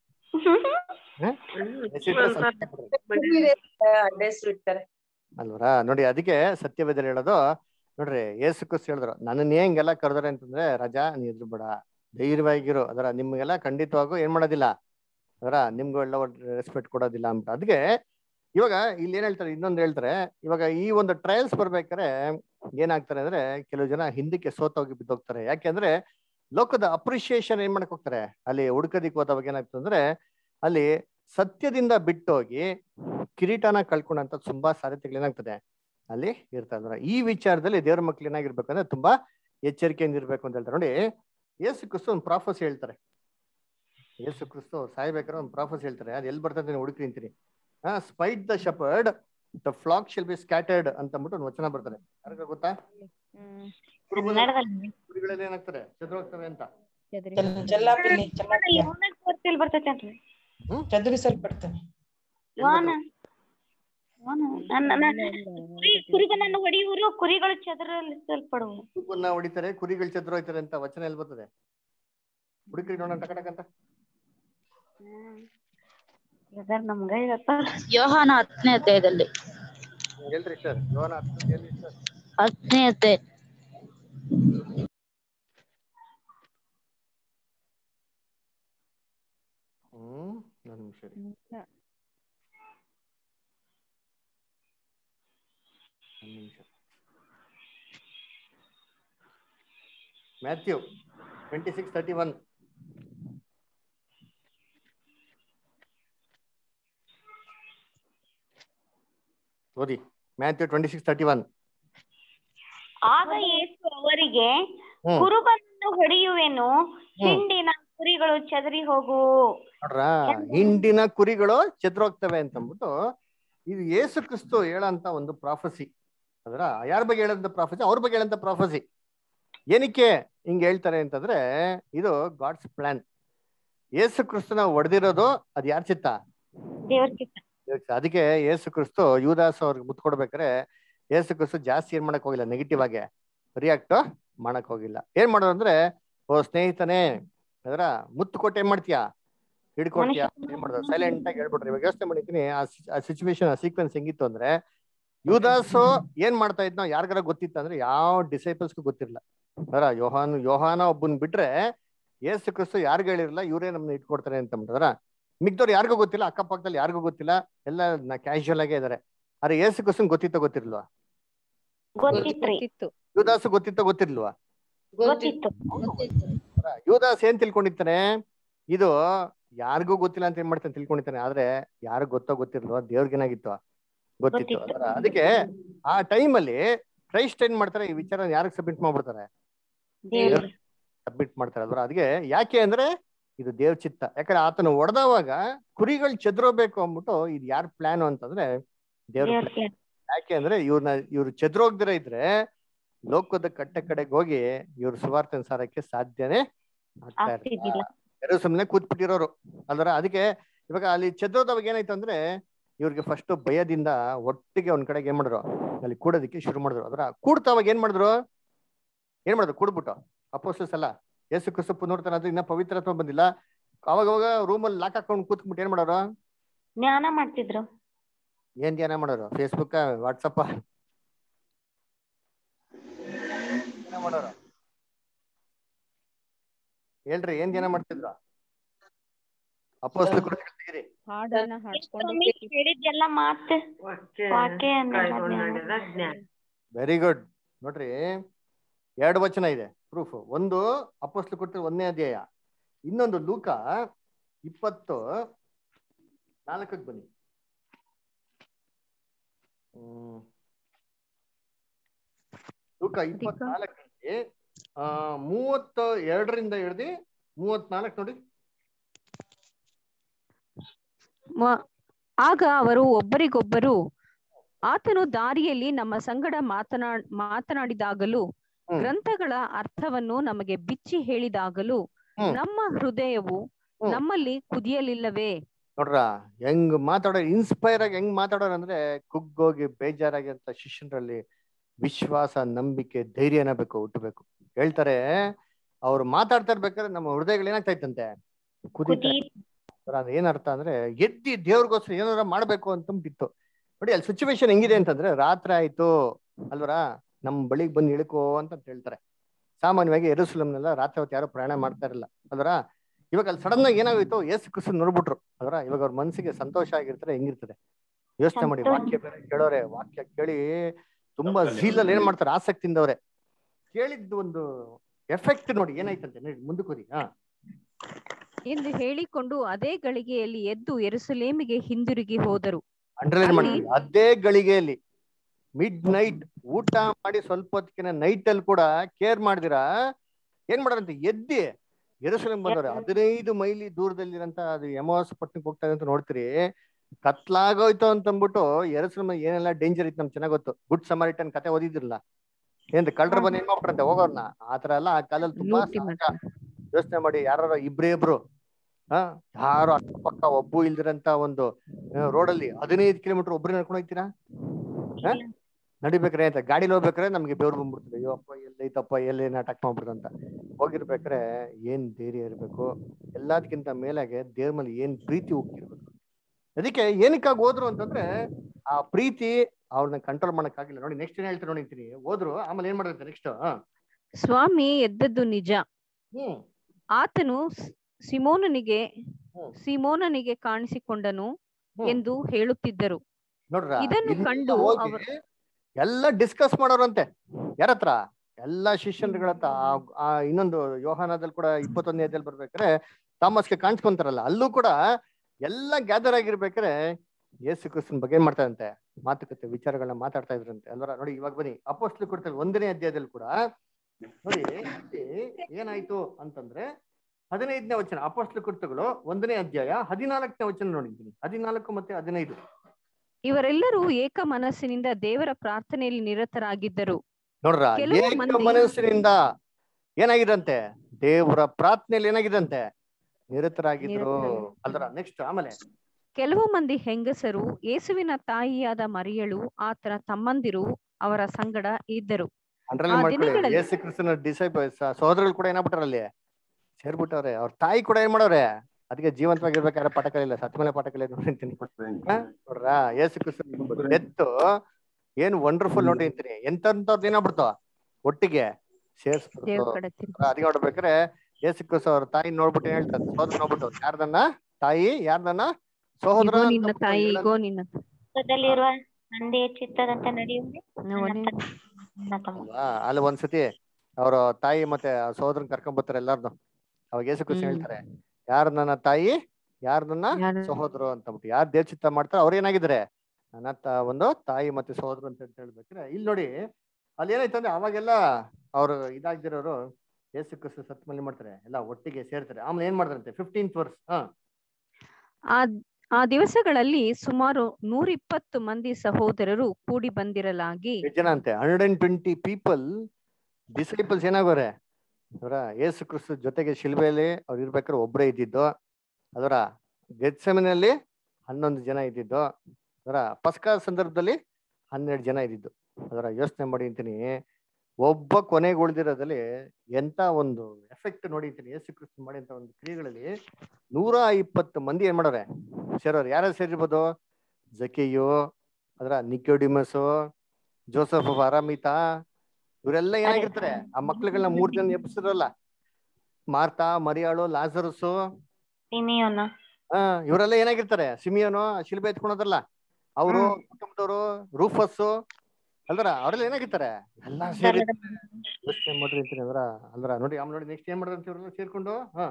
ಅಡ್ಡ ಹೆಸರು ಇಡ್ತಾರೆ ಅಲ್ವರಾ ನೋಡಿ ಅದಕ್ಕೆ ಸತ್ಯವೇದಲ್ಲಿ ಹೇಳೋದು ನೋಡ್ರಿ ಯೇಸು ಕ್ರಿಸ್ತ ಹೇಳಿದ್ರು ನನ್ನನ್ನ ಹೆಂಗೆಲ್ಲ ಕರೆದ್ರೆ ಅಂತಂದ್ರೆ ರಜಾ ನೀ ಎದ್ರು ಬೇಡ ಧೈರ್ಯವಾಗಿರು ಅದರ ನಿಮ್ಗೆಲ್ಲ ಖಂಡಿತವಾಗೂ ಏನ್ ಮಾಡೋದಿಲ್ಲ ಅದರ ನಿಮ್ಗೆಲ್ಲ ರೆಸ್ಪೆಕ್ಟ್ ಕೊಡೋದಿಲ್ಲ ಅಂತ ಅದಕ್ಕೆ ಇವಾಗ ಇಲ್ಲಿ ಏನ್ ಹೇಳ್ತಾರೆ ಇನ್ನೊಂದು ಹೇಳ್ತಾರೆ ಇವಾಗ ಈ ಒಂದು ಟ್ರಯಲ್ಸ್ ಬರ್ಬೇಕಾದ್ರೆ ಏನಾಗ್ತಾರೆ ಅಂದ್ರೆ ಕೆಲವು ಜನ ಹಿಂದಕ್ಕೆ ಸೋತೋಗಿ ಬಿದ್ದೋಗ್ತಾರೆ ಯಾಕೆಂದ್ರೆ ಲೋಕದ ಅಪ್ರಿಶಿಯೇಷನ್ ಏನ್ ಮಾಡಕ್ ಹೋಗ್ತಾರೆ ಅಲ್ಲಿ ಹುಡ್ಕೋದಿಕ್ ಹೋದವಾಗ ಏನಾಗ್ತದೆ ಅಂದ್ರೆ ಅಲ್ಲಿ ಸತ್ಯದಿಂದ ಬಿಟ್ಟೋಗಿ ಕಿರೀಟನ ಕಳ್ಕೊಂಡಂತ ತುಂಬಾ ಸಾಧ್ಯತೆಗಳು ಏನಾಗ್ತದೆ ಅಲ್ಲಿ ಇರ್ತಾ ಇದ್ದಾರೆ ಈ ವಿಚಾರದಲ್ಲಿ ದೇವ್ರ ಮಕ್ಳು ಏನಾಗಿರ್ಬೇಕಂದ್ರೆ ತುಂಬಾ ಎಚ್ಚರಿಕೆಯಿಂದ ಇರ್ಬೇಕು ಅಂತ ಹೇಳ್ತಾರೆ ನೋಡಿ ಯೇಸು ಕ್ರಿಸ್ತು ಒಂದು ಪ್ರಾಫಸ್ ಹೇಳ್ತಾರೆ ಯೇಸು ಕ್ರಿಸ್ತು ಅವ್ರು ಸಾಯ್ಬೇಕಾದ್ರೆ ಒಂದು ಪ್ರಾಫಸ್ ಹೇಳ್ತಾರೆ ಅದು ಎಲ್ಲಿ ಬರ್ತದೆ ಹುಡುಕಿ ನಿಂತೀನಿ ಹಾ smite the shepherd the flock shall be scattered ಅಂತ ಅಂದ್ಬಿಟ್ಟು ಒಂದು ವಚನ ಬರ್ತದೆ ಯಾರಿಗ ಗೊತ್ತಾ ಕನ್ನಡದಲ್ಲಿ ಕುರಿಗಳೆಲ್ಲ ಏನಾಗ್ತಾರೆ ಚದುರೋಗ್ತವೆ ಅಂತ ಜಲ್ಲಾಪಿಲ್ಲಿ ಗೊತ್ತಿಲ್ಲ ಬರ್ತೈತೇನ್ರಿ ಚದುರಿಸಲ್ಪಡ್ತವೆ ವಾನ ವಾನ ನನ್ನ- ನನ್ನ- ಕುರಿ- ಕುರಿಗಳನ್ನು ಹೊಡೆಯುವರು ಕುರಿಗಳು ಚದುರಿಸಲ್ಪಡುವು ಕುರುಬನ್ನ ಹೊಡಿತಾರೆ ಕುರಿಗಳು ಚದುರೋಯ್ತಾರೆ ಅಂತ ವಚನ ಎಲ್ಲಿ ಬರ್ತದೆ ಹುಡುಕ್ರಿ ನೋಡೋಣ ಟಕ ಟಕ ಅಂತ ಬ್ರದರ್ ನಮ್ಗ ಇವತ್ತ ಯೋಹಾನ ಹತ್ತನೇ ಅಧ್ಯಾಯದಲ್ಲಿ ಹೇಳ್ರಿ ಸರ್ ಯೋನ ಹತ್ತು ಹೇಳ್ರಿ ಸರ್ ಹತ್ತನೇ ಅಧ್ಯಾಯ ನಿಮಿಷ ರೀ ಒಂದ್ ನಿಮಿಷ Matthew twenty six thirty one ಓದಿ Matthew twenty six thirty one ಆಗ ಯೇಸು ಅವರಿಗೆ ಹ್ಮ್. ಕುರುಬನನ್ನು ಹೊಡೆಯುವೆನು ಹಿಂಡಿನ ಕುರಿಗಳು ಚದರಿ ಹೋಗುವು ನೋಡ್ರ ಹಿಂಡಿನ ಕುರಿಗಳು ಚೆದ್ರೋಗ್ತವೆ ಅಂತ ಅಂದ್ಬಿಟ್ಟು ಇದು ಯೇಸು ಕ್ರಿಸ್ತು ಹೇಳಂತ ಒಂದು ಪ್ರಾಫಸಿ ಅದರ ಯಾರ ಬಗ್ಗೆ ಹೇಳಂತ ಪ್ರಾಫಸಿ ಅವ್ರ ಬಗ್ಗೆ ಹೇಳಂತ ಪ್ರಾಫಸಿ ಏನಕ್ಕೆ ಹಿಂಗ್ ಹೇಳ್ತಾರೆ ಅಂತಂದ್ರೆ ಇದು ಗಾಡ್ಸ್ ಪ್ಲಾನ್ ಯೇಸು ಕ್ರಿಸ್ತನ ಹೊಡೆದಿರೋದು ಅದು ಯಾರ ಚಿತ್ತ ದೇವ್ರ ಚಿತ್ತ ದೇವ್ರ್ ಚಿತ್ತ. ಅದಕ್ಕೆ ಯೇಸು ಕ್ರಿಸ್ತು ಯುವದಾಸ್ ಅವ್ರಿಗೆ ಮುತ್ತು ಕೊಡ್ಬೇಕಾರೆ ಯೇಸು ಕ್ರಿಸ್ತು ಜಾಸ್ತಿ ಏನ್ ಮಾಡಕ್ ಹೋಗಿಲ್ಲ ನೆಗೆಟಿವ್ ಆಗಿ ರಿಯಾಕ್ಟ್ ಮಾಡಕ್ ಹೋಗಿಲ್ಲ ಏನ್ ಮಾಡೋದು ಅಂದ್ರೆ ಓ ಸ್ನೇಹಿತನೇ ಅದರ ಮುತ್ತು ಕೊಟ್ಟು ಏನ್ ಮಾಡ್ತೀಯಾ ಹಿಡ್ಕೊಡ್ತೀಯಾ ಏನ್ ಮಾಡೋದು ಸೈಲೆಂಟ್ ಆಗಿ ಹೇಳ್ಬಿಟ್ರಿ ಇವಾಗ ಯೋಚನೆ ಮಾಡಿದ್ದೀನಿ ಆ ಸಿಚುವೇಶನ್ ಆ ಸೀಕ್ವೆನ್ಸ್ ಹೆಂಗಿತ್ತು ಅಂದ್ರೆ ಯುವದಾಸ್ ಏನ್ ಮಾಡ್ತಾ ಇದ್ನೋ ಯಾರಿಗಾರ ಗೊತ್ತಿತ್ತು ಅಂದ್ರೆ ಯಾವ ಡಿಸೈಪಲ್ಸ್ಗೂ ಗೊತ್ತಿರಲಿಲ್ಲ ಅದರ ಯೋಹಾನ್ ಯೋಹಾನ ಒಬ್ಬನ್ ಬಿಟ್ರೆ ಏಸು ಕ್ರಿಸ್ತು ಯಾರಿಗೂ ಹೇಳಿರಲ್ಲ ಇವರೇ ನಮ್ನ ಇಟ್ಕೊಡ್ತಾರೆ ಅಂತ ಅಂದ್ಬಿಟ್ಟದ್ರ ಮಿಗ್ದವ್ರು ಯಾರಿಗೂ ಗೊತ್ತಿಲ್ಲ ಅಕ್ಕಪಕ್ಕದಲ್ಲಿ ಯಾರಿಗೂ ಗೊತ್ತಿಲ್ಲ ಎಲ್ಲ ಕ್ಯಾಶುವಲ್ ಆಗೇ ಇದಾರೆ ಆದ್ರೆ ಏಸು ಕ್ರಿಸ್ತನ್ ಗೊತ್ತಿತ್ತೋ ಗೊತ್ತಿರ್ಲ್ವಾ ಗೊತ್ತಿತ್ರಿ ಯುವದಾಸ್ ಗೊತ್ತಿತ್ತೋ ಗೊತ್ತಿರ್ಲ್ವಾ ಗೊತ್ತಿತ್ತು ಯುವದಾಸ್ ಏನ್ ತಿಳ್ಕೊಂಡಿರ್ತಾನೆ ಇದು ಯಾರಿಗೂ ಗೊತ್ತಿಲ್ಲ ಅಂತ ಏನ್ ಮಾಡ್ತಾನೆ ತಿಳ್ಕೊಂಡಿರ್ತಾನೆ ಆದ್ರೆ ಯಾರು ಗೊತ್ತೋ ಗೊತ್ತಿರ್ಲ್ವಾ ದೇವ್ರಿಗೇನಾಗಿತ್ತು ಗೊತ್ತಿತ್ತು ಗೊತ್ತಿತ್ತು. ಅದರ ಅದಕ್ಕೆ ಆ ಟೈಮಲ್ಲಿ ಕ್ರೈಸ್ಟ್ ಏನ್ ಮಾಡ್ತಾರೆ ಈ ವಿಚಾರ ಯಾರಿಗೆ ಸಬ್ಮಿಟ್ ಮಾಡ್ಬಿಡ್ತಾರೆ ದೇವ್ರಿಗೆ ಸಬ್ಮಿಟ್ ಮಾಡ್ತಾರೆ ಅಲ್ವಾ ಅದಕ್ಕೆ ಯಾಕೆ ಅಂದ್ರೆ ಇದು ದೇವ್ ಚಿತ್ತ ಯಾಕಂದ್ರೆ ಆತನ ಹೊಡೆದವಾಗ ಕುರಿಗಳು ಚೆದ್ರೋಬೇಕು ಅಂದ್ಬಿಟ್ಟು ಇದು ಯಾರ ಪ್ಲಾನ್ ಅಂತಂದ್ರೆ ದೇವ್ರ ದೇವ್ರ plan. ಯಾಕೆ ಅಂದ್ರೆ ಇವ್ರನ್ನ ಇವ್ರು ಚೆದ್ರೋಗ್ದಿರ ಇದ್ರೆ ಲೋಕದ ಕಟ್ಟೆ ಕಡೆಗೆ ಹೋಗಿ ಇವ್ರ ಸುವಾರ್ತೆ ಸಾರಕ್ಕೆ ಸಾಧ್ಯನೇ ಆಗ್ತಾ ಆಗ್ತಿದ್ದಿಲ್ಲ ಇರಲಿಲ್ಲ ಯಾರು ಸುಮ್ಮನೆ ಕೂತ್ಬಿಟ್ಟಿರೋರು ಅಲ್ವರ ಅದಕ್ಕೆ ಇವಾಗ ಅಲ್ಲಿ ಚೆದ್ರೋದವಾಗ ಏನಾಯ್ತು ಅಂದ್ರೆ ಇವ್ರಿಗೆ ಫಸ್ಟ್ ಭಯದಿಂದ ಒಟ್ಟಿಗೆ ಒಂದ್ ಕಡೆಗೆ ಏನ್ ಮಾಡಿದ್ರು ಅಲ್ಲಿ ಕೂಡೋದಕ್ಕೆ ಶುರು ಮಾಡಿದ್ರು ಅದರ ಕೂಡ್ತಾವಾಗ ಏನ್ ಮಾಡಿದ್ರು ಏನ್ ಮಾಡಿದ್ರು ಕೂಡ್ಬಿಟ್ಟು ಅಪೋಸಸ್ ಅಲ್ಲ ಯೇಸು ಕ್ರಿಸ್ತು ನೋಡ್ತಾನೆ ಅದು ಇನ್ನ ಪವಿತ್ರತ್ವ ಬಂದಿಲ್ಲ ಅವಾಗ ಅವಾಗ ರೂಮಲ್ಲಿ ಲಾಕ್ ಹಾಕೊಂಡು ಕೂತ್ಬಿಟ್ಟು ಏನ್ ಮಾಡೋರು ಜ್ಞಾನ ಮಾಡ್ತಿದ್ರು ಏನ್ ಧ್ಯಾನ ಮಾಡೋರು ಫೇಸ್ಬುಕ್ ವಾಟ್ಸಪ್ ಧ್ಯಾನ ಮಾಡೋರು ಹೇಳ್ರಿ ಏನ್ ಧ್ಯಾನ ಮಾಡ್ತಿದ್ರು ಅಪೋಸ್ಲ ತೆಗಿರಿ ಹಾಡನ್ನ ಹಾಡ್ಕೊಂಡು ಸ್ವಾಮಿ ಹೇಳಿದ್ದೆಲ್ಲ ಮಾತು ವಾಕ್ಯ ಅನ್ನೋದು ಜ್ಞಾನ. ವೆರಿ ಗುಡ್ ನೋಡ್ರಿ ಎರಡು ವಚನ ಇದೆ ಪ್ರೂಫ್ ಒಂದು ಅಪೋಸ್ಲು ಕೊಟ್ಟಿರೋ ಒಂದನೇ ಅಧ್ಯಾಯ ಇನ್ನೊಂದು ಲೂಕ ಇಪ್ಪತ್ತು ನಾಲ್ಕಕ್ಕೆ ಬನ್ನಿ ಹ್ಮ್. ಲೂಕ ಇಪ್ಪತ್ನಾಲ್ಕರಲ್ಲಿ ಆ ಮೂವತ್ತ ಎರಡರಿಂದ ಹಿಡ್ದು ಮೂವತ್ನಾಲ್ಕು ನೋಡಿ ಮ- ಆಗ ಅವರು ಒಬ್ಬರಿಗೊಬ್ಬರು ಆತನು ದಾರಿಯಲ್ಲಿ ನಮ್ಮ ಸಂಗಡ ಮಾತನಾ ಮಾತನಾಡಿದಾಗಲೂ ಹ್ಮ್. ಗ್ರಂಥಗಳ ಅರ್ಥವನ್ನು ನಮಗೆ ಬಿಚ್ಚಿ ಹೇಳಿದಾಗಲೂ ಹ್ಮ್. ನಮ್ಮ ಹೃದಯವು ಹ್ಮ್. ನಮ್ಮಲ್ಲಿ ಕುದಿಯಲಿಲ್ಲವೇ ನೋಡ್ರ ಹೆಂಗ್ ಮಾತಾಡೋ ಇನ್ಸ್ಪೈರ್ ಆಗಿ ಹೆಂಗ್ ಮಾತಾಡೋರು ಅಂದ್ರೆ ಕುಗ್ಗೋಗಿ ಬೇಜಾರಾಗಿಂತ ಶಿಷ್ಯರಲ್ಲಿ ವಿಶ್ವಾಸ ನಂಬಿಕೆ ಧೈರ್ಯನ ಬೇಕು ಹುಟ್ಟಬೇಕು ಹೇಳ್ತಾರೆ ಅವ್ರು ಮಾತಾಡ್ತಾ ಇರ್ಬೇಕಾದ್ರೆ ನಮ್ಮ ಹೃದಯಗಳು ಏನಾಗ್ತಾ ಇತ್ತಂತೆ ಕುದೀತಾ ಇತ್ತು. ಅದ್ ಏನ್ ಅರ್ಥ ಅಂದ್ರೆ ಎದ್ದಿ ದೇವ್ರಿಗೋಸ್ಕರ ಏನಾರ ಮಾಡ್ಬೇಕು ಅಂತ ಇತ್ತು ನೋಡಿ ಅಲ್ಲಿ ಸಿಚುವೇಶನ್ ಹೆಂಗಿದೆ ಅಂತಂದ್ರೆ ರಾತ್ರಿ ಆಯ್ತು ಅಲ್ವರ ನಮ್ ಬಳಿಗ್ ಬಂದು ಇಳ್ಕೋ ಅಂತ ಹೇಳ್ತಾರೆ ಸಾಮಾನ್ಯವಾಗಿ ಎರುಸಲಂನೆಲ್ಲ ರಾತ್ರಿ ಹೊತ್ತು ಯಾರು ಪ್ರಯಾಣ ಮಾಡ್ತಾ ಇರಲ್ಲ ಅಲ್ವರ ಇವಾಗ ಅಲ್ಲಿ ಸಡನ್ ಆಗಿ ಏನಾಗೋಯ್ತು ಏಸು ಕ್ರಿಸ್ತು ನೋಡ್ಬಿಟ್ರು ಅಲ್ವರ ಇವಾಗ ಅವ್ರ ಮನಸ್ಸಿಗೆ ಸಂತೋಷ ಆಗಿರ್ತಾರೆ ಹೆಂಗಿರ್ತದೆ ಯೋಚನೆ ಮಾಡಿ ಸಂತೋಷ. ವಾಕ್ಯ ಬೇರೆ ಕೇಳೋರೆ ವಾಕ್ಯ ಕೇಳಿ ತುಂಬಾ ಝೀಲಲ್ಲಿ ಏನ್ ಮಾಡ್ತಾರೆ ಆಸಕ್ತಿಯಿಂದವ್ರೆ ಕೇಳಿದ್ದು ಒಂದು ಎಫೆಕ್ಟ್ ನೋಡಿ ಏನಾಯ್ತಂತೆ ನೋಡಿ ಮುಂದಕ್ಕೆ ಹೋಗಿ ಹಾ ಎಂದು ಹೇಳಿಕೊಂಡು ಅದೇ ಗಳಿಗೆಯಲ್ಲಿ ಎದ್ದು ಎರುಸಲೇಮಿಗೆ ಹಿಂದಿರುಗಿ ಹೋದರು ಅಂಡರ್ಲೈನ್ ಮಾಡಿ ಅಲ್ಲಿ- ಅದೇ ಗಳಿಗೆಯಲ್ಲಿ ಮಿಡ್ ನೈಟ್ ಊಟ ಮಾಡಿ ಸ್ವಲ್ಪ ಹೊತ್ತಿನ ನೈಟ್ ಅಲ್ಲಿ ಕೂಡ ಕೇರ್ ಮಾಡಿದಿರಾ ಏನ್ ಮಾಡಾರಂತೆ ಎದ್ದಿ ಎರುಸಲೇಮ್ ಬಂದವ್ರೆ ಹದಿನೈದು ಮೈಲಿ ದೂರದಲ್ಲಿರಂತ ಅದು ಯಮವಾಸ ಪಟ್ಟಣಕ್ಕೆ ಹೋಗ್ತಾ ಇದೆ ಅಂತ ನೋಡ್ತೀರಿ ಕತ್ಲಾಗೋಯ್ತು ಅಂತ ಅಂದ್ಬಿಟ್ಟು ಎರುಸಲೇಮ್ ಏನೆಲ್ಲ ಡೇಂಜರ್ ಇತ್ತು ನಮ್ಗೆ ಚೆನ್ನಾಗ್ ಗೊತ್ತು ಗುಡ್ ಸಮಾರಿಟನ್ ಕತೆ ಓದಿದ್ರಲ್ಲ ಏನ್ ಕಳ್ರ ಬಂದ್ ಏನ್ ಮಾಡ್ಬಿಟ್ರಂತೆ ಹೋಗೋರ್ನ ಆತರ ಎಲ್ಲ ಆ ಕಾಲದಲ್ಲಿ ತುಂಬಾ ಲೂಟಿ ಸಹಜ. ಯೋಚನೆ ಮಾಡಿ ಯಾರು ಇಬ್ರೇ ಇಬ್ರು ಹಾ ಯಾರು ಅಕ್ಕಪಕ್ಕ ಒಬ್ಬು ಇಲ್ದಿರಂತ ಒಂದು ರೋಡಲ್ಲಿ ಹದಿನೈದು ಕಿಲೋಮೀಟರ್ ಒಬ್ರು ನಡ್ಕೊಂಡು ಹೋಗ್ತೀರಾ ಹಾ ನಡಿಬೇಕ್ರೆ ಅಂತ ಗಾಡಿಲಿ ಹೋಗ್ಬೇಕಾರೆ ನಮ್ಗೆ ಬೆವ್ರು ಬಂದ್ಬಿಡ್ತದೆ ಅಯ್ಯೋ ಅಪ್ಪ ಎಲ್ಲೈತಪ್ಪ ಎಲ್ಲಿ ನಾಟಕ ಮಾಡ್ಬಿಡ್ತು ಅಂತ ಹೋಗಿರ್ಬೇಕಾರೆ ಏನ್ ಧೈರ್ಯ ಇರ್ಬೇಕು ಎಲ್ಲದಕ್ಕಿಂತ ಮೇಲಾಗೆ ದೇವ್ರ ಮೇಲೆ ಏನ್ ಪ್ರೀತಿ ಹೋಗಿರ್ಬೇಕು ಅದಕ್ಕೆ ಏನಕ್ಕಾಗಿ ಹೋದ್ರು ಅಂತಂದ್ರೆ ಆ ಪ್ರೀತಿ ಅವ್ರನ್ನ ಕಂಟ್ರೋಲ್ ಮಾಡಕ್ಕಾಗಿಲ್ಲ ನೋಡಿ ನೆಕ್ಸ್ಟ್ ಏನ್ ಹೇಳ್ತಾರೆ ನೋಡಿರ್ತೀನಿ ಹೋದ್ರು ಆಮೇಲೆ ಏನ್ ಮಾಡಿರ್ತಾರೆ ನೆಕ್ಸ್ಟ್ ಸ್ವಾಮಿ ಎದ್ದದ್ದು ನಿಜ ಹ್ಮ್ ಆತನು ಸ್- ಸಿಮೋನನಿಗೆ ಸಿಮೋನನಿಗೆ ಕಾಣಿಸಿಕೊಂಡನು ಎಂದು ಹೇಳುತ್ತಿದ್ದರು ನೋಡ್ರ ಇದನ್ನು ಇಲ್ಲಿಂದ ಕಂಡು ಹೋಗಿ ಅವರು ಎಲ್ಲ ಡಿಸ್ಕಸ್ ಮಾಡೋರಂತೆ ಯಾರತ್ರ ಎಲ್ಲಾ ಶಿಷ್ಯರುಗಳ ಹತ್ರ ಆ- ಆ ಇನ್ನೊಂದು ಯೋಹಾನದಲ್ಲಿ ಕೂಡ ಇಪ್ಪತ್ತೊಂದನೇ ಅಧ್ಯಾಯದಲ್ಲಿ ಬರ್ಬೇಕಾದ್ರೆ ಥಾಮಸ್ಗೆ ಕಾಣಿಸ್ಕೊಂತಾರಲ್ಲ ಅಲ್ಲೂ ಕೂಡ ಎಲ್ಲ ಗ್ಯಾದರ್ ಆಗಿರ್ಬೇಕಾದ್ರೆ ಯೇಸು ಕ್ರಿಸ್ತನ ಬಗ್ಗೆ ಏನ್ ಮಾಡ್ತಾರಂತೆ ಮಾತುಕತೆ ವಿಚಾರಗಳನ್ನ ಮಾತಾಡ್ತಾ ಇದ್ರಂತೆ ಅಲ್ವರ ನೋಡಿ ಇವಾಗ ಬನ್ನಿ ಅಪೋಸ್ಟ್ಲು ಕೊಡ್ತಾರೆ ಒಂದನೇ ಅಧ್ಯಾಯದಲ್ಲಿ ಕೂಡ ನೋಡಿ ಅಲ್ಲಿ ಏನಾಯ್ತು ಅಂತಂದ್ರೆ ಹದಿನೈದನೇ ವಚನ ಅಪೋಸ್ಟ್ಲು ಕೃತ್ಯಗಳು ಒಂದನೇ ಅಧ್ಯಾಯ ಹದಿನಾಲ್ಕನೇ ವಚನ ನೋಡಿದ್ದೀನಿ ಹದಿನಾಲ್ಕು ಮತ್ತೆ ಹದಿನೈದು ಇವರೆಲ್ಲರೂ ಏಕ ಮನಸ್ಸಿನಿಂದ ದೇವರ ಪ್ರಾರ್ಥನೆಯಲ್ಲಿ ನಿರತರಾಗಿದ್ದರು ನೋಡ್ರ ಕೆಲವು ಏಕ ಮಂದಿ- ಮನಸ್ಸಿನಿಂದ ಏನಾಗಿದಂತೆ ದೇವರ ಪ್ರಾರ್ಥನೆಯಲ್ಲಿ ಏನಾಗಿದಂತೆ ನಿರತರಾಗಿದ್ರು ಅಲ್ದ್ರ ನೆಕ್ಸ್ಟ್ ಆಮೇಲೆ ಕೆಲವು ಮಂದಿ ಹೆಂಗಸರು ಯೇಸುವಿನ ತಾಯಿಯಾದ ಮರಿಯಳು ಆತನ ತಮ್ಮಂದಿರು ಅವರ ಸಂಗಡ ಇದ್ದರು ಅಂಡ್ರಲ್ಲಿ ಆ ಮಾಡ್ಕೊಳ್ಳಿ ದಿನಗಳಲ್ಲಿ ಯೇಸು ಕ್ರಿಸ್ತನ ಡಿಸೈಬಲ್ ಸಹೋದರಗಳು ಕೂಡ ಏನಾಗ್ಬಿಟ್ಟಾರ ಅಲ್ಲಿ ಸೇರ್ಬಿಟ್ಟವ್ರೆ ಅವ್ರ ತಾಯಿ ಕೂಡ ಏನ್ ಮಾಡವ್ರೆ ಅದಕ್ಕೆ ಜೀವಂತವಾಗಿರ್ಬೇಕಾದ್ರೆ ಪಾಠ ಕಲಿಲ್ಲ ಸತ್ಮನೆ ಪಾಠ ಕಲಿಯೋದು ನೋಡಿ ಅಂತೀನಿ ಹಾ? ನೋಡ್ರಾ ಯೇಸು ಕ್ರಿಸ್ತನ ಡೆತ್ ಏನ್ ವಂಡರ್ಫುಲ್ ನೋಡಿ ಅಂತೀನಿ ಎಂತಂತವ್ರದ್ದು ಏನಾಗ್ಬಿಡ್ತಾವ ಒಟ್ಟಿಗೆ ದೇವ್ರ ಸೇರ್ಸ್ಬಿಡ್ತು ಕಡೆ ತಿರುಗಿ ಅದಕ್ಕೆ ನೋಡ್ಬೇಕಾದ್ರೆ ಯೇಸು ಕ್ರಿಸ್ತ ಅವ್ರ ತಾಯಿ ನೋಡ್ಬಿಟ್ಟು ಏನ್ ಹೇಳ್ತಾರೆ ಸಹೋದರ ನೋಡ್ಬಿಟ್ಟು ಯಾರ್ದನ್ನ ತಾಯಿ ಯಾರ್ದನ್ನ ಸಹೋದರ ಇಗೋ ಅಂತ ನಿನ್ನ ಬಿಟ್ಟು ತಾಯಿ ಹೇಳೋದು. ಇಗೋ ನಿನ್ನ ಚಿತ್ತದಲ್ಲಿರುವ ತಂದೆಯ ಚಿತ್ತದಂತೆ ನಡೆಯುವುದೇ ಅವನೇ ನನ್ನ ತಮ್ಮ ಅಲ್ವಾ ಅಲ್ಲಿ ಒಂದ್ಸತಿ ಅವ್ರ ತಾಯಿ ಮತ್ತೆ ಆ ಸಹೋದರನ್ ಕರ್ಕೊಂಡ್ ಬರ್ತಾರೆ ಎಲ್ಲಾರ್ನು ಅವಾಗ ಯೇಸು ಕ್ರಿಸ್ತ ಹ್ಮ್. ಹೇಳ್ತಾರೆ ಯಾರು ನನ್ನ ತಾಯಿ ಯಾರು ನನ್ನ ಯಾರು- ಸಹೋದರ ಅಂತ ಬಿಟ್ಟು ಯಾರು ದೇವ್ ಚಿತ್ತ ಮಾಡ್ತಾರೆ ಅವ್ರು ಏನಾಗಿದ್ದಾರೆ ನನ್ನ ತ- ಒಂದು ತಾಯಿ ಮತ್ತೆ ಸಹೋದರ ಅಂತ ಹೇಳ್- ಹೇಳ್ಬೇಕಾರೆ ಇಲ್ಲಿ ನೋಡಿ ಅಲ್ಲಿ ಏನಾಯ್ತು ಅಂದ್ರೆ ಅವಾಗೆಲ್ಲ ಅವ್ರು ಇದಾಗ್ದಿರೋರು ಯೇಸು ಕ್ರಿಸ್ತ ಸತ್ಮಲ್ಲಿ ಮಾಡ್ತಾರೆ ಎಲ್ಲ ಒಟ್ಟಿಗೆ ಸೇರ್ತಾರೆ ಆಮೇಲೆ ಏನ್ ಮಾಡ್ತಾರಂತೆ ಫಿಫ್ಟೀನ್ತ್ ವರ್ಸ್ ಹಾ ಆ ಆ ದಿವಸಗಳಲ್ಲಿ ಸುಮಾರು ನೂರಿಪ್ಪತ್ತು ಮಂದಿ ಸಹೋದರರು ಕೂಡಿ ಬಂದಿರಲಾಗಿ ಎಷ್ಟ್ ಜನ ಅಂತೆ hundred and twenty people disciples ಏನಾಗೋರೆ ಅವರ ಯೇಸು ಕ್ರಿಸ್ತ ಜೊತೆಗೆ ಶಿಲ್ಬೆಯಲ್ಲಿ ಅವ್ರು ಇರ್ಬೇಕಾದ್ರೆ ಒಬ್ಬರೇ ಇದ್ದಿದ್ದು ಅದರ ಗೆತ್ಸೆಮನಲ್ಲಿ ಹನ್ನೊಂದು ಜನ ಇದ್ದಿದ್ದು ಅದರ ಪಸ್ಕಾ ಸಂದರ್ಭದಲ್ಲಿ ಹನ್ನೆರಡು ಜನ ಇದ್ದಿದ್ದು ಅದರ ಯೋಚನೆ ಮಾಡಿ ಅಂತೀನಿ ಒಬ್ಬ ಕೊನೆಗೆ ಉಳಿದಿರೋದಲ್ಲಿ ಎಂತ ಒಂದು ಎಫೆಕ್ಟ್ ನೋಡಿ ಅಂತೀನಿ ಯೇಸು ಕ್ರಿಸ್ತ ಮಾಡಿದಂತ ಒಂದು ಕ್ರಿಯೆಗಳಲ್ಲಿ ನೂರ ಇಪ್ಪತ್ತು ಮಂದಿ ಏನ್ ಮಾಡೋರೆ ಸೇರೋರು ಯಾರ್ಯಾರು ಸೇರಿರ್ಬೋದು ಜಕಿಯು ಅದರ ನಿಕ್ಯೋಡಿಮಸು ಜೋಸಫ್ ಆಫ್ ಅರಾಮಿತಾ ಇವರೆಲ್ಲ ಏನಾಗಿರ್ತಾರೆ ಆ ಮಕ್ಳುಗಳನ್ನ ಮೂರ್ ಜನ ಎಬ್ಸಿರಲ್ಲ ಮಾರ್ತಾ ಮರಿಯಾಳು ಲಾಜರಸು ಸಿಮಿಯೋನ ಆ ಇವರೆಲ್ಲ ಏನಾಗಿರ್ತಾರೆ ಸಿಮಿಯೋನು ಶಿಲ್ಬೆ ಎತ್ಕೊಳೋದಲ್ಲ ಅವರು ಕುಟುಂಬದವರು ರೂಫಸ್ ಅಲ್ದ್ರ ಅವರೆಲ್ಲ ಏನಾಗಿರ್ತಾರೆ ಎಲ್ಲಾ ಸೇರಿ ಯೋಚನೆ ಮಾಡ್ರಿ ಅಂತೀನಿ ಅಂದ್ರ ಅಂದ್ರ ನೋಡಿ ಆಮೇಲೆ ನೋಡಿ ನೆಕ್ಸ್ಟ್ ಏನ್ ಮಾಡಿದ್ರಂತ ಇವರೆಲ್ಲ ಸೇರ್ಕೊಂಡು ಹಾ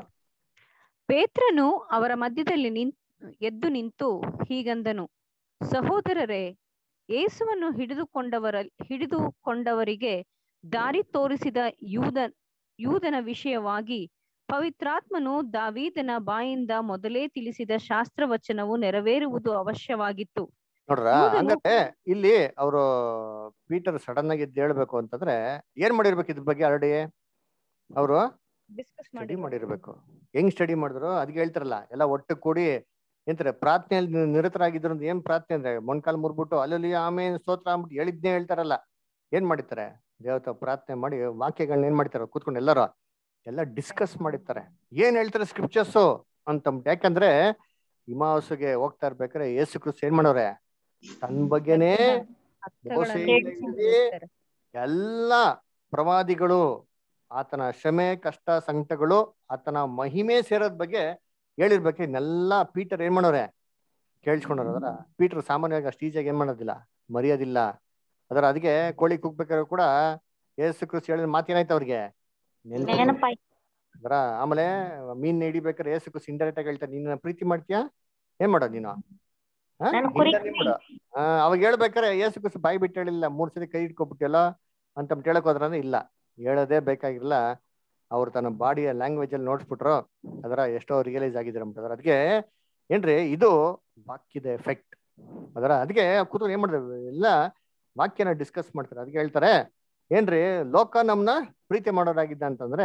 ಪೇತ್ರನು ಅವರ ಮಧ್ಯದಲ್ಲಿ ನಿನ್ ಎದ್ದು ನಿಂತು ಹೀಗಂದನು ಸಹೋದರರೇ ಯೇಸುವನ್ನು ಹಿಡಿದುಕೊಂಡವರ ಹಿಡಿದುಕೊಂಡವರಿಗೆ ದಾರಿ ತೋರಿಸಿದ ಯೂದ ಯೂದನ ವಿಷಯವಾಗಿ ಪವಿತ್ರಾತ್ಮನು ದಾವೀದನ ಬಾಯಿಂದ ಮೊದಲೇ ತಿಳಿಸಿದ ಶಾಸ್ತ್ರವಚನವು ನೆರವೇರುವುದು ಅವಶ್ಯವಾಗಿತ್ತು ನೋಡ್ರ ಹಂಗಂದ್ರೆ ಇಲ್ಲಿ ಅವರು ಪೀಟರ್ ಸಡನ್ ಆಗಿ ಎದ್ದು ಹೇಳ್ಬೇಕು ಅಂತಂದ್ರೆ ಏನ್ ಮಾಡಿರ್ಬೇಕು ಇದ್ರ ಬಗ್ಗೆ ಆಲ್ರೆಡಿ ಅವರು ಸ್ಟಡಿ ಮಾಡಿರ್ಬೇಕು ಹೆಂಗ್ ಸ್ಟಡಿ ಮಾಡಿದ್ರು ಅದಕ್ಕೆ ಹೇಳ್ತಾರಲ್ಲ ಎಲ್ಲ ಒಟ್ಟು ಕೂಡಿ ಎಂತಾರೆ ಪ್ರಾರ್ಥನೆಯಲ್ಲಿ ನಿ- ನಿರತರಾಗಿದ್ರು ಅಂದ್ರೆ ಏನ್ ಪ್ರಾರ್ಥನೆ ಅಂದ್ರೆ ಮೊಣ್ಕಾಲ್ ಮುರ್ಬಿಟ್ಟು ಅಲ್ಲಿ ಆಮೇಲೆ ಸ್ತೋತ್ರ ಅಂದ್ಬಿಟ್ಟು ಹೇಳಿದ್ನೇ ಹೇಳ್ತಾರಲ್ಲ ಏನ್ ಮಾಡಿರ್ತಾರೆ ದೇವತ ಪ್ರಾರ್ಥನೆ ಮಾಡಿ ವಾಕ್ಯಗಳನ್ನ ಏನ್ ಮಾಡ್ತಾರೆ ಕೂತ್ಕೊಂಡು ಎಲ್ಲರೂ ಎಲ್ಲ ಡಿಸ್ಕಸ್ ಮಾಡಿರ್ತಾರೆ ಏನ್ ಹೇಳ್ತಾರೆ ಸ್ಕ್ರಿಪ್ಚರ್ಸ್ ಅಂತಂದ್ಬಿಟ್ಟು ಯಾಕಂದ್ರೆ ಹಿಮಾವಸಿಗೆ ಹೋಗ್ತಾ ಇರ್ಬೇಕಾದ್ರೆ ಯೇಸು ಕ್ರಿಸ್ತ ಏನ್ ಮಾಡೋರೆ ತನ್ನ ಬಗ್ಗೆನೇ ಮೋಸೆಯಿಂದ ಹಿಡಿದು ಎಲ್ಲ ಪ್ರವಾದಿಗಳು ಆತನ ಶ್ರಮೆ ಕಷ್ಟ ಸಂಕಟಗಳು ಆತನ ಮಹಿಮೆ ಸೇರೋದ್ ಬಗ್ಗೆ ಹೇಳಿರ್ಬೇಕು ಇದನ್ನೆಲ್ಲ ಪೀಟರ್ ಏನ್ ಮಾಡೋರೆ ಕೇಳಿಸ್ಕೊಂಡವ್ರ ಅದರ ಪೀಟರ್ ಸಾಮಾನ್ಯವಾಗಿ ಅಷ್ಟು ಈಜಿಯಾಗಿ ಏನ್ ಮಾಡೋದಿಲ್ಲ ಮರೆಯೋದಿಲ್ಲ ಅದರ ಅದಕ್ಕೆ ಕೋಳಿ ಕುಗ್ಬೇಕಾದ್ರೆ ಕೂಡ ಯೇಸು ಕ್ರಿಸ್ತ ಹೇಳಿದ ಮಾತೇನಾಯ್ತು ಅವ್ರಿಗೆ ನೆನ್ಪು ನೆನಪಾಯ್ತು ಅದರ ಆಮೇಲೆ ಮೀನ್ ಹಿಡಿಬೇಕಾದ್ರೆ ಯೇಸು ಕ್ರಿಸ್ತ ಇಂಡೈರೆಕ್ಟ್ ಆಗಿ ಹೇಳ್ತಾರೆ ನಿನ್ನ ಪ್ರೀತಿ ಮಾಡ್ತೀಯಾ ಏನ್ ಮಾಡೋದು ನೀನು ಹಾ? ನಾನು ಕುರಿ ಹಿಂದೆ ನಿಂತ್ಬಿಡು. ಆ, ಅವಾಗ ಹೇಳ್ಬೇಕಾರೆ ಯೇಸು ಕ್ರಿಸ್ತ ಬಾಯಿ ಬಿಟ್ಟು ಹೇಳಿಲ್ಲ ಮೂರ್ ಸತಿ ಕೈ ಇಟ್ಕೊಬಿಟ್ಟಿಯಲ್ಲ ಅಂತ ಹೇಳಕ್ ಹೋದ್ರಂದ್ರೆ ಇಲ್ಲ ಹೇಳೋದೇ ಬೇಕಾಗಿಲ್ಲ ಅವ್ರು ತನ್ನ ಬಾಡಿಯ ಲ್ಯಾಂಗ್ವೇಜ್ ಅಲ್ಲಿ ನೋಡ್ಸ್ಬಿಟ್ರು ಅದರ ಎಷ್ಟೋ ರಿಯಲೈಸ್ ಆಗಿದ್ರು ಅಂತಾರೆ ಅದಕ್ಕೆ ಏನ್ರಿ ಇದು ವಾಕ್ಯದ ಎಫೆಕ್ಟ್ ಅದರ ಅದಕ್ಕೆ ಕೂತ್ಕೊಂಡು ಏನ್ ಮಾಡಿದ್ರು ಎಲ್ಲ ವಾಕ್ಯನ ಡಿಸ್ಕಸ್ ಮಾಡ್ತಾರೆ ಅದಕ್ಕೆ ಹೇಳ್ತಾರೆ ಏನ್ರಿ ಲೋಕ ನಮ್ನ ಪ್ರೀತಿ ಮಾಡೋರಾಗಿದ್ದ ಅಂತಂದ್ರೆ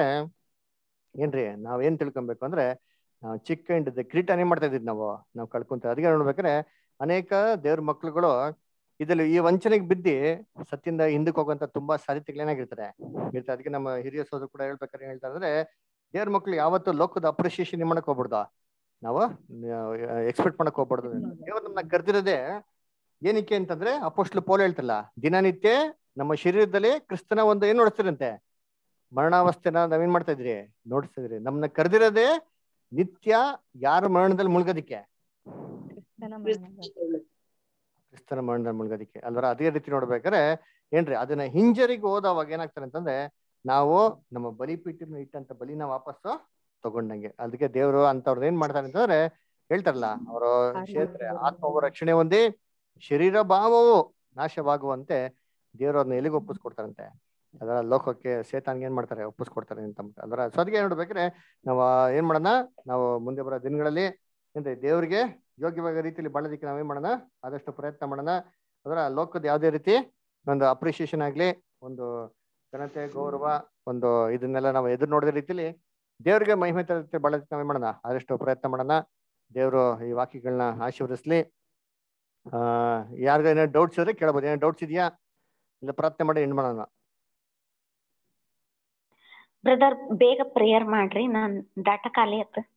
ಏನ್ರಿ ನಾವ್ ಏನ್ ತಿಳ್ಕೊಬೇಕು ಅಂದ್ರೆ ನಾವು ಚಿಕ್ಕ ಹಿಂಡಿದ್ದೆ ಕಿರೀಟನ ಏನ್ ಮಾಡ್ತಾ ಇದ್ವಿ ನಾವು ನಾವು ಕಳ್ಕೊಂತ ಅದಕ್ಕೆ ನೋಡ್ಬೇಕಾದ್ರೆ ಅನೇಕ ದೇವ್ರ ಮಕ್ಳುಗಳು ಇದ್ರಲ್ಲಿ ಈ ವಂಚನೆಗೆ ಬಿದ್ದಿ ಸತ್ಯದಿಂದ ಹಿಂದಕ್ಕೆ ಹೋಗುವಂತ ತುಂಬಾ ಸಾಧ್ಯತೆಗಳು ಏನಾಗಿರ್ತಾರೆ ಇರ್ತಾರೆ ಅದಕ್ಕೆ ನಮ್ಮ ಹಿರಿಯ ಸೋದರ ಕೂಡ ಹೇಳ್ಬೇಕಾದ್ರೆ ಹೇಳ್ತಾ ಅಂದ್ರೆ ದೇವ್ರ ಮಕ್ಳು ಯಾವತ್ತು ಲೋಕದ ಅಪ್ರಿಸಿಯೇಷನ್ ಮಾಡಕ್ ಹೋಗ್ಬಿಡ್ದು ನಾವು ಎಕ್ಸ್ಪೆಕ್ಟ್ ಮಾಡಕ್ ಹೋಗ್ಬಾರ್ದು ದೇವ್ರು ನಮ್ಮನ್ನ ಕರೆದಿರೋದೇ ಏನಕ್ಕೆ ಅಂತಂದ್ರೆ ಅಪೋಸ್ಟ್ಲು ಪೋಲ್ ಹೇಳ್ತಲ್ಲ ದಿನನಿತ್ಯ ನಮ್ಮ ಶರೀರದಲ್ಲಿ ಕ್ರಿಸ್ತನ ಒಂದು ಏನ್ ನೋಡ್ತಿರಂತೆ ಮರಣಾವಸ್ಥೆನ ನಾವೇನ್ ಮಾಡ್ತಾ ಇದ್ರಿ ನೋಡ್ತಾ ಇದ್ರಿ ನಮ್ಮನ್ನ ಕರೆದಿರೋದೇ ನಿತ್ಯ ಯಾರ ಮರಣದಲ್ಲಿ ಮುಳುಗೋದಿಕ್ಕೆ ಕ್ರಿಸ್ತನ ಮರಣದಲ್ಲಿ ಮುಳುಗೋದಿಕ್ಕೆ ಅಲ್ವರ ಅದೇ ರೀತಿ ನೋಡ್ಬೇಕಾದ್ರೆ ಏನ್ರಿ ಅದನ್ನ ಹಿಂಜರಿಗೆ ಹೋದವಾಗ ಏನಾಗ್ತಾರೆ ಅಂತಂದ್ರೆ ನಾವು ನಮ್ಮ ಬಲಿಪೀಠ ಇಟ್ಟಂತ ಬಲಿನ ವಾಪಸ್ಸು ತಗೊಂಡಂಗೆ ಅದಕ್ಕೆ ದೇವರು ಅಂತವ್ರದ್ದು ಏನ್ ಮಾಡ್ತಾರೆ ಅಂತಂದ್ರೆ ಹೇಳ್ತಾರಲ್ಲ ಅವರು ಕ್ಷೇತ್ರ ಆತ್ಮವು ರಕ್ಷಣೆ ಹೊಂದಿ ಶರೀರ ಭಾವವು ನಾಶವಾಗುವಂತೆ ದೇವರು ಅದನ್ನ ಎಲ್ಲಿಗೆ ಒಪ್ಪಿಸ್ಕೊಡ್ತಾರಂತೆ ಅದರ ಲೋಕಕ್ಕೆ ಸೇತಾನ್ಗೆ ಏನ್ ಮಾಡ್ತಾರೆ ಒಪ್ಪಿಸ್ಕೊಡ್ತಾರೆ ಅಂತ ಅದರ ಸೊ ಅದಕ್ಕೆ ನೋಡ್ಬೇಕಾದ್ರೆ ನಾವು ಏನ್ ಮಾಡೋಣ ನಾವು ಮುಂದೆ ಬರೋ ದಿನಗಳಲ್ಲಿ ಏನ್ರಿ ದೇವರಿಗೆ ಯೋಗ್ಯವಾದ ರೀತಿಯಲ್ಲಿ ಬಾಳೋದಕ್ಕೆ ನಾವೇನ್ ಮಾಡೋಣ ಆದಷ್ಟು ಪ್ರಯತ್ನ ಮಾಡೋಣ ಅದರ ಲೋಕದ ಯಾವುದೇ ರೀತಿ ಒಂದು ಅಪ್ರಿಸಿಯೇಷನ್ ಆಗ್ಲಿ ಒಂದು ಘನತೆ ಗೌರವ ಒಂದು ಇದನ್ನೆಲ್ಲ ನಾವು ಎದುರು ನೋಡಿದ ರೀತಿಲಿ ದೇವರಿಗೆ ಮಹಿಮೆ ತರತ್ತೆ ಬಾಳೋದಕ್ಕೆ ನಾವೇನ್ ಮಾಡೋಣ ಆದಷ್ಟು ಪ್ರಯತ್ನ ಮಾಡೋಣ ದೇವರು ಈ ವಾಕ್ಯಗಳನ್ನ ಆಶೀರ್ವದಿಸ್ಲಿ ಆ ಯಾರಿಗ ಏನೋ ಡೌಟ್ಸ್ ಇದ್ರೆ ಕೇಳ್ಬೋದು ಏನೋ ಡೌಟ್ಸ್ ಇದೆಯಾ ಇಲ್ಲ ಪ್ರಾರ್ಥನೆ ಮಾಡಿ ಎಂಡ್ ಮಾಡೋಣ ಬ್ರದರ್ ಬೇಗ ಪ್ರೇಯರ್ ಮಾಡ್ರಿ ನಾನ್ ಡಾಟಾ ಖಾಲಿ ಆಯ್ತು